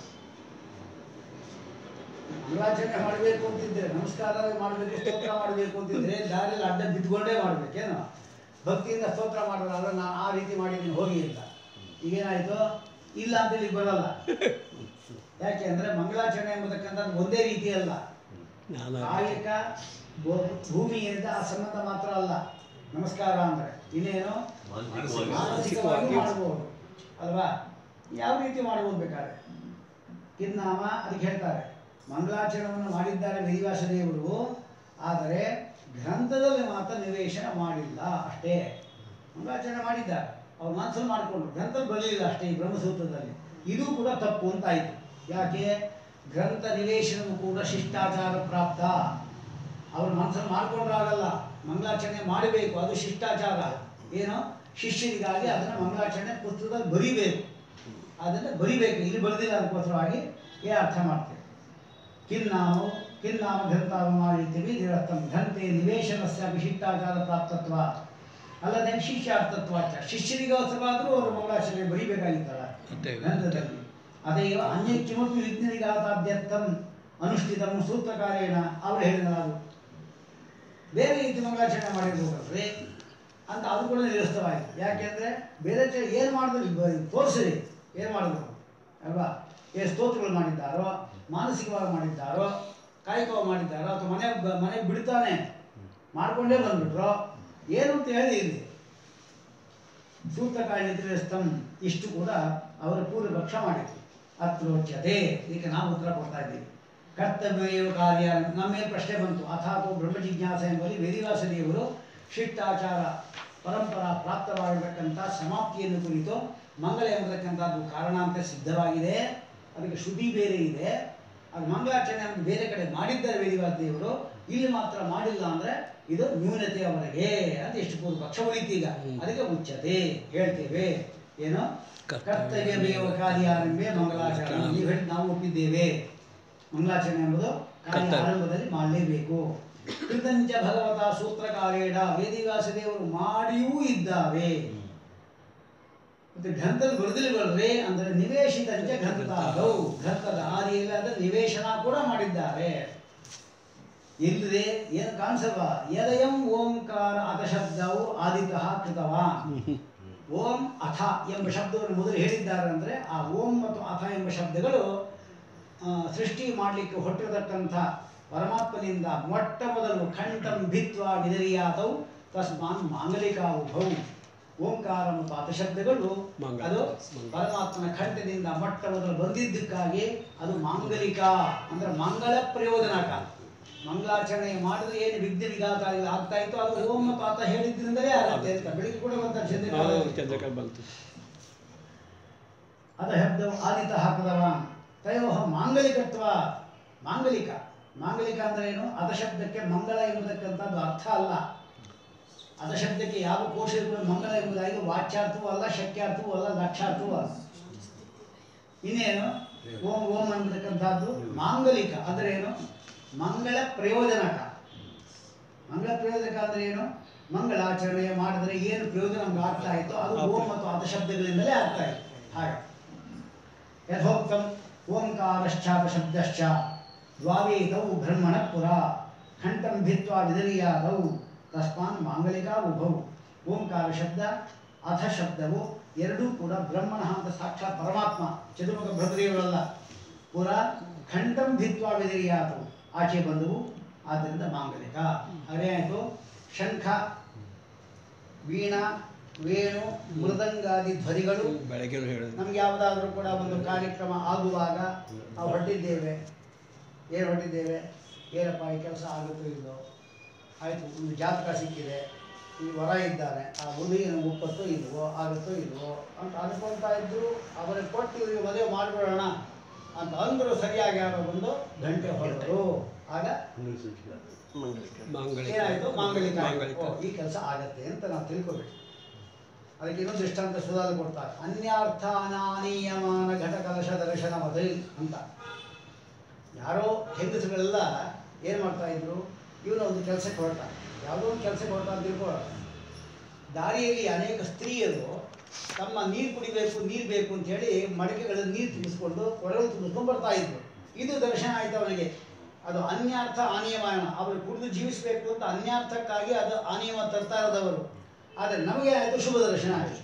ಮಂಗಳಾಚರಣೆ ಮಾಡಬೇಕು ಅಂತಿದ್ರೆ ನಮಸ್ಕಾರ ಮಾಡಬೇಕು ಸ್ತೋತ್ರ ಮಾಡಬೇಕು ಅಂತಿದ್ರೆ ದಾರಿಯಲ್ಲಿ ಅಡ್ಡ ಬಿದ್ದುಕೊಂಡೇ ಮಾಡ್ಬೇಕೇನು ಭಕ್ತಿಯಿಂದ ಸ್ತೋತ್ರ ಮಾಡೋದಾದ್ರೆ ನಾನು ಆ ರೀತಿ ಮಾಡಿದ್ದೀನಿ ಹೋಗಿ ಅಂತ ಈಗೇನಾಯಿತು ಇಲ್ಲ ಅಂತೇಳಿ ಬರಲ್ಲ ಯಾಕೆ ಅಂದರೆ ಮಂಗಳಾಚರಣೆ ಎಂಬತಕ್ಕಂಥದ್ದು ಒಂದೇ ರೀತಿ ಅಲ್ಲ ನಾನು ಕಾಯಿಕ ಭೂ- ಭೂಮಿಯಿಂದ ಆ ಸಂಬಂಧ ಮಾತ್ರ ಅಲ್ಲ ನಮಸ್ಕಾರ ಅಂದರೆ ಇನ್ನೇನು ಮಾನಸಿಕವಾಗಿ ಮಾನಸಿಕವಾಗಿ ಮಾಡ್ಬೋದು ಅಲ್ವಾ ಯಾವ ರೀತಿ ಮಾಡ್ಬೋದು ಬೇಕಾದ್ರೆ ಕಿನ್ನಾಮ ಅದಕ್ಕೆ ಹೇಳ್ತಾರೆ ಮಂಗಳಾಚರಣೆಯನ್ನು ಮಾಡಿದ್ದಾರೆ ವೇದಿವಾಸ ದೇವರು ಆದರೆ ಗ್ರಂಥದಲ್ಲಿ ಮಾತ್ರ ನಿವೇಶನ ಮಾಡಿಲ್ಲ ಅಷ್ಟೇ ಮಂಗಳಾಚರಣೆ ಮಾಡಿದ್ದಾರೆ ಅವ್ರು ಮನಸ್ಸಲ್ಲಿ ಮಾಡಿಕೊಂಡ್ರು ಗ್ರಂಥದಲ್ಲಿ ಬರಲಿಲ್ಲ ಅಷ್ಟೇ ಈ ಬ್ರಹ್ಮಸೂತ್ರದಲ್ಲಿ ಇದು ಕೂಡ ತಪ್ಪು ಅಂತ ಆಯಿತು ಯಾಕೆ ಗ್ರಂಥ ನಿವೇಶನವು ಕೂಡ ಶಿಷ್ಟಾಚಾರ ಪ್ರಾಪ್ತ ಅವ್ರ ಮನಸ್ಸಲ್ಲಿ ಮಾಡ್ಕೊಂಡ್ರಾಗಲ್ಲ ಮಂಗಳಾಚರಣೆ ಮಾಡಬೇಕು ಅದು ಶಿಷ್ಟಾಚಾರ ಏನು ಶಿಷ್ಯರಿಗಾಗಿ ಅದನ್ನು ಮಂಗಳಾಚರಣೆ ಪುಸ್ತಕದಲ್ಲಿ ಬರಿಬೇಕು ಅದನ್ನು ಬರಿಬೇಕು ಇಲ್ಲಿ ಬರೆದಿಲ್ಲ ಅದಕ್ಕೋಸ್ಕರವಾಗಿ ಏ ಅರ್ಥ ಮಾಡ್ತೇವೆ ಕಿನ್ನಾಮು ಕಿನ್ನಾಮ ಗ್ರಂಥಾವಮಾನಿತೀವಿ ನಿರರ್ಥಂ ಗ್ರಂಥೆ ನಿವೇಶನಸ್ಯ ವಿಶಿಷ್ಟಾಚಾರ ಪ್ರಾಪ್ತತ್ವ ಅಲ್ಲದೆ ಶಿಷ್ಯಾರ್ಥತ್ವಾಚ ಶಿಷ್ಯರಿಗೋಸ್ಕರವಾದರೂ ಅವರು ಮಂಗಳಾಚರಣೆ ಬರಿಬೇಕಾಗಿತ್ತಲ್ಲ ಅದೇ. ಗ್ರಂಥದಲ್ಲಿ ಅದೇವ ಅನ್ಯ ಕಿಮಪಿ ವಿಜ್ಞಾನಿಗಾತಾದ್ಯರ್ಥಂ ಅನುಷ್ಠಿತಂ ಸೂತ್ರಕಾರೇಣ ಅವರು ಹೇಳಿದ ಅದು ಬೇರೆ ರೀತಿ ಮಂಗಳಾಚರಣೆ ಮಾಡಿರ್ಬೇಕಲ್ರಿ ಅಂತ ಅದು ಕೂಡ ನಿರಸ್ತವಾಯಿತು ಯಾಕೆಂದ್ರೆ ಬೇರೆ ಚ ಏನು ಮಾಡಿದ್ರು ತೋರಿಸಿರಿ ಏನು ಮಾಡಿದ್ರು ಅಲ್ವಾ ಏನು ಸ್ತೋತ್ರಗಳು ಮಾಡಿದ್ದಾರೋ ಮಾನಸಿಕವಾಗಿ ಮಾಡಿದ್ದಾರೋ ಕಾಯಿಕವಾಗಿ ಮಾಡಿದ್ದಾರೋ ಅಥವಾ ಮನೆ ಮನೆಗೆ ಬಿಡ್ತಾನೆ ಮಾಡ್ಕೊಂಡೇ ಬಂದ್ಬಿಟ್ರೋ ಏನು ಅಂತ ಹೇಳಿ ಇಲ್ಲಿ ಸೂತ್ರಕಾರಿ ನಿದ್ರಸ್ತಂ ಇಷ್ಟು ಕೂಡ ಅವರ ಪೂರ್ವ ಪಕ್ಷ ಮಾಡಿದ್ರು ಅತ್ರೋಚ್ಯತೆ ಇದಕ್ಕೆ ನಾವು ಉತ್ತರ ಕೊಡ್ತಾ ಇದ್ದೀವಿ ಕರ್ತವ್ಯ ಕಾರ್ಯ ನಮ್ಮ ಮೇಲೆ ಪ್ರಶ್ನೆ ಬಂತು ಅಥಾತೋ ಬ್ರಹ್ಮ ಜಿಜ್ಞಾಸ ಎಂಬಲ್ಲಿ ವೇದಿವಾಸ ದೇವರು ಶಿಷ್ಟಾಚಾರ ಪರಂಪರಾ ಪ್ರಾಪ್ತವಾಗಿರತಕ್ಕಂಥ ಸಮಾಪ್ತಿಯನ್ನು ಕುರಿತು ಮಂಗಳ ಎಂಬತಕ್ಕಂಥದ್ದು ಕಾರಣ ಅಂತ ಸಿದ್ಧವಾಗಿದೆ ಅದಕ್ಕೆ ಶ್ರುತಿ ಬೇರೆ ಇದೆ ಅದು ಮಂಗಳಾಚರಣೆ ಅಂತ ಬೇರೆ ಕಡೆ ಮಾಡಿದ್ದಾರೆ ವೇದಿವಾಸ ದೇವರು ಇಲ್ಲಿ ಮಾತ್ರ ಮಾಡಿಲ್ಲ ಅಂದ್ರೆ ಇದು ನ್ಯೂನತೆ ಅವರಿಗೆ ಅಂತ ಎಷ್ಟು ಪೂರ್ವ ಪಕ್ಷ ಉಳಿತು ಈಗ ಅದಕ್ಕೆ ಉಚ್ಚತೆ ಹೇಳ್ತೇವೆ ಏನು ಕರ್ತವ್ಯ ಮೇವ ಕಾರ್ಯಾರಂಭೆ ಮಂಗಳಾಚರಣೆ ನೀವು ಹೇಳಿ ನಾವು ಒಪ್ಪಿದ್ದೇವೆ ಮಂಗಳಾಚರಣೆ ಎಂಬುದು ಕಾರ್ಯ ಕರ್ತವ್ಯ. ಆರಂಭದಲ್ಲಿ ಮಾಡಲೇಬೇಕು ಕೃತಂಚ ಭಗವತ ಸೂತ್ರಕಾರೇಣ ವೇದಿವಾಸ ದೇವರು ಮಾಡಿಯೂ ಇದ್ದಾವೆ ಮತ್ತೆ ಗ್ರಂಥದಲ್ಲಿ ಬರೆದಿಲ್ವಲ್ರಿ ಅಂದ್ರೆ ನಿವೇಶಿತಂಚ ಗ್ರಂಥಾದವು ಗ್ರಂಥದ ಆದಿಯಲ್ಲಿ ಅದರ ನಿವೇಶನ ಕೂಡ ಮಾಡಿದ್ದಾರೆ ಇಲ್ಲದೆ ಏನು ಕಾಣಿಸಲ್ವಾ ಯದಯಂ ಓಂಕಾರ ಅಥ ಶಬ್ದವು ಆದಿತಃ ಕೃತವಾನ್ ಓಂ ಅಥ ಎಂಬ ಶಬ್ದವನ್ನು ಮೊದಲು ಹೇಳಿದ್ದಾರೆ ಅಂದರೆ ಆ ಓಂ ಮತ್ತು ಅಥ ಎಂಬ ಶಬ್ದಗಳು ಆ, ಸೃಷ್ಟಿ ಮಾಡಲಿಕ್ಕೆ ಹೊಟ್ಟಿರತಕ್ಕಂಥ ಪರಮಾತ್ಮನಿಂದ ಮೊಟ್ಟ ಮೊದಲು ಖಂಡಂ ಭಿತ್ವ ವಿದರಿಯಾದವು ತಸ್ಮಾನ್ ಮಾಂಗಲಿಕಾವುಭೌ ಓಂಕಾರ ಮತ್ತು ಅಥ ಶಬ್ದಗಳು ಮಾಂಗಲಿಕ. ಅದು ಪರಮಾತ್ಮನ ಕಂಠದಿಂದ ಮೊಟ್ಟ ಮೊದಲು ಬಂದಿದ್ದಕ್ಕಾಗಿ ಅದು ಮಾಂಗಲಿಕ ಅಂದ್ರೆ ಮಂಗಳ ಪ್ರಯೋಜನಕ ಮಂಗಳಾಚರಣೆ ಮಾಡಿದ್ರೆ ಏನು ವಿಘ್ನ ವಿಘಾತ ಆಗ್ತಾ ಇತ್ತು ಅದು ಓಂ ಮತ್ತು ಆತ ಹೇಳಿದ್ರಿಂದಲೇ ಆಗುತ್ತೆ ಅಂತ ಬೆಳಿಗ್ಗೆ ಕೂಡ ಬಂತ ಚಂದ್ರಕಾಲ ಚಂದ್ರಕಾಂತ್ ಬಂತು ಅದ ಶಬ್ದವು ಆದಿತ ಹಾಕದವ ತಯೋಹ ಮಾಂಗಲಿಕತ್ವ ಮಾಂಗಲಿಕ ಮಾಂಗಲಿಕ ಅಂದ್ರೆ ಏನು ಅದ ಶಬ್ದಕ್ಕೆ ಮಂಗಳ ಎಂಬುದಕ್ಕಂಥದ್ದು ಅರ್ಥ ಅಲ್ಲ ಅದ ಶಬ್ದಕ್ಕೆ ಯಾವ ಕೋಶ ಇರುವುದು ಮಂಗಳ ಎಂಬುದಾಗಿ ವಾಚ್ಯಾರ್ಥವೂ ಅಲ್ಲ ಶಕ್ಯಾರ್ಥವೂ ಅಲ್ಲ ಲಕ್ಷಾರ್ಥವೂ ಅಲ್ಲ ಇನ್ನೇನು ಓಂ ಓಂ ಎಂಬತಕ್ಕಂಥದ್ದು ಮಾಂಗಲಿಕ ಅಂದ್ರೆ ಏನು ಮಂಗಳ ಪ್ರಯೋಜನಕ ಮಂಗಳ ಪ್ರಯೋಜನಕ ಅಂದ್ರೆ ಏನು ಮಂಗಳಾಚರಣೆ ಮಾಡಿದ್ರೆ ಏನು ಪ್ರಯೋಜನ ನಮ್ಗೆ ಆಗ್ತಾ ಇತ್ತು ಅದು ಓಂ ಮತ್ತು ಅದ ಶಬ್ದಗಳಿಂದಲೇ ಆಗ್ತಾ ಇತ್ತು ಹಾಗೆ ಯಥೋಕ್ತಂ ಓಂಕಾರಶ್ಚಾಪ ಶಬ್ದಶ್ಚ ದ್ವಾವೇತೌ ಬ್ರಹ್ಮಣ ಪುರ ಕಂಠಂ ಭಿತ್ವಾ ವಿದರಿಯಾದೌ ತಸ್ಮಾನ್ ಮಾಂಗಲಿಕಾ ಉಭೌ ಓಂಕಾರ ಶಬ್ದ ಅಥ ಶಬ್ದವು ಎರಡೂ ಕೂಡ ಬ್ರಹ್ಮಣ ಅಂತ ಸಾಕ್ಷಾತ್ ಪರಮಾತ್ಮ ಚತುರ್ಮುಖ ಬ್ರಹ್ಮದೇವರಲ್ಲ ಪುರ ಖಂಡಂ ಭಿತ್ವಾ ವಿದರಿಯಾದವು ಆಚೆ ಬಂದವು ಆದ್ದರಿಂದ ಮಾಂಗಲಿಕ ಹಾಗೆ ಆಯಿತು ಶಂಖ ವೀಣಾ ವೇಣು ಮೃದಂಗಾದಿ ಧ್ವನಿಗಳು ಬೆಳಗ್ಗೆ ಹೇಳಿದ್ರು ನಮ್ಗೆ ಯಾವುದಾದ್ರೂ ಕೂಡ ಒಂದು ಕಾರ್ಯಕ್ರಮ ಆಗುವಾಗ ನಾವು ಹೊರಟಿದ್ದೇವೆ ಏನು ಹೊರಟಿದ್ದೇವೆ ಏನಪ್ಪ ಈ ಕೆಲಸ ಆಗುತ್ತೋ ಇಲ್ಲೋ ಆಯಿತು ಒಂದು ಜಾತಕ ಸಿಕ್ಕಿದೆ ಈ ವರ ಇದ್ದಾನೆ ಆ ಹುಡುಗಿನ ಒಪ್ಪತ್ತೋ ಇಲ್ವೋ ಆಗುತ್ತೋ ಇಲ್ವೋ ಅಂತ ಅನ್ಕೊಳ್ತಾ ಇದ್ರು ಅವರಿಗೆ ಕೊಟ್ಟು ಇವ್ರಿಗೆ ಮದುವೆ ಮಾಡಿಬಿಡೋಣ ಅಂತ ಅಂದರು ಸರಿಯಾಗಿ ಯಾರೋ ಬಂದು ಗಂಟೆ ಹೊರಟರು ಆಗ ಹಂಗೆ ಸೂಚನೆ ಮಾಂಗಲಿಕ ಏನಾಯಿತು ಮಾಂಗಲಿಕ ಆಯ್ತು. ಮಾಂಗಲಿಕ. ಓ, ಈ ಕೆಲಸ ಆಗತ್ತೆ ಅಂತ ನಾವು ತಿಳ್ಕೊಬೇಕು ಅದಕ್ಕೆ ಇನ್ನೊಂದು ದೃಷ್ಟಾಂತ ಸುಧಾರ ಕೊಡ್ತಾರೆ ಅನ್ಯಾರ್ಥಾನಾನೀಯಮಾನ ಘಟ ಕಲಶ ದರ್ಶನ ಮದ ಅಂತ ಯಾರೋ ಹೆಂಗಸುಗಳೆಲ್ಲ ಏನು ಮಾಡ್ತಾ ಇದ್ರು ಇವನು ಒಂದು ಕೆಲಸಕ್ಕೆ ಹೊರಟ ಯಾವುದೋ ಒಂದು ಕೆಲಸಕ್ಕೆ ಹೊರಟ ಅಂತ ತಿಳ್ಕೊಳ್ಳ ದಾರಿಯಲ್ಲಿ ಅನೇಕ ಸ್ತ್ರೀಯರು ತಮ್ಮ ನೀರು ಕುಡಿಬೇಕು ನೀರು ಬೇಕು ಅಂತ ಹೇಳಿ ಮಡಕೆಗಳಲ್ಲಿ ನೀರು ತುಂಬಿಸ್ಕೊಂಡು ಕೊಡಲು ತುಂಬಿಸ್ಕೊಂಡು ಬರ್ತಾ ಇದ್ರು ಇದು ದರ್ಶನ ಆಯ್ತು ಅವನಿಗೆ ಅದು ಅನ್ಯಾರ್ಥ ಆನಿಯಮಾನ ಅವರು ಕುಡಿದು ಜೀವಿಸಬೇಕು ಅಂತ ಅನ್ಯಾರ್ಥಕ್ಕಾಗಿ ಅದು ಆನಿಯಮ ತರ್ತಾ ಇರೋದವರು ಆದರೆ ನಮಗೆ ಆಯಿತು ಶುಭ ದರ್ಶನ ಆಯಿತು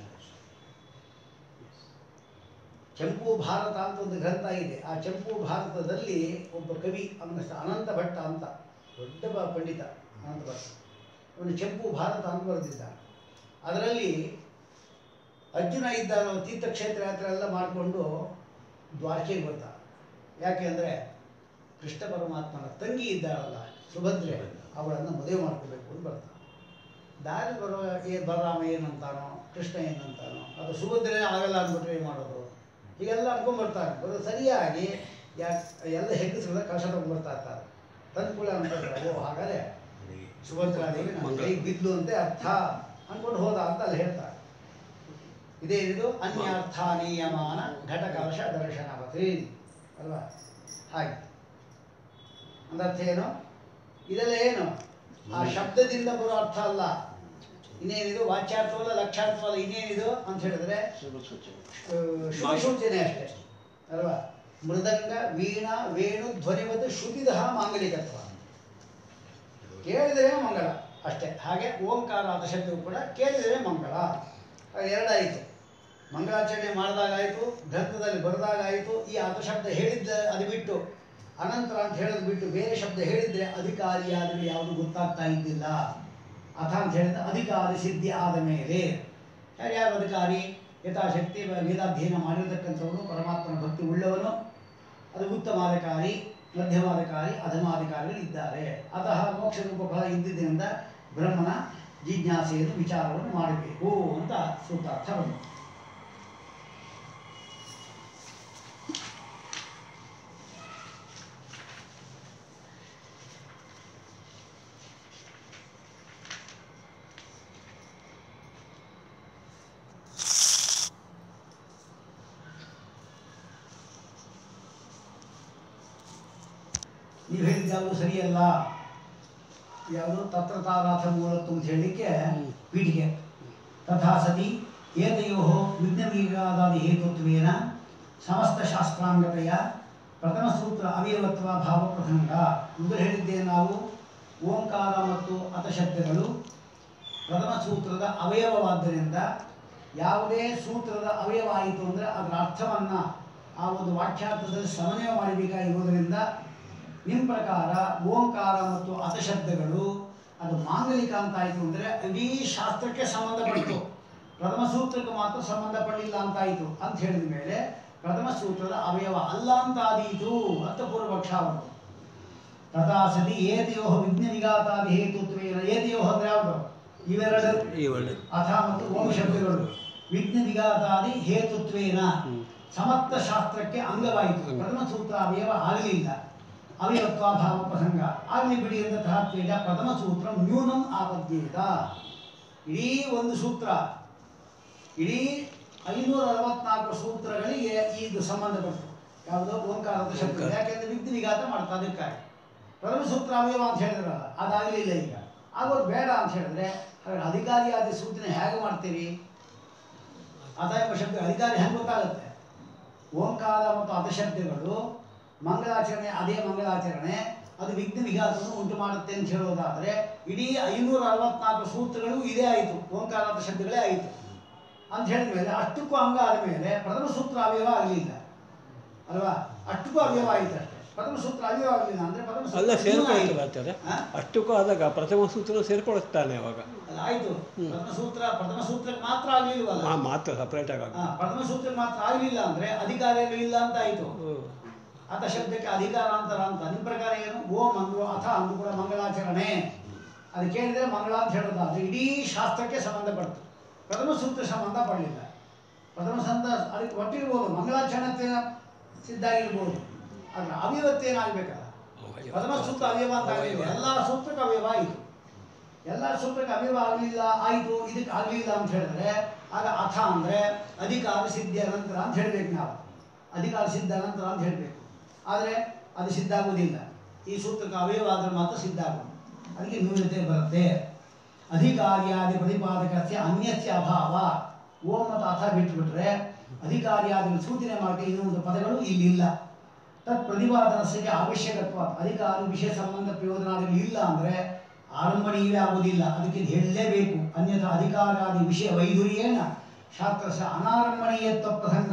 ಚಂಪು ಭಾರತ ಅಂತ ಒಂದು ಗ್ರಂಥ ಇದೆ ಆ ಚಂಪು ಭಾರತದಲ್ಲಿ ಒಬ್ಬ ಕವಿ ಅವನ ಹೆಸರು ಅನಂತ ಭಟ್ಟ ಅಂತ ದೊಡ್ಡ ಬ- ಪಂಡಿತ ಅನಂತ ಭಟ್ಟ ಅವನು ಚಂಪು ಭಾರತ ಅಂತ ಬರೆದಿದ್ದ ಅದರಲ್ಲಿ ಅರ್ಜುನ ಇದ್ದಾನೋ ತೀರ್ಥಕ್ಷೇತ್ರ ಯಾತ್ರೆ ಎಲ್ಲ ಮಾಡಿಕೊಂಡು ದ್ವಾರಕೆಗೆ ಬರ್ತ ಯಾಕೆ ಅಂದರೆ ಕೃಷ್ಣ ಪರಮಾತ್ಮನ ತಂಗಿ ಇದ್ದಾಳಲ್ಲ ಸುಭದ್ರೆ ಅವಳನ್ನು ಮದುವೆ ಮಾಡ್ಕೋಬೇಕು ಅಂತ ಬರ್ತಾನೆ ದಾರಿ ಬರುವ ಏ ಬಲರಾಮ ಏನಂತಾನೋ ಕೃಷ್ಣ ಏನಂತಾನೋ ಅದು ಸುಭದ್ರೆ ಆಗಲ್ಲ ಅಂದ್ಬಿಟ್ರೆ ಏನು ಮಾಡೋದು ಹೀಗೆಲ್ಲ ಅನ್ಕೊಂಡ್ಬರ್ತಾರೆ ಬರೋ ಸರಿಯಾಗಿ ಯಾ ಎಲ್ಲ ಹೆಂಗಸರೆಲ್ಲ ಕಳಶ ತಗೊಂಡ್ಬರ್ತಾ ಇರ್ತಾರೆ ತಂದು ಕೂಡ ಅಂತಾರೆ ಓ ಹಾಗಾದ್ರೆ ಸುಭದ್ರಾದೇವಿ ನನ್ನ ಕೈಗೆ ಬಿದ್ಲು ಅಂತೆ ಅರ್ಥ ಅನ್ಕೊಂಡು ಹೋದ ಅಂತ ಅಲ್ಲಿ ಹೇಳ್ತಾರೆ ಇದೇ ಇದು ಅನ್ಯಾರ್ಥ ನಿಯಮಾನ ಘಟಕಲಶ ದರ್ಶನವತಿ ಅಲ್ವಾ ಹಾಗೆ ಅಂದರ್ಥ ಏನು ಇದೆಲ್ಲ ಏನು ಆ ಶಬ್ದದಿಂದ ಬರೋ ಅರ್ಥ ಅಲ್ಲ ಇನ್ನೇನಿದು ವಾಚ್ಯಾರ್ಥವಲ್ಲ ಲಕ್ಷಾರ್ಥವಲ್ಲ ಇನ್ನೇನಿದು ಅಂತ ಹೇಳಿದ್ರೆ ಶುಭ ಸೂಚನೆ ಆ, ಶುಭ ಸೂಚನೆ ಅಷ್ಟೇ ಅಲ್ವಾ ಮೃದಂಗ ವೀಣಾ ವೇಣು ಧ್ವನಿವತ್ತು ಶ್ರುತಿದಹ ಮಾಂಗಲಿಕತ್ವ ಕೇಳಿದರೆ ಮಂಗಳ ಅಷ್ಟೇ ಹಾಗೆ ಓಂಕಾರ ಆದ ಶಬ್ದವು ಕೂಡ ಕೇಳಿದರೆ ಮಂಗಳ ಅದು ಎರಡಾಯಿತು ಮಂಗಳಾಚರಣೆ ಮಾಡಿದಾಗಾಯಿತು ಗ್ರಂಥದಲ್ಲಿ ಬರೆದಾಗಾಯಿತು ಈ ಅರ್ಥ ಶಬ್ದ ಹೇಳಿದ್ದ ಅದು ಬಿಟ್ಟು ಅನಂತರ ಅಂತ ಹೇಳೋದು ಬಿಟ್ಟು ಬೇರೆ ಶಬ್ದ ಹೇಳಿದ್ರೆ ಅಧಿಕಾರಿಯಾದರೆ ಯಾವುದು ಗೊತ್ತಾಗ್ತಾ ಇದ್ದಿಲ್ಲ ಅಥ ಅಂತ ಹೇಳಿದ್ರೆ ಅಧಿಕಾರಿ ಸಿದ್ಧಿ ಆದ ಮೇಲೆ ಯಾರ್ಯಾರು ಅಧಿಕಾರಿ ಯಥಾಶಕ್ತಿ ವೇದಾಧ್ಯಯನ ಮಾಡಿರತಕ್ಕಂಥವನು ಪರಮಾತ್ಮನ ಭಕ್ತಿ ಉಳ್ಳವನು ಅದು ಉತ್ತಮಾಧಿಕಾರಿ ಮಧ್ಯಮಾಧಿಕಾರಿ ಅಧಮಾಧಿಕಾರಿಗಳು ಇದ್ದಾರೆ ಅತಃ ಮೋಕ್ಷ ರೂಪ ಫಲ ಇದ್ದಿದ್ದರಿಂದ ಬ್ರಹ್ಮನ ಜಿಜ್ಞಾಸೆಯನ್ನು ವಿಚಾರವನ್ನು ಮಾಡಬೇಕು ಅಂತ ಸೂತ್ರಾರ್ಥ ಬಂತು ನೀವು ಹೇಳಿದ ಯಾವುದು ಸರಿಯಲ್ಲ ಯಾವುದು ತತ್ರ ತಾರಾಥ ಮೂಲತ್ತು ಅಂತ ಹೇಳಲಿಕ್ಕೆ ಪೀಠಿಗೆ ತಥಾ ಸತಿ ಏತಯೋ ವಿಘ್ನವೀಗಾದಾದಿ ಹೇತುತ್ವೇನ ಸಮಸ್ತ ಶಾಸ್ತ್ರಾಂಗತೆಯ ಪ್ರಥಮ ಸೂತ್ರ ಅವಯವತ್ವ ಭಾವ ಪ್ರಸಂಗ ಮೊದಲು ಹೇಳಿದ್ದೇವೆ ನಾವು ಓಂಕಾರ ಮತ್ತು ಅತಶಬ್ದಗಳು ಪ್ರಥಮ ಸೂತ್ರದ ಅವಯವವಾದ್ದರಿಂದ ಯಾವುದೇ ಸೂತ್ರದ ಅವಯವ ಆಯಿತು ಅಂದರೆ ಅದರ ಅರ್ಥವನ್ನು ಆ ಒಂದು ವಾಕ್ಯಾರ್ಥದಲ್ಲಿ ಸಮನ್ವಯ ಮಾಡಬೇಕಾಗಿರುವುದರಿಂದ ನಿಮ್ಮ ಪ್ರಕಾರ ಓಂಕಾರ ಮತ್ತು ಅತಶಬ್ದಗಳು ಅದು ಮಾಂಗಲಿಕ ಅಂತ ಆಯಿತು ಅಂದರೆ ಇಡೀ ಶಾಸ್ತ್ರಕ್ಕೆ ಸಂಬಂಧಪಟ್ಟು ಪ್ರಥಮ ಸೂತ್ರಕ್ಕೆ ಮಾತ್ರ ಸಂಬಂಧಪಡಲಿಲ್ಲ ಅಂತಾಯಿತು ಅಂತ ಹೇಳಿದ ಮೇಲೆ ಪ್ರಥಮ ಸೂತ್ರದ ಅವಯವ ಅಲ್ಲ ಅಂತ ಆದೀತು ಅಂತ ಪೂರ್ವಪಕ್ಷ ಅವರು ತಥಾ ಸತಿ ಏತಯೋ ವಿಘ್ನ ವಿಘಾತಾದಿ ಹೇತುತ್ವೇನ ಏತಯೋ ಅಂದ್ರೆ ಯಾವುದು ಇವೆರಡು ಇವೆರಡು ಅಥ ಮತ್ತು ಓಂ ಶಬ್ದಗಳು ವಿಘ್ನ ವಿಘಾತಾದಿ ಹೇತುತ್ವೇನ ಹ್ಮ್. ಸಮರ್ಥ ಶಾಸ್ತ್ರಕ್ಕೆ ಅಂಗವಾಯಿತು ಅಂಗ. ಪ್ರಥಮ ಸೂತ್ರ ಅವಯವ ಆಗಲಿಲ್ಲ ಅವಯವತ್ವಾಭಾವ ಪ್ರಸಂಗ ಆಗಲಿ ಬಿಡಿ ಅಂತ ತಹತ್ವೇಜ ಪ್ರಥಮ ಸೂತ್ರ ನ್ಯೂನಂ ಆಪದ್ಯೇತ ಇಡೀ ಒಂದು ಸೂತ್ರ ಇಡೀ ಐನೂರ ಅರವತ್ನಾಲ್ಕು ಸೂತ್ರಗಳಿಗೆ ಇದು ಸಂಬಂಧಪಟ್ಟು ಯಾವುದೋ ಓಂಕಾರದ ಶಬ್ದ ಓಂಕಾರ. ಯಾಕೆಂದ್ರೆ ವಿಘ್ನ ವಿಘಾತ ಮಾಡ್ತಾ ಅದಕ್ಕಾಗಿ ಪ್ರಥಮ ಸೂತ್ರ ಅವಯವ ಅಂತ ಹೇಳಿದ್ರಲ್ಲ ಅದಾಗಲಿಲ್ಲ ಈಗ ಆಗೋದು ಬೇಡ ಅಂತ ಹೇಳಿದ್ರೆ ಹಾಗಾದ್ರೆ ಅಧಿಕಾರಿಯಾದ ಸೂಚನೆ ಹೇಗೆ ಮಾಡ್ತೀರಿ ಆದಾಯ ಶಬ್ದ ಅಧಿಕಾರಿ ಹೆಂಗೆ ಗೊತ್ತಾಗುತ್ತೆ ಓಂಕಾರ ಮತ್ತು ಅಪಶಬ್ದಗಳು ಮಂಗಳಾಚರಣೆ ಅದೇ ಮಂಗಳಾಚರಣೆ ಅದು ವಿಘ್ನ ವಿಘಾತವನ್ನು ಉಂಟು ಮಾಡುತ್ತೆ ಅಂತ ಹೇಳೋದಾದರೆ ಇಡೀ ಐನೂರ ಅರವತ್ನಾಲ್ಕು ಸೂತ್ರಗಳು ಇದೇ ಆಯಿತು ಓಂಕಾರ ಶಬ್ದಗಳೇ ಆಯಿತು ಅಂತ ಹೇಳಿದ ಮೇಲೆ ಅಷ್ಟಕ್ಕೂ ಅಂಗ ಆದ ಮೇಲೆ ಪ್ರಥಮ ಸೂತ್ರ ಅವಯವ ಆಗಲಿಲ್ಲ ಅಲ್ವಾ ಅಷ್ಟಕ್ಕೂ ಅವಯವ ಆಯಿತು ಅಷ್ಟೇ ಪ್ರಥಮ ಸೂತ್ರ ಅವಯವ ಆಗಲಿಲ್ಲ ಅಂದರೆ ಪ್ರಥಮ ಸೂತ್ರ ಅಲ್ಲ ಇನ್ನೂ ಆಯಿತು. ಸೇರ್ಕೊಳ್ತದೆ ಆಗ್ತದೆ ಹಾ? ಅಷ್ಟಕ್ಕೂ ಆದಾಗ ಪ್ರಥಮ ಸೂತ್ರ ಸೇರ್ಕೊಳಿಸ್ತಾನೆ ಅವಾಗ ಅಲ್ಲ, ಆಯ್ತು ಹ್ಮ್. ಪ್ರಥಮ ಸೂತ್ರ ಪ್ರಥಮ ಸೂತ್ರಕ್ಕೆ ಮಾತ್ರ ಆಗಲಿಲ್ವಲ್ಲ ಮಾ- ಮಾತ್ರ ಸಪ್ರೇಟ್ ಆಗ ಹಾ, ಪ್ರಥಮ ಸೂತ್ರಕ್ಕೆ ಮಾತ್ರ ಆಗಲಿಲ್ಲ ಅಂದ್ರೆ ಅಧಿಕಾರಿಗಳು ಇಲ್ಲ ಅಂತ ಆಯಿತು ಅಥ ಶಬ್ದಕ್ಕೆ ಅಧಿಕಾರಾಂತರ ಅಂತ ನಿಮ್ಮ ಪ್ರಕಾರ ಏನು ಓಂ ಅಂದ್ರು ಅಥ ಅಂದ್ರು ಕೂಡ ಮಂಗಳಾಚರಣೆ ಅದು ಕೇಳಿದ್ರೆ ಮಂಗಳ ಅಂತ ಹೇಳೋದಾದ್ರೆ ಇಡೀ ಶಾಸ್ತ್ರಕ್ಕೆ ಸಂಬಂಧಪಡ್ತು ಪ್ರಥಮ ಸೂತ್ರ ಸಂಬಂಧ ಪಡಲಿಲ್ಲ ಪ್ರಥಮ ಸಂದ ಅದಕ್ಕೆ ಒಟ್ಟಿರ್ಬೋದು ಮಂಗಳಾಚರಣೆ ಸಿದ್ಧ ಆಗಿರ್ಬೋದು ಆದರೆ ಅಭಿವೃತ್ತಿ ಏನಾಗಬೇಕಲ್ಲ ಪ್ರಥಮ ಸೂತ್ರ ಅವಯವ ಅಂತ ಆಗಲಿಲ್ಲ ಎಲ್ಲ ಸೂತ್ರಕ್ಕೆ ಅವಯವ ಆಯಿತು ಎಲ್ಲ ಸೂತ್ರಕ್ಕೆ ಅವಯವ ಆಗಲಿಲ್ಲ ಆಯಿತು ಇದಕ್ಕೆ ಆಗಲಿಲ್ಲ ಅಂತ ಹೇಳಿದ್ರೆ ಆಗ ಅಥ ಅಂದರೆ ಅಧಿಕಾರ ಸಿದ್ಧಿಯ ನಂತರ ಅಂತ ಹೇಳಬೇಕು ನಾವು ಅಧಿಕಾರ ಸಿದ್ಧ ನಂತರ ಅಂತ ಹೇಳಬೇಕು ಆದರೆ ಅದು ಸಿದ್ಧ ಆಗುವುದಿಲ್ಲ ಈ ಸೂತ್ರಕ್ಕೆ ಅವಯವ ಆದರೆ ಮಾತ್ರ ಸಿದ್ಧ ಆಗೋದು ಅದಕ್ಕೆ ನ್ಯೂನತೆ ಬರುತ್ತೆ ಅಧಿಕಾರಿಯಾದಿ ಪ್ರತಿಪಾದಕಸ್ಯ ಅನ್ಯಸ್ಯ ಅಭಾವ ಓಂ ಮತ್ತು ಅಥ ಬಿಟ್ಟುಬಿಟ್ರೆ ಅಧಿಕಾರಿಯಾದಿ ಸೂಚನೆ ಮಾಡಿ ಇನ್ನೊಂದು ಪದಗಳು ಇಲ್ಲಿಲ್ಲ ತತ್ ಪ್ರತಿಪಾದನಕ್ಕೆ ಅವಶ್ಯಕತ್ವ ಅಧಿಕಾರಿ ವಿಷಯ ಸಂಬಂಧ ಪ್ರಯೋಜನಾದಿಗಳು ಇಲ್ಲ ಅಂದರೆ ಆರಂಭಣೀಯವೇ ಆಗುವುದಿಲ್ಲ ಅದಕ್ಕೆ ಇದು ಹೇಳಲೇಬೇಕು ಅನ್ಯಥಾ ಅಧಿಕಾರಾದಿ ವಿಷಯ ವೈದುರ್ಯೇನ ಶಾಸ್ತ್ರಸ ಅನಾರಂಭಣೀಯತ್ವ ಪ್ರಸಂಗ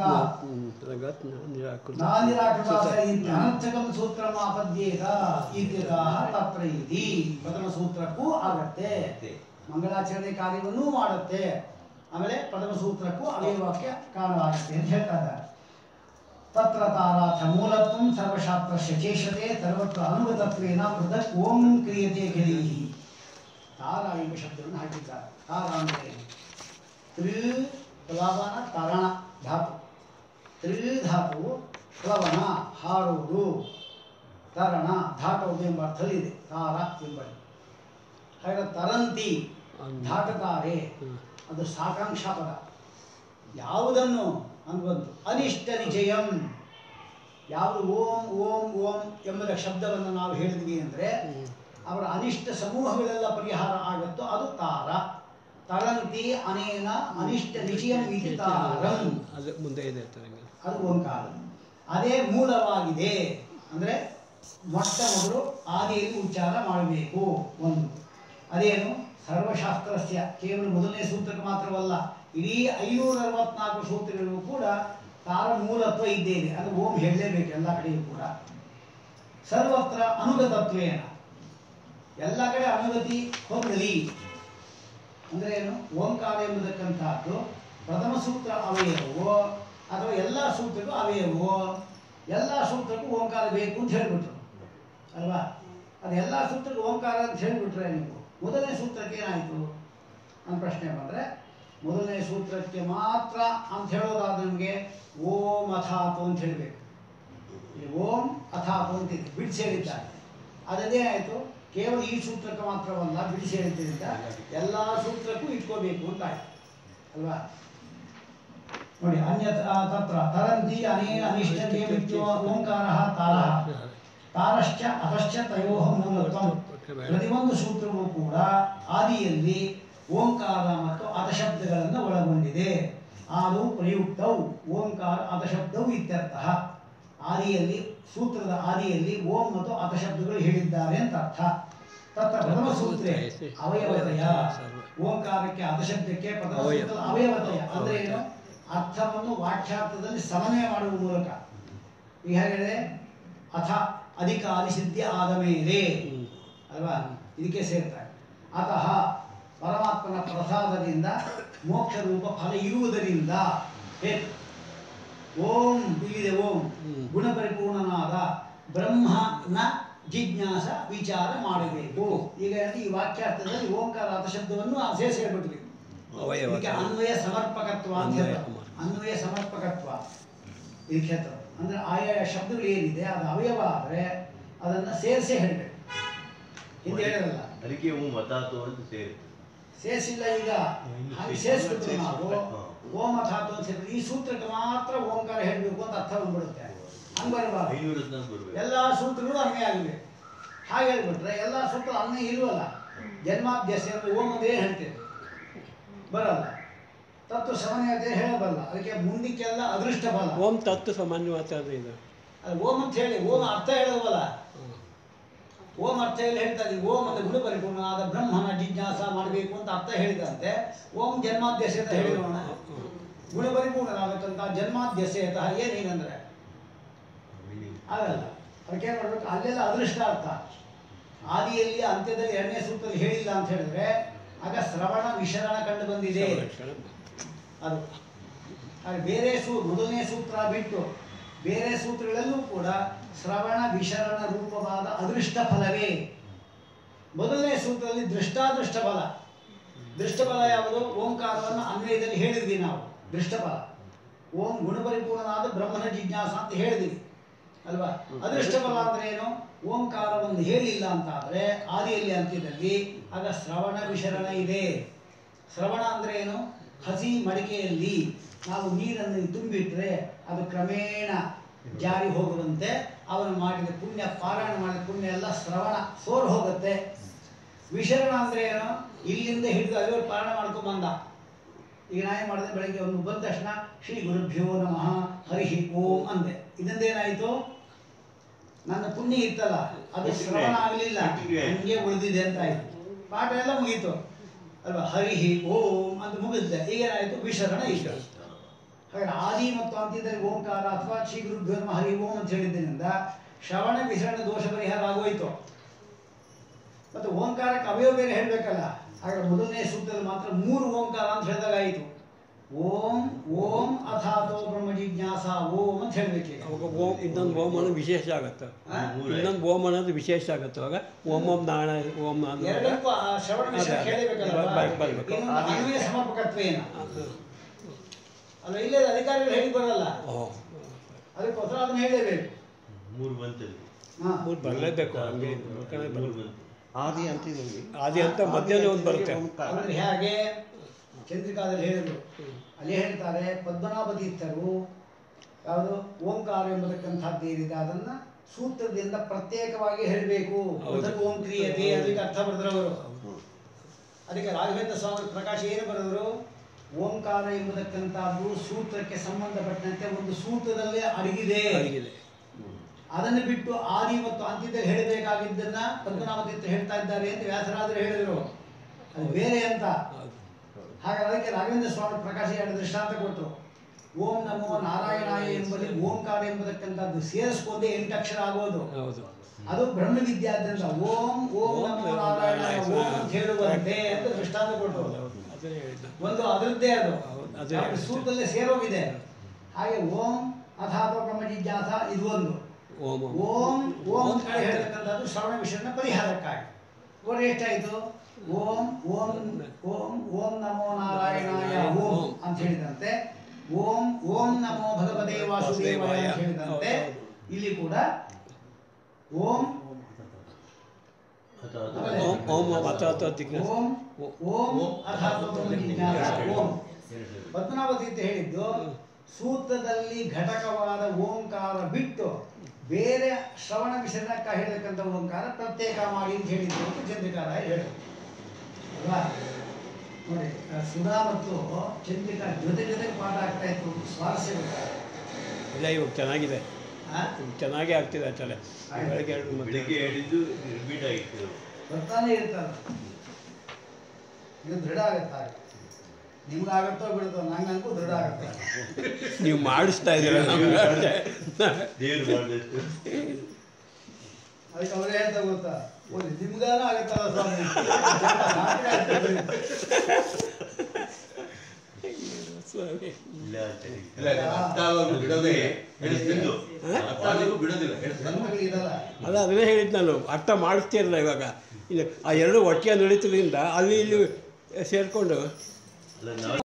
ನಾನಿರಾಕೃತಾಸ ಇತ್ಯ ಅನರ್ಥಕಂ ಸೂತ್ರಂ ಆಪದ್ಯೇತ ಇತ್ಯತಃ ತತ್ರ ಇತಿ ಪ್ರಥಮ ಸೂತ್ರಕ್ಕೂ ಆಗತ್ತೆ ಮಂಗಳಾಚರಣೆ ಕಾರ್ಯವನ್ನೂ ಮಾಡುತ್ತೆ ಆಮೇಲೆ ಪ್ರಥಮ ಸೂತ್ರಕ್ಕೂ ಅವಯವಕ್ಕೆ ಕಾರಣವಾಗುತ್ತೆ ಅಂತ ಹೇಳ್ತಾ ಇದ್ದಾರೆ ತತ್ರ ತಾರಾಥ ಮೂಲತ್ವಂ ಸರ್ವಶಾಸ್ತ್ರಸ್ಯ ಚೇಷತೆ ಸರ್ವತ್ರ ಅನುಗತತ್ವೇನ ಪೃಥಕ್ ಓಂ ಕ್ರಿಯತೆ ಗೆಲೀಹಿ ತಾರ ಎಂಬ ಶಬ್ದವನ್ನು ಹಾಕಿದ್ದಾರೆ ತಾರ ಅಂದರೆ ತ್ರಿ ಪ್ಲವನ ತರಣ ಧಾತು ತ್ರಿ ಧಾತು ಪ್ಲವನ ಹಾರುವುದು ತರಣ ದಾಟುವುದು ಎಂಬ ಅರ್ಥದಲ್ಲಿದೆ ತಾರ ಎಂಬಲ್ಲಿ ಹಾಗೆ ತರಂತಿ ದಾಟುತ್ತಾರೆ ಅದು ಸಾಕಾಂಕ್ಷ ಪದ ಯಾವುದನ್ನು ಅಂತ ಬಂತು ಅನಿಷ್ಟ ನಿಜಯಂ ಯಾವುದು ಓಂ ಓಂ ಓಂ ಎಂಬುದ ಶಬ್ದವನ್ನು ನಾವು ಹೇಳಿದ್ವಿ ಅಂದರೆ ಅವರ ಅನಿಷ್ಟ ಸಮೂಹಗಳೆಲ್ಲ ಪರಿಹಾರ ಆಗುತ್ತೋ ಅದು ತಾರ ತರಂತಿ ಅನೇನ ಅನಿಷ್ಟ ನಿಜಯಂ ಇತಿ ತಾರಂ ಅದು ಮುಂದೆ ಇದೆ ತರಂಗ ಅದು ಓಂಕಾರ ಅದೇ ಮೂಲವಾಗಿದೆ ಅಂದರೆ ಮೊಟ್ಟ ಮೊದಲು ಆದಿಯಲ್ಲಿ ಉಚ್ಚಾರ ಮಾಡಬೇಕು ಒಂದು ಅದೇನು ಸರ್ವಶಾಸ್ತ್ರಸ್ಯ ಕೇವಲ ಮೊದಲನೇ ಸೂತ್ರಕ್ಕೆ ಮಾತ್ರವಲ್ಲ ಇಡೀ ಐನೂರ ಅರವತ್ನಾಲ್ಕು ಸೂತ್ರಗಳಿಗೂ ಕೂಡ ತಾರ ಮೂಲತ್ವ ಇದ್ದೇನೆ ಅದು ಓಂ ಹೇಳಲೇಬೇಕು ಎಲ್ಲ ಕಡೆಯೂ ಕೂಡ ಸರ್ವತ್ರ ಅನುಗತತ್ವೇನ ಎಲ್ಲ ಕಡೆ ಅನುಗತಿ ಹೊಂದಲಿ ಅಂದ್ರೆ ಏನು ಓಂಕಾರ ಎಂಬುದಕ್ಕಂತಹದ್ದು ಪ್ರಥಮ ಸೂತ್ರ ಅವಯವೋ ಅಥವಾ ಎಲ್ಲ ಸೂತ್ರಕ್ಕೂ ಅವಯವೋ ಎಲ್ಲ ಸೂತ್ರಕ್ಕೂ ಓಂಕಾರ ಬೇಕು ಅಂತ ಹೇಳ್ಬಿಟ್ರು ಅಲ್ವಾ ಅದು ಎಲ್ಲ ಸೂತ್ರಕ್ಕೂ ಓಂಕಾರ ಅಂತ ಹೇಳ್ಬಿಟ್ರೆ ನೀವು ಮೊದಲನೇ ಸೂತ್ರಕ್ಕೆ ಏನಾಯಿತು ನನ್ನ ಪ್ರಶ್ನೆ ಬಂದರೆ ಮೊದಲನೇ ಸೂತ್ರಕ್ಕೆ ಮಾತ್ರ ಅಂತ ಹೇಳೋದಾದ್ರೆ ನಿಮಗೆ ಓಂ ಅಥಾತು ಅಂತ ಹೇಳಬೇಕು ಈ ಓಂ ಅಥಾತು ಅಂತಿದೆ ಬಿಡಿಸಿ ಹೇಳಿದ್ದಾರೆ ಅದದೇ ಆಯಿತು ಕೇವಲ ಈ ಸೂತ್ರಕ್ಕೆ ಮಾತ್ರವಲ್ಲ ಬಿಡಿಸಿ ಹೇಳಿದ್ದರಿಂದ ಎಲ್ಲ ಸೂತ್ರಕ್ಕೂ ಇಟ್ಕೋಬೇಕು ಅಂತ ಆಯ್ತು ಅಲ್ವಾ ನೋಡಿ ಅನ್ಯ ತತ್ರ ತರಂತಿ ಅನೇನ ಅನಿಷ್ಟತೆ ಮಿತ್ಯೋ ಓಂಕಾರ ತಾರ ತಾರಶ್ಚ ಅತಶ್ಚ ತಯೋ ಮೂಲತ್ವ ಪ್ರತಿಯೊಂದು ಸೂತ್ರವೂ ಕೂಡ ಆದಿಯಲ್ಲಿ ಓಂಕಾರ ಮತ್ತು ಅತಶಬ್ದಗಳನ್ನು ಒಳಗೊಂಡಿದೆ ಆದು ಪ್ರಯುಕ್ತವು ಓಂಕಾರ ಅತಶಬ್ದವು ಇತ್ಯರ್ಥ ಆದಿಯಲ್ಲಿ ಸೂತ್ರದ ಆದಿಯಲ್ಲಿ ಓಂ ಮತ್ತು ಅತಶಬ್ದಗಳು ಹೇಳಿದ್ದಾರೆ ಅಂತ ಅರ್ಥ ತತ್ರ ಪ್ರಥಮ ಸೂತ್ರೇ ಅವಯವತಯ ಓಂಕಾರಕ್ಕೆ ಅತಶಬ್ದಕ್ಕೆ ಪ್ರಥಮ ಅವಯವ. ಸೂತ್ರದ ಅವಯವತಯ ಅಂದ್ರೆ ಏನು ಅರ್ಥವನ್ನು ವಾಕ್ಯಾರ್ಥದಲ್ಲಿ ಸಮನ್ವಯ ಮಾಡುವ ಮೂಲಕ ಈಗ ಹೇಳಿದೆ ಅಥ ಅಧಿಕಾರಿ ಸಿದ್ಧಿ ಆದ ಮೇಲೆ ಅಲ್ವಾ ಇದಕ್ಕೆ ಸೇರ್ತಾರೆ ಅತಃ ಪರಮಾತ್ಮನ ಪ್ರಸಾದದಿಂದ ಮೋಕ್ಷ ರೂಪ ಫಲ ಇರುವುದರಿಂದ ಹೇತು ಓಂ ಇಲ್ಲಿದೆ ಓಂ ಹ್ಮ್. ಗುಣಪರಿಪೂರ್ಣನಾದ ಬ್ರಹ್ಮನ ಜಿಜ್ಞಾಸ ವಿಚಾರ ಮಾಡಬೇಕು ಈಗ ಈ ವಾಕ್ಯಾರ್ಥದಲ್ಲಿ ಓಂಕಾರ ಶಬ್ದವನ್ನು ಸೇರಿಸಿ ಹೇಳ್ಬಿಟ್ವಿ ಅವಯವ. ಇದಕ್ಕೆ ಅನ್ವಯ ಸಮರ್ಪಕತ್ವ ಅಂತ ಅನ್ವಯ ಹೇಳ್ತಾರೆ. ಸಮರ್ಪಕ. ಅನ್ವಯ ಸಮರ್ಪಕತ್ವ ಇದಕ್ಕೆ ಹೇಳ್ತಾರೆ ಅಂದ್ರೆ ಆಯಾ ಶಬ್ದಗಳು ಏನಿದೆ ಅದು ಅವಯವ ಆದರೆ ಅದನ್ನ ಸೇರಿಸೇ ಹೇಳಬೇಕು ಹಿಂದೆ ಹೇಳಲ್ಲ ಅದಕ್ಕೆ ಹೂ ಮತಾತು ಅಂತ ಸೇರಿತು ಸೇರಿಸಿಲ್ಲ ಈಗ ಹಾಗೆ ಸೇರಿಸ್ಬಿಟ್ರು ನಾವು ಹಾ. ಓಮ ಧಾತು ಅಂತ ಸೇರಿದ್ರೆ ಈ ಸೂತ್ರಕ್ಕೆ ಮಾತ್ರ ಓಂಕಾರ ಹೇಳಬೇಕು ಅಂತ ಅರ್ಥ ಬಂದ್ಬಿಡುತ್ತೆ ಹಂಗೆ ಬರಬಾರ್ದು ಐನೂರ ಹದಿನಾಲ್ಕು ಬರ್ಬೇಕು ಎಲ್ಲ ಸೂತ್ರಗಳು ಅನ್ವಯ ಆಗಬೇಕು ಹಾಗೆ ಹೇಳ್ಬಿಟ್ರೆ ಎಲ್ಲ ಸೂತ್ರ ಅನ್ವಯ ಇಲ್ವಲ್ಲ ಜನ್ಮಾಭ್ಯಾಸ ಅಂದ್ರೆ ಓಂ ಅಂದ್ರೆ ಏನು ಹೇಳ್ತೇವೆ ಬರಲ್ಲ ತತ್ವ ಸಮನ್ವಯತೆ ಹೇಳಬಲ್ಲ ಅದಕ್ಕೆ ಮುಂದಕ್ಕೆಲ್ಲ ಅದೃಷ್ಟ ಬಲ ಓಂ ತತ್ವ ಸಾಮಾನ್ಯ ಮಾತಾಡ ಇದು ಅದು ಓಂ ಅಂತ ಹೇಳಿ ಓಂ ಅರ್ಥ ಹೇಳೋದಲ್ಲ ಓಂ ಅರ್ಥ ಹೇಳಿ ಹೇಳ್ತಾ ಇದ್ದೀವಿ ಓಂ ಅಂದ್ರೆ ಗುಣ ಪರಿಪೂರ್ಣನಾದ ಬ್ರಹ್ಮನ ಜಿಜ್ಞಾಸ ಮಾಡಬೇಕು ಅಂತ ಅರ್ಥ ಹೇಳಿದಂತೆ ಓಂ ಜನ್ಮಾದ್ಯಸ ಅಂತ ಹೇಳಿರೋಣ ಗುಣ ಪರಿಪೂರ್ಣನಾಗತ್ತಂತ ಜನ್ಮಾದ್ಯಸೇತ ಏನು ಹೀಗಂದ್ರೆ ಆಗಲ್ಲ ಅದಕ್ಕೆ ಏನು ಮಾಡ್ಬೇಕು ಅಲ್ಲೆಲ್ಲ ಅದೃಷ್ಟ ಅರ್ಥ ಆದಿಯಲ್ಲಿ ಅಂತ್ಯದಲ್ಲಿ ಎರಡನೇ ಸೂತ್ರದಲ್ಲಿ ಹೇಳಿಲ್ಲ ಅಂತ ಹೇಳಿದ್ರೆ ಆಗ ಶ್ರವಣ ವಿಶರಣ ಕಂಡು ಬಂದಿದೆ ಅದು ಹಾಗೆ ಬೇರೆ ಸೂ ಮೊದಲನೇ ಸೂತ್ರ ಬಿಟ್ಟು ಬೇರೆ ಸೂತ್ರಗಳಲ್ಲೂ ಕೂಡ ಶ್ರವಣ ವಿಶರಣ ರೂಪವಾದ ಅದೃಷ್ಟ ಫಲವೇ ಮೊದಲನೇ ಸೂತ್ರದಲ್ಲಿ ದೃಷ್ಟಾದೃಷ್ಟ ಫಲ ದೃಷ್ಟಫಲ ಯಾವುದು ಓಂಕಾರವನ್ನು ಅನ್ವಯದಲ್ಲಿ ಹೇಳಿದ್ವಿ ನಾವು ದೃಷ್ಟಫಲ ಓಂ ಗುಣಪರಿಪೂರ್ಣನಾದ ಬ್ರಹ್ಮನ ಜಿಜ್ಞಾಸ ಅಂತ ಹೇಳಿದ್ವಿ ಅಲ್ವಾ ಅದೃಷ್ಟ ಫಲ ಅಂದ್ರೆ ಏನು ಓಂಕಾರವನ್ನು ಹೇಳಿಲ್ಲ ಅಂತ ಆದ್ರೆ ಆದಿಯಲ್ಲಿ ಅಂತ್ಯದಲ್ಲಿ ಆಗ ಶ್ರವಣ ವಿಶರಣ ಇದೆ ಶ್ರವಣ ಅಂದ್ರೆ ಏನು ಹಸಿ ಮಡಿಕೆಯಲ್ಲಿ ನಾವು ನೀರನ್ನು ತುಂಬಿಟ್ರೆ ಅದು ಕ್ರಮೇಣ ಜಾರಿ ಹೋಗುವಂತೆ ಅವನು ಮಾಡಿದ ಪುಣ್ಯ ಪಾರಾಯಣ ಮಾಡಿದ ಪುಣ್ಯ ಎಲ್ಲ ಶ್ರವಣ ಸೋರ್ ಹೋಗುತ್ತೆ ವಿಶರಣ ಅಂದ್ರೆ ಏನು ಇಲ್ಲಿಂದ ಹಿಡಿದು ಅಲ್ಲಿವರೆಗೆ ಪಾರಾಯಣ ಮಾಡ್ಕೊಂಡ್ ಬಂದ ಈಗ ನಾ ಏನ್ ಮಾಡಿದೆ ಬೆಳಗ್ಗೆ ಒಂದು ಬಂದ ತಕ್ಷಣ ಶ್ರೀ ಗುರುಭ್ಯೋ ನಮಃ ಹರಿ ಓಂ ಅಂದೆ ಇದರಿಂದೇನಾಯಿತು ನನ್ನ ಪುಣ್ಯ ಇತ್ತಲ್ಲ ಅದು ಶ್ರವಣ ಆಗಲಿಲ್ಲ ಹಂಗೆ ಉಳಿದಿದೆ ಅಂತ ಆಯ್ತು ಪಾಠ ಎಲ್ಲ ಮುಗೀತು ಅಲ್ವಾ ಹರಿ ಓಂ ಅಂತ ಮುಗಿದ್ದೆ ಈಗೇನಾಯ್ತು ವಿಶರಣ ಇತ್ತು ಹಾಗಾದ್ರೆ ಆದಿ ಮತ್ತು ಅಂತ್ಯದಲ್ಲಿ ಓಂಕಾರ ಅಥವಾ ಶ್ರೀ ಗುರುಭ್ಯೋ ನಮಃ ಹರಿ ಓಂ ಅಂತ ಹೇಳಿದ್ದರಿಂದ ಶ್ರವಣ ವಿಸರಣ ದೋಷ ಪರಿಹಾರ ಆಗೋಯ್ತು ಮತ್ತೆ ಓಂಕಾರಕ್ಕೆ ಅವಯವ ಬೇರೆ ಹೇಳಬೇಕಲ್ಲ ಹಾಗಾದ್ರೆ ಮೊದಲನೇ ಸೂತ್ರದಲ್ಲಿ ಮಾತ್ರ ಮೂರು ಓಂಕಾರ ಅಂತ ಹೇಳಿದಾಗ ಆಯಿತು ಓಂ ಓಂ ಅಥಾತೋ ಬ್ರಹ್ಮ ಜಿಜ್ಞಾಸ ಓಂ ಅಂತ ಹೇಳ್ಬೇಕೀಗ ಅವಾಗ ಓಂ ಇನ್ನೊಂದು ಓಂ ಅನ್ನೋದು ವಿಶೇಷ ಆಗುತ್ತೆ ಆ? ಇನ್ನೊಂದು ಓಂ ಅನ್ನೋದು ವಿಶೇಷ ಆಗುತ್ತೆ ಅವಾಗ ಓಂ ಓಂ ನಾರಾಯಣ ಓಂ ಅನ್ನೋದು ಎರಡಕ್ಕೂ ಆ ಶ್ರವಣ ವಿಷಯ ಅದೇ, ಕೇಳಬೇಕಲ್ಲ ಬರ್- ಬರ್- ಬರ್ಬೇಕು. ಇನ್ನೊಂದು ಅನ್ವಯ ಸಮರ್ಪಕತ್ವೇನ ಅಲ್ಲ ಇಲ್ಲೇ ಅಧಿಕಾರಿಗಳು ಹೇಳಿ ಬರಲ್ಲ ಓ ಅದಕ್ಕೋಸ್ಕರ ಅದನ್ನ ಹೇಳಲೇಬೇಕು ಮೂರು ಬಂತಲ್ಲಿ ಹಾ ಮೂರು ಬರಲೇಬೇಕು ಹಂಗೆ ನೋಡ್ಕೊಂಡೇ ಮೂರು ಬರ್ಬೇಕು. ಬಂತು ಆದಿ ಅಂತ್ಯದಲ್ಲಿ ಆದಿ ಅಂತ ಮಧ್ಯಾಹ್ನ ಒಂದು ಬರುತ್ತೆ ಓಂಕಾರ. ಅಂದ್ರೆ ಹೇಗೆ ಚಂದ್ರಿಕಾದಲ್ಲಿ ಹೇಳಿದ್ರು ಅಲ್ಲಿ ಹೇಳ್ತಾರೆ ಪದ್ಮನಾಭ ತೀರ್ಥರು ಯಾವುದು ಓಂಕಾರ ಎಂಬತಕ್ಕಂಥದ್ದು ಏನಿದೆ ಅದನ್ನ ಸೂತ್ರದಿಂದ ಪ್ರತ್ಯೇಕವಾಗಿ ಹೇಳಬೇಕು ಹೌದು. ಓಂ ಕ್ರಿಯತೆ ಅದಕ್ಕೆ ಅರ್ಥ ಬರೆದ್ರು ಅವರು ಅದಕ್ಕೆ ರಾಘವೇಂದ್ರ ಸ್ವಾಮಿ ಪ್ರಕಾಶ ಏನು ಬರೆದರು ಓಂಕಾರ ಎಂಬತಕ್ಕಂಥದ್ದು ಸೂತ್ರಕ್ಕೆ ಸಂಬಂಧಪಟ್ಟಂತೆ ಒಂದು ಸೂತ್ರದಲ್ಲೇ ಅಡಗಿದೆ ಅಡಗಿದೆ. ಅದನ್ನು ಬಿಟ್ಟು ಆದಿ ಮತ್ತು ಅಂತ್ಯದಲ್ಲಿ ಹೇಳಬೇಕಾಗಿದ್ದನ್ನ ಪದ್ಮನಾಭ ತೀರ್ಥರು ಹೇಳ್ತಾ ಇದ್ದಾರೆ ಅಂತ ವ್ಯಾಸರಾದರು ಹೇಳಿದರು ಅದು ಬೇರೆ ಅಂತ ಹೌದು. ಹಾಗಾಗಿ ಅದಕ್ಕೆ ರಾಘವೇಂದ್ರ ಸ್ವಾಮಿ ಪ್ರಕಾಶ ಎರಡು ದೃಷ್ಟಾಂತ ಕೊಟ್ಟರು ಓಂ ನಮೋ ನಾರಾಯಣಾಯ ಎಂಬಲ್ಲಿ ಓಂಕಾರ ಎಂಬತಕ್ಕಂಥದ್ದು ಸೇರಿಸ್ಕೊಂಡೇ ಎಂಟು ಅಕ್ಷರ ಆಗೋದು ಹೌದು ಅದು ಬ್ರಹ್ಮ ವಿದ್ಯಾದ್ಯಂತ ಓಂ ಓಂ ನಮೋ ನಾರಾಯಣಾಯ ಓಂ ಅಂತ ಹೇಳುವಂತೆ ಅಂತ ದೃಷ್ಟಾಂತ ಕೊಟ್ಟರು ಹೌದು ಅದೇ ಹೇಳಿದ್ದು ಒಂದು ಅದರದ್ದೇ ಅದು ಹೌದು, ಅದೇ ಯಾಕಂದ್ರೆ ಸೂತ್ರದಲ್ಲೇ ಸೇರೋಗಿದೆ ಹಾಗೆ ಓಂ ಅಥಾಪ ಬ್ರಹ್ಮ ಜಿಜ್ಞಾಸ ಇದು ಒಂದು ಓಂ ಓಂ. ಓಂ ಓಂ ಅಂತ ಕಡೆ ಹೇಳ್ತಕ್ಕಂಥದ್ದು ಶ್ರವಣ ವಿಷಯನ ಪರಿಹಾರಕ್ಕಾಗಿ ಇವಾಗ ಎಷ್ಟಾಯ್ತು ಓಂ ಓಂ ಓಂ ಓಂ ನಮೋ ನಾರಾಯಣಾಯ ಓಂ ಅಂತ ಹೇಳಿದಂತೆ ಓಂ ಓಂ ನಮೋ ಭಗವತೆ ವಾಸುದೇವಾಯ ಅಂತ ಹೇಳಿದಂತೆ ಇಲ್ಲಿ ಕೂಡ ಓಂ ಅಥವಾ ಆಮೇಲೆ ಓಂ ಓಂ ಓಂ ಅಥ ಅಥ ಜಿಜ್ಞಾಸ ಓಂ ಓಂ ಅಥಾಪ ಬ್ರಹ್ಮ ಜಿಜ್ಞಾಸ ಓಂ ಎರಡು ಪದ್ಮನಾಭ ತೀರ್ಥ ಹೇಳಿದ್ದು ಸೂತ್ರದಲ್ಲಿ ಘಟಕವಾದ ಓಂಕಾರ ಬಿಟ್ಟು ಬೇರೆ ಶ್ರವಣ ವಿಷಯಕ್ಕ ಹೇಳಿರ್ತಕ್ಕಂಥ ಓಂಕಾರ ಪ್ರತ್ಯೇಕ ಮಾಡಿ ಅಂತ ಹೇಳಿದ್ದು ಅಂತ ಚಂದ್ರಿಕಾರ ಹೇಳಿದ್ರು ಅಲ್ವಾ ನೋಡಿ ಆ ಸುಧಾ ಮತ್ತು ಚಂದ್ರಿಕಾ ಜೊತೆ ಜೊತೆಗೆ ಪಾಠ ಆಗ್ತಾ ಇತ್ತು ಒಂದು ಸ್ವಾರಸ್ಯ ಗೊತ್ತಾಯ್ತು. ಇಲ್ಲ ಇವಾಗ ಚೆನ್ನಾಗಿದೆ ಆ? ಇವಾಗ ಚೆನ್ನಾಗೇ ಆಗ್ತಿದೆ ಆಚಲೆ ಬೆಳಗ್ಗೆ ಎರಡು ಮತ್ತೆ ಬೆಳಿಗ್ಗೆ ಹೇಳಿದ್ದು ರಿಪೀಟ್ ಆಗಿತ್ತು ಬರ್ತಾನೆ ಇರ್ತದೆ ಇದು ದೃಢ ಆಗುತ್ತೆ ಹಾಗೆ ನಿಮ್ಗಾಗತ್ತೋ ಬಿಡುತ್ತೋ ನಂಗಂಗೂ ದೃಢ ಆಗುತ್ತೆ ನೀವು ಮಾಡಿಸ್ತಾ ಇದ್ದೀರ ನಮ್ಗೆ ದೇವ್ರು ಮಾಡಿದಷ್ಟು ಅದಕ್ಕೆ ಅವ್ರು ಹೇಳ್ತಾ ಗೊತ್ತಾ ಒಂದು ನಿಮ್ಗಾನ ಆಗತ್ತಲ್ಲ ಸ್ವಾಮಿ ನಾಟಕ ಆಗ್ತದೆ. ಸ್ವಾಮಿ. ಇಲ್ಲ ಅಂತ ಹೇಳಿ. ಇಲ್ಲ ಇಲ್ಲ, ಅರ್ಥ ಆಗೋದು ಬಿಡೋದೇ ಹೇಳಿಸ್ತಿದ್ದು ಅರ್ಥ ಆಗೋದು ಬಿಡೋದಿಲ್ಲ ಹೇಳಿಸ್ತಾನೆ ಜನಗಳಿಗೆ ಇದಲ್ಲ ಅಲ್ಲ ಅದನ್ನೇ ಹೇಳಿದ್ದು ನಾನು ಅರ್ಥ ಮಾಡಿಸ್ತಿರಲ್ಲ ಇವಾಗ ಇದು ಆ ಎರಡು ಒಟ್ಟಿಗೆ ನಡೀತಿದ್ರಿಂದ ಅಲ್ಲಿ ಇಲ್ಲಿ ಸೇರಿಕೊಂಡು ಅಲ್ಲ ನಾವು